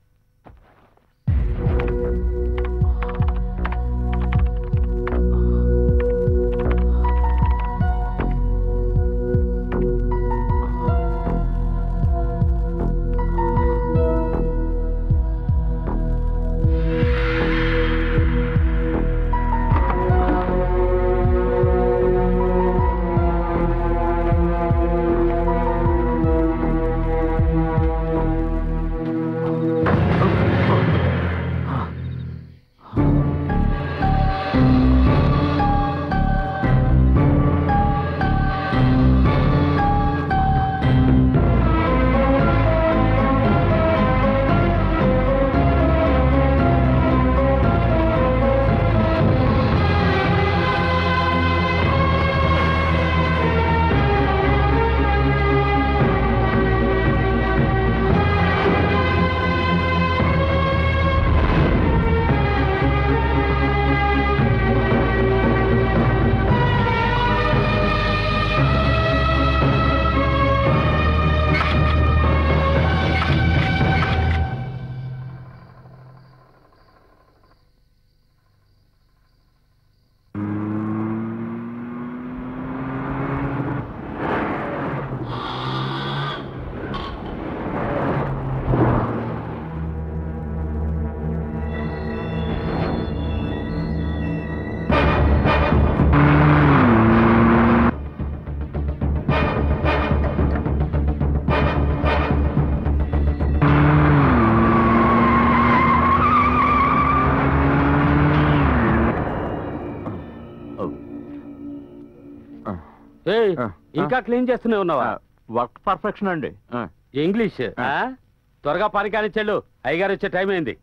ఏయ్, ఇంకా క్లీన్ చేస్తూనే ఉన్నావా వర్క్ పర్ఫెక్షన్ అండి ఇంగ్లీష్ ఆ? త్వరగా పని కానిచ్చాడు అయ్యగారు వచ్చే టైం అయింది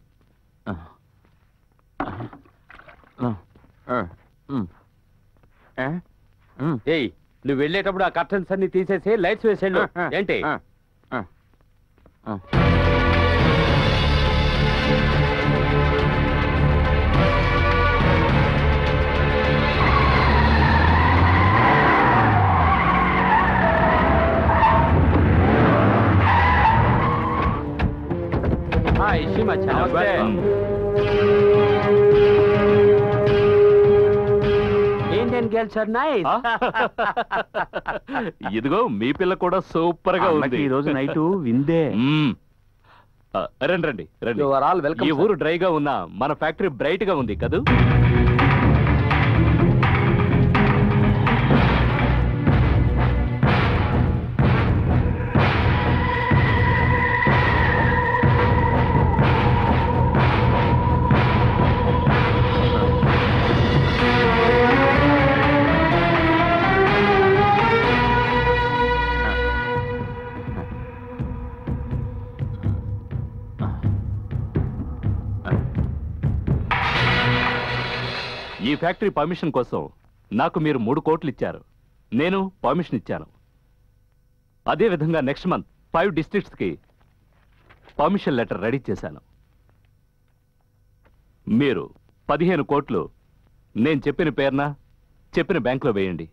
ఏయ్ నువ్వు వెళ్ళేటప్పుడు ఆ కర్టన్స్ అన్ని తీసేసి లైట్స్ వేసేళ్ళు ఏంటి హాయ్ సీమా నమస్తే ఇండియన్ గర్ల్స్ ఆర్ నైస్ ఇదిగో మీ పిల్ల కూడా సూపర్ గా అన్నకి ఉంది ఈ రోజు నైట్ విందే. మ్మ్. ఆ, రండి రండి రండి You are all welcome, ఈ sir. ఊరు డ్రైగా ఉన్నా మన ఫ్యాక్టరీ బ్రైట్ గా ఉంది కదూ ఈ ఫ్యాక్టరీ పర్మిషన్ కోసం నాకు మీరు మూడు కోట్లు ఇచ్చారు నేను పర్మిషన్ ఇచ్చాను అదే విధంగా నెక్స్ట్ మంత్ ఫైవ్ డిస్ట్రిక్ట్స్ కి పర్మిషన్ లెటర్ రెడీ చేశాను మీరు పదిహేను కోట్లు నేను చెప్పిన పేరున చెప్పిన బ్యాంకులో వేయండి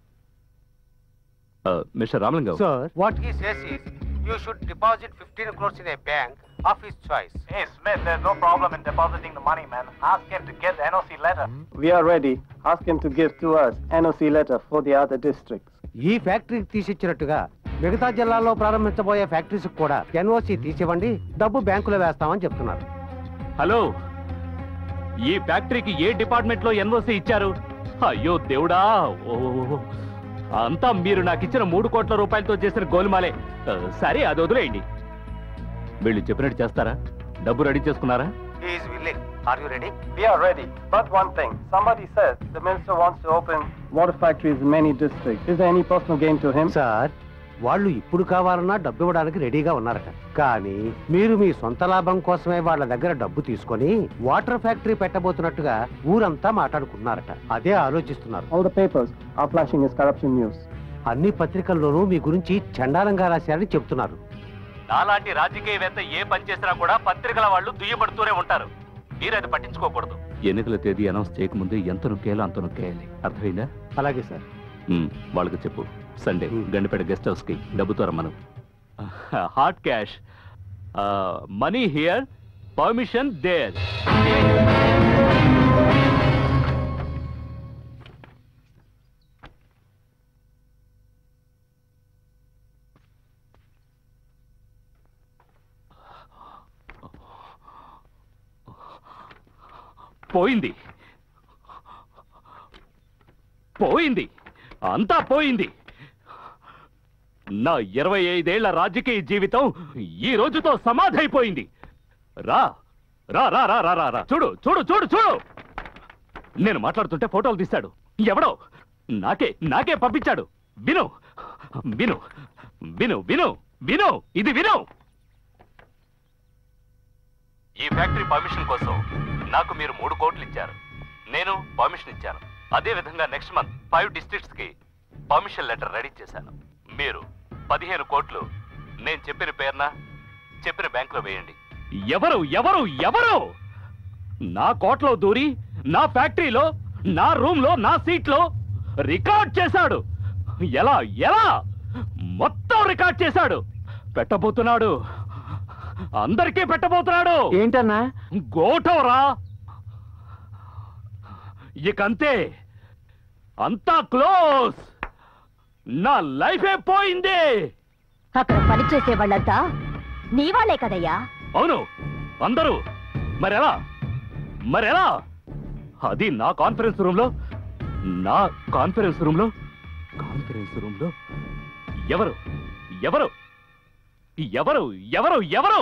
ఆ, mister Ramalingam Sir, what he says is you should deposit 15 crores in a bank of his choice. Hey, Smith, there's no problem in depositing the money, man. Ask him to get the NOC letter. We are ready. Ask him to give to us NOC letter for the other districts. ఈ ఫ్యాక్టరీకి తీసిచ్చినట్టుగా మిగతా జిల్లాల్లో ప్రారంభించబోయే ఫ్యాక్టరీస్ కూడా ఎన్ఓసి తీసివ్వండి డబ్బు బ్యాంకులో వేస్తామని చెప్తున్నారు హలో ఈ ఫ్యాక్టరీకి ఏ డిపార్ట్మెంట్ లో ఎన్ఓసి ఇచ్చారు అయ్యో దేవుడా ఓ అంతా మీరు నాకు ఇచ్చిన మూడు కోట్ల రూపాయలతో చేసిన గోలుమాలే ఆ, సరే అది వదిలేయండి వీళ్ళు చెప్పినట్టు చేస్తారా డబ్బు రెడీ చేసుకున్నారా He is willing. Are you ready? We are ready. But one thing. Somebody says the minister wants to open water factories in many districts. Is there any personal gain to him? Sir వాళ్ళు ఇప్పుడు కావాలన్నా డబ్బు ఇవ్వడానికి రెడీగా ఉన్నారట కానీ మీరు మీ సొంత లాభం కోసమే వాళ్ళ దగ్గర డబ్బు తీసుకొని వాటర్ ఫ్యాక్టరీ పెట్టబోతున్నట్టుగా ఊరంతా మాట్లాడుకున్నారట అదే ఆలోచిస్తున్నారు All the papers are flashing his corruption news. అన్ని పత్రికల్లోనూ మీ గురించి చండాలంగా రాశారని చెప్తున్నారు నాలాంటి రాజకీయవేత్త ఏ పని చేసినా కూడా పత్రికల వాళ్ళు దుయ్యబడుతూనే ఉంటారు మీరు అది పట్టించుకోకూడదు ఎన్నికల తేదీ అనౌన్స్ చేయకముందే ఎంత నొక్కేయాలో అంత నొక్కేయాలి అర్థమైందా అలాగే సార్ ఉమ్, వాళ్ళకి చెప్పు సండే గండిపేట గెస్ట్ హౌస్ కి డబ్బుతో రమ్మను hot cash money here permission there పోయింది పోయింది అంతా పోయింది నా ఇరవై ఐదేళ్ల రాజకీయ జీవితం ఈ రోజుతో సమాధైపోయింది రా రా రా రా రా రా రా చూడు చూడు చూడు చూడు నేను మాట్లాడుతుంటే ఫోటోలు తీశాడు ఎవడో నాకే నాకే పంపించాడు విను విను విను విను విను ఇది విను ఈ ఫ్యాక్టరీ పర్మిషన్ కోసం నాకు మీరు మూడు కోట్లు ఇచ్చారు నేను పర్మిషన్ ఇచ్చాను అదే విధంగా నెక్స్ట్ మంత్ ఫైవ్ డిస్ట్రిక్ట్స్ కి పర్మిషన్ లెటర్ రెడీ చేశాను మీరు పదిహేను కోట్లు నేను చెప్పిన పేరున చెప్పిన బ్యాంకులో వేయండి ఎవరు ఎవరు ఎవరు నా కోట్లో దూరి నా ఫ్యాక్టరీలో నా రూమ్ లో నా సీట్లో రికార్డ్ చేశాడు ఎలా ఎలా మొత్తం రికార్డ్ చేశాడు పెట్టబోతున్నాడు అందరికీ పెట్టబోతున్నాడు ఏంటన్నా గోటవరా ఇకంతే అంతా క్లోజ్ నా లైఫే పోయింది అక్కడ పనిచేసే వాళ్ళంతా నీ వాళ్ళే కదయ్యా అవును అందరూ మరెలా మరెలా అది నా కాన్ఫరెన్స్ రూమ్ లో నా కాన్ఫరెన్స్ రూమ్ లో కాన్ఫరెన్స్ రూమ్ లో ఎవరు ఎవరు ఎవరు ఎవరు ఎవరు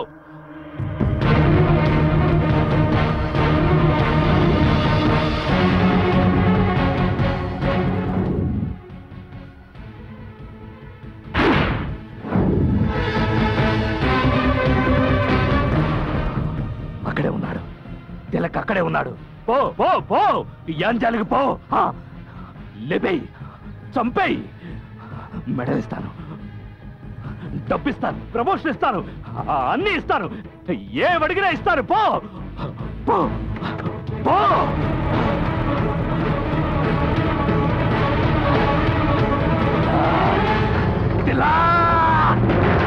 అక్కడే ఉన్నాడు తిలక్ అక్కడే ఉన్నాడు పో పో పో యాంజాలికి పో ఆ, లేపేయ్ చంపేయ్ మెడల్ ఇస్తాను డబ్బిస్తాను ప్రమోషన్ ఇస్తాను ఆ, అన్ని ఇస్తాను ఏ అడిగినా ఇస్తాను పో పో పో తిలక్!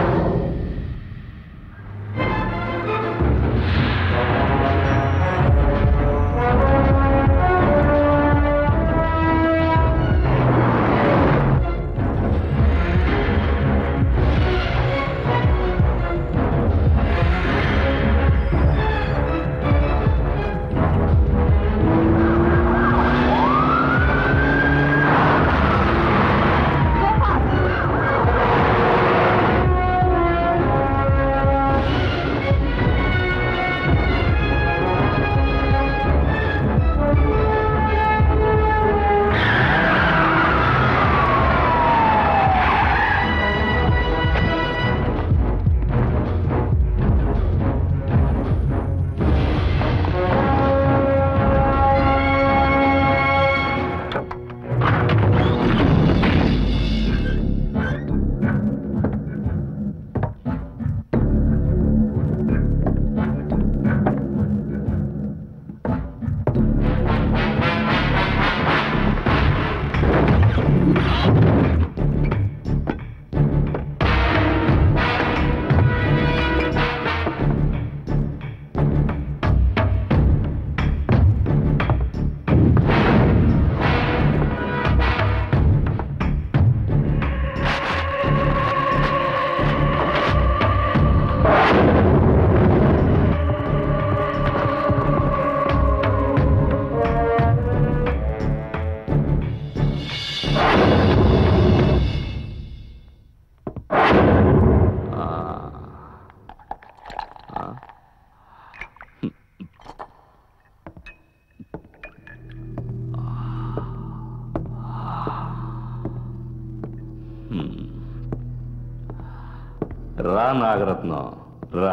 రా నాగరత్నం రా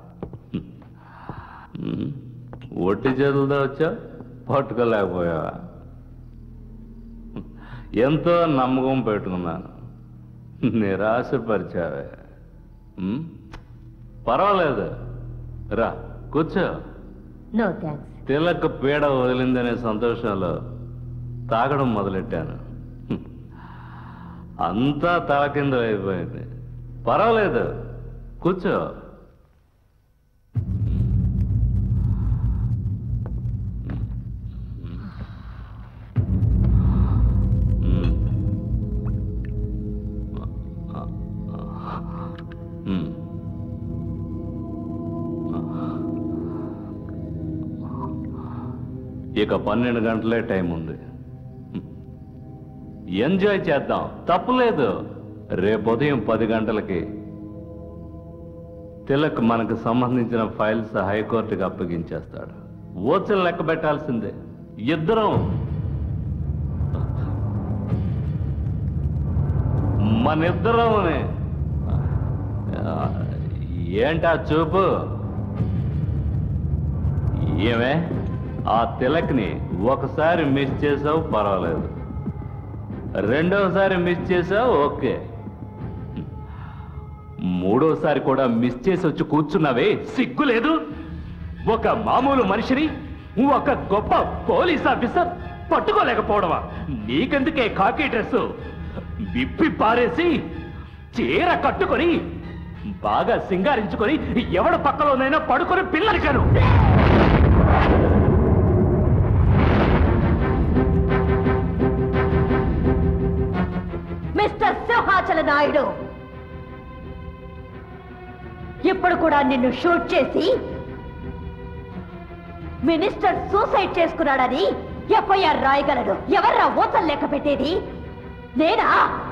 హ్మ్. ఒట్టి చేతులతో వచ్చా పట్టుకోలేకపోయావా ఎంతో నమ్మకం పెట్టుకున్నాను నిరాశపరిచావే హ్మ్? పర్వాలేదు రా కూర్చో నో థ్యాంక్స్ తిలక పీడ వదిలిందనే సంతోషంలో తాగడం మొదలెట్టాను హ్మ్. అంతా తలకిందులైపోయింది పర్వాలేదు కూర్చో మ్మ్. ఇక పన్నెండు గంటలే టైం ఉంది ఎంజాయ్ చేద్దాం తప్పులేదు రేపు ఉదయం పది గంటలకి తిలక్ మనకు సంబంధించిన ఫైల్స్ హైకోర్టుకి అప్పగించేస్తాడు ఓచలు లెక్క పెట్టాల్సిందే ఇద్దరం మనిద్దరం ఏంటా చూపు ఏమే ఆ తిలక్ని ఒకసారి మిస్ చేసావు పర్వాలేదు రెండోసారి మిస్ చేసావు ఓకే మూడోసారి కూడా మిస్ చేసి వచ్చి కూర్చున్నావే సిగ్గు లేదు ఒక మామూలు మనిషిని ఒక గొప్ప పోలీస్ ఆఫీసర్ పట్టుకోలేకపోవడమా నీకెందుకే కాకి డ్రెస్ విప్పి పారేసి చీర కట్టుకొని బాగా సింగారించుకొని ఎవడ పక్కలోనైనా పడుకొని పిల్లరికను మిస్టర్ సింహాచల నాయుడు ఇప్పుడు కూడా నిన్ను షూట్ చేసి మినిస్టర్ సూసైడ్ చేసుకున్నాడని ఎఫ్ఐఆర్ రాయగలడు ఎవర్రా ఊతలు లెక్క పెట్టేది నేనా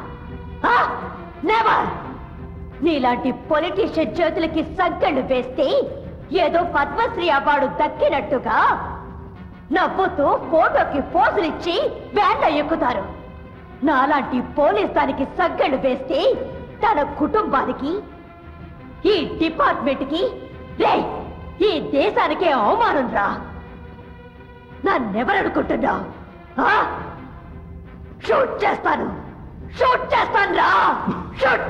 నెవర్ నీలాంటి పొలిటీషియన్ చేతులకి సంకెళ్ళు వేస్తే ఏదో పద్మశ్రీ అవార్డు దక్కినట్టుగా నవ్వుతూ ఫోటోకి పోజులిచ్చి బ్యాండ్ ఎక్కుతారు నాలాంటి పోలీస్ దానికి సగ్గళ్ళు వేస్తే తన కుటుంబానికి ఈ డిపార్ట్మెంట్ కి రే ఈ దేశానికే అవమానం రా నన్నెవరనుకుంటున్నావు ఆ? షూట్ చేస్తాను షూట్ చేస్తాను రా షూట్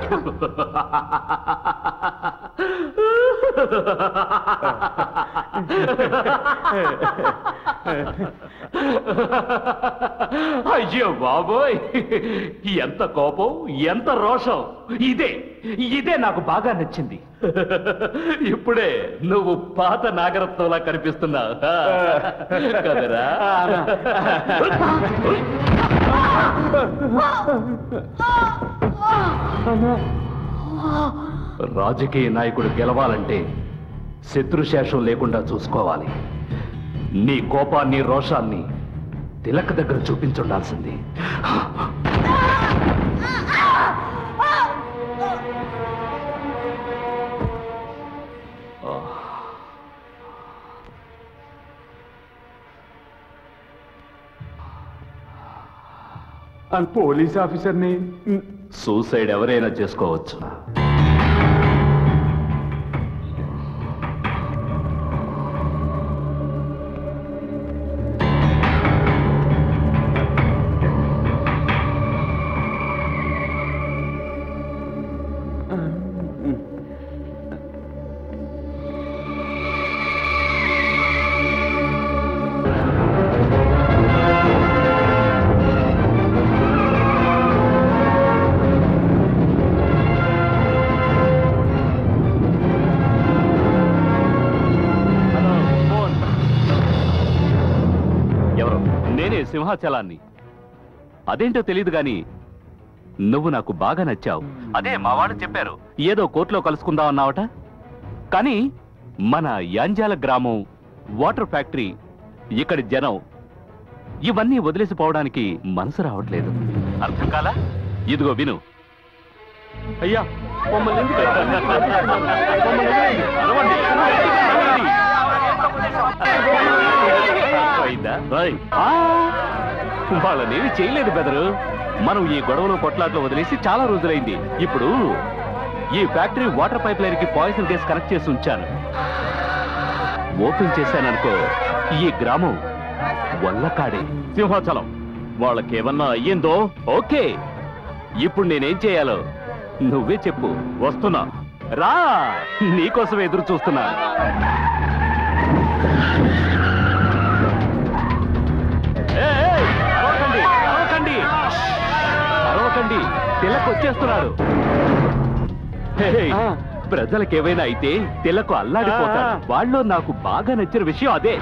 అయ్యో బాబోయ్ ఎంత కోపం ఎంత రోషం ఇదే ఇదే నాకు బాగా నచ్చింది ఇప్పుడే నువ్వు పాత నాగరత్నంలా కనిపిస్తున్నావు కదరా రాజకీయ నాయకుడు గెలవాలంటే శత్రుశేషం లేకుండా చూసుకోవాలి నీ కోపాన్ని రోషాన్ని తిలక్ దగ్గర చూపించుండాల్సింది పోలీస్ ఆఫీసర్ని సూసైడ్ ఎవరైనా చేసుకోవచ్చు ఎవరు నేనే సింహాచలాన్ని అదేంటో తెలియదు గాని నువ్వు నాకు బాగా నచ్చావు అదే మా వాళ్ళు చెప్పారు ఏదో కోర్టులో కలుసుకుందాం అన్నావట కానీ మన యాంజాల గ్రామం వాటర్ ఫ్యాక్టరీ ఇక్కడి జనం ఇవన్నీ వదిలేసిపోవడానికి మనసు రావట్లేదు అర్థం కాలా ఇదిగో విను అయ్యా మమ్మల్ని ఎందుకు మమ్మల్ని వదిలేయండి. అరవండి. అరవండి. అయిందా? ఓయ్. ఆ, వాళ్ళనేమి చేయలేదు బెదరు మనం ఈ గొడవలు కొట్లాట్లు వదిలేసి చాలా రోజులైంది ఇప్పుడు ఈ ఫ్యాక్టరీ వాటర్ పైప్ లైన్ కి పాయిజన్ గ్యాస్ కనెక్ట్ చేసి ఉంచాను ఓపెన్ చేశాననుకో ఈ గ్రామం వల్లకాడే సింహాచలం వాళ్ళకేమన్నా అయ్యిందో ఓకే ఇప్పుడు నేనేం చేయాలో నువ్వే చెప్పు వస్తున్నా రా నీకోసం ఎదురు చూస్తున్నా ఏయ్, ఏయ్, అరవకండి అరవకండి అరవకండి తిలక్ వచ్చేస్తున్నాడు హే, ప్రజలకు ఏమైనా అయితే తిలకు అల్లాడిపోతారు వాళ్ళు నాకు బాగా నచ్చిన విషయం అదే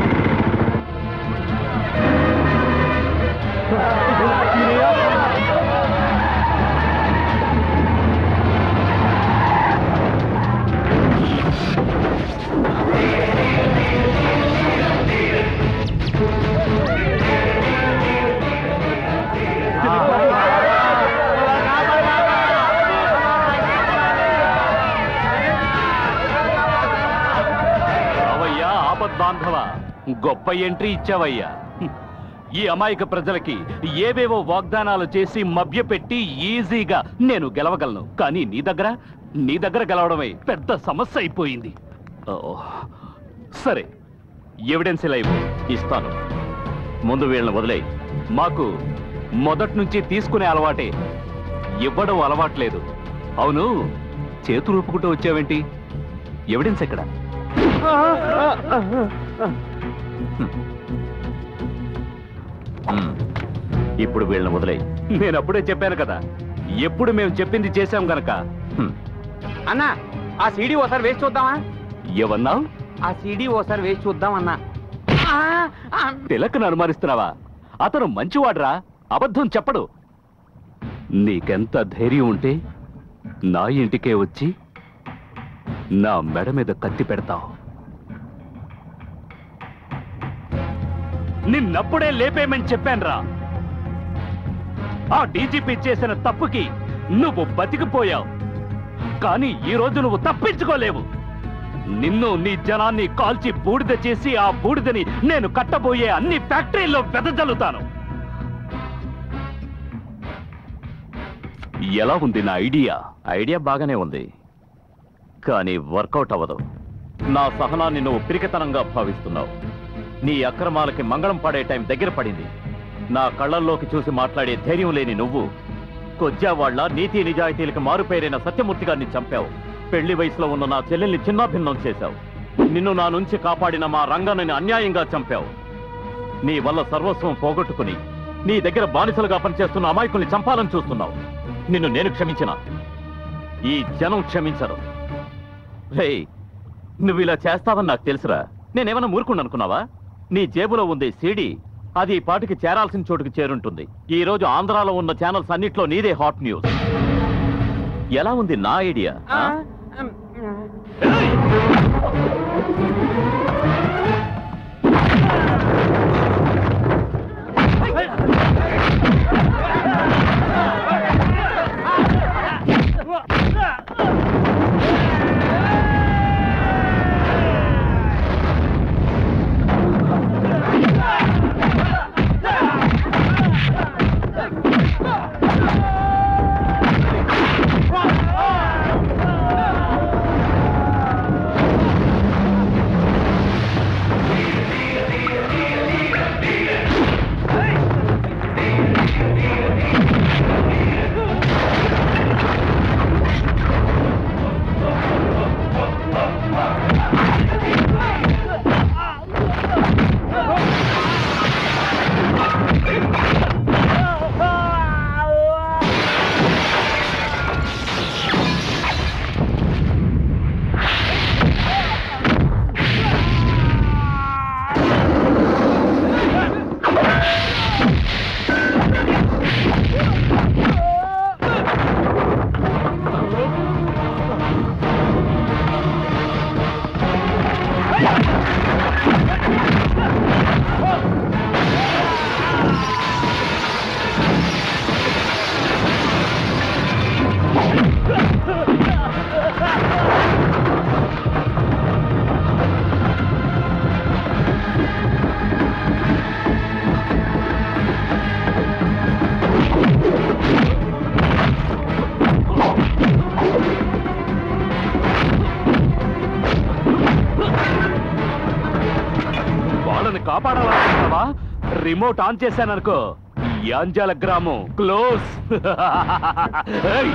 రావయ్యా ఆపద్బాంధవ గొప్ప ఎంట్రీ ఇచ్చావయ్యా హ్మ్. ఈ అమాయక ప్రజలకి ఏవేవో వాగ్దానాలు చేసి మభ్యపెట్టి ఈజీగా నేను గెలవగలను కానీ నీ దగ్గర నీ దగ్గర గెలవడమే పెద్ద సమస్య అయిపోయింది ఓ, సరే ఎవిడెన్స్ ఇలా ఇవ్వు ఇస్తాను ముందు వీళ్ళని వదిలే మాకు మొదటి నుంచి తీసుకునే అలవాటే ఇవ్వడం అలవాట్లేదు అవును చేతులు ఊపుకుంటూ వచ్చావేంటి ఎవిడెన్స్ ఎక్కడ హ్మ్. ఇప్పుడు వీళ్ళని వదిలే నేను అప్పుడే చెప్పాను కదా ఎప్పుడు మేము చెప్పింది చేశాం గనక హ్మ్. అన్నా ఆ సీడీ ఓసారి వేసి చూద్దామా ఏమన్నావు ఆ సీడీ ఓసారి వేసి చూద్దాం అన్నా తిలక్ను అనుమానిస్తున్నావా అతను మంచివాడ్రా అబద్ధం చెప్పడు నీకెంత ధైర్యం ఉంటే నా ఇంటికే వచ్చి నా మెడ మీద కత్తి పెడతావు నిన్నప్పుడే లేపేయమని చెప్పానురా ఆ డీజీపీ చేసిన తప్పుకి నువ్వు బతికిపోయావు కానీ ఈ రోజు నువ్వు తప్పించుకోలేవు నిన్ను నీ జనాన్ని కాల్చి బూడిద చేసి ఆ బూడిదని నేను కట్టబోయే అన్ని ఫ్యాక్టరీల్లో వెదజల్లుతాను ఎలా ఉంది నా ఐడియా ఐడియా బాగానే ఉంది కానీ వర్కౌట్ అవ్వదు నా సహనాన్ని నువ్వు పిరికితనంగా భావిస్తున్నావు నీ అక్రమాలకి మంగళం పడే టైం దగ్గర పడింది నా కళ్ళల్లోకి చూసి మాట్లాడే ధైర్యం లేని నువ్వు కొజ్జావాళ్ల నీతి నిజాయితీలకు మారుపేరైన సత్యమూర్తి గారిని చంపావు పెళ్లి వయసులో ఉన్న నా చెల్లెల్ని చిన్నాభిన్నం చేశావు నిన్ను నా నుంచి కాపాడిన మా రంగాన్ని అన్యాయంగా చంపావు నీ వల్ల సర్వస్వం పోగొట్టుకుని నీ దగ్గర బానిసలుగా పనిచేస్తున్న అమాయకుల్ని చంపాలని చూస్తున్నావు నిన్ను నేను క్షమించిన ఈ జనం క్షమించరు రే నువ్వు ఇలా చేస్తావని నాకు తెలుసురా నేనేమన్నా మూర్ఖుండి అనుకున్నావా నీ జేబులో ఉంది సీడీ అది ఈ పాటికి చేరాల్సిన చోటుకి చేరుంటుంది ఈ రోజు ఆంధ్రాలో ఉన్న ఛానల్స్ అన్నిట్లో నీదే హాట్ న్యూస్ ఎలా ఉంది నా ఐడియా ఆ? వాళ్ళని కాపాడాలనుకుంటున్నావా రిమోట్ ఆన్ చేశాననుకో యాంజాల గ్రామం క్లోజ్ ఏయ్!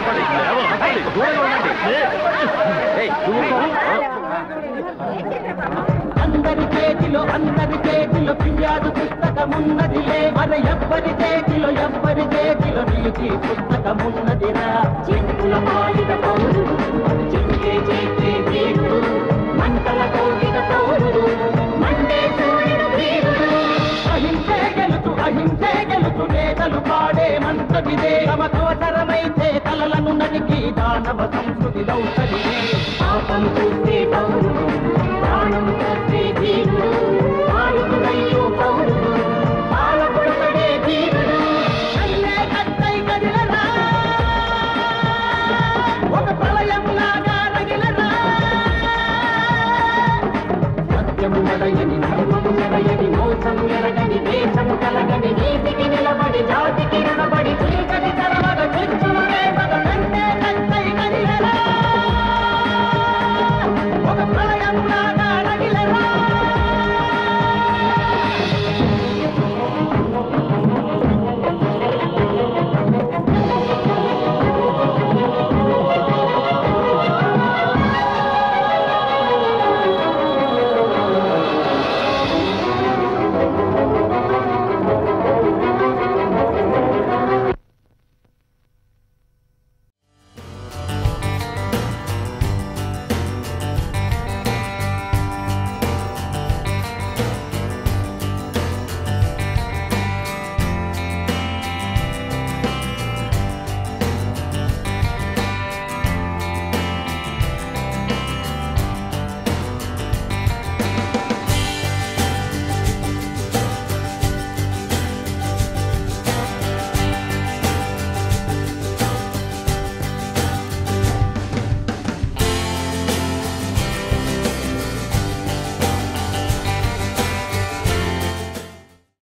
అందరి చేతిలో అందరి చేతిలో ఫిర్యాదు పుస్తకమున్నదిలే మన ఎవ్వరి చేతిలో ఎవ్వరి చేతిలో నీతి పుస్తకమున్నదిరా చెక్కుల మాలిన పౌరుడు చెక్కే చేసే దేవుడు మంటల కోటిన పౌరుడు మండే సూర్యుడు వీరుడు అహింసే గెలుతు అహింసే గెలుతు నేతలు పాడే మంత్రమిదే తమకు అవసరమైతే తలలను నరికి దానవ సంస్కృతి దౌసరి పాపంతో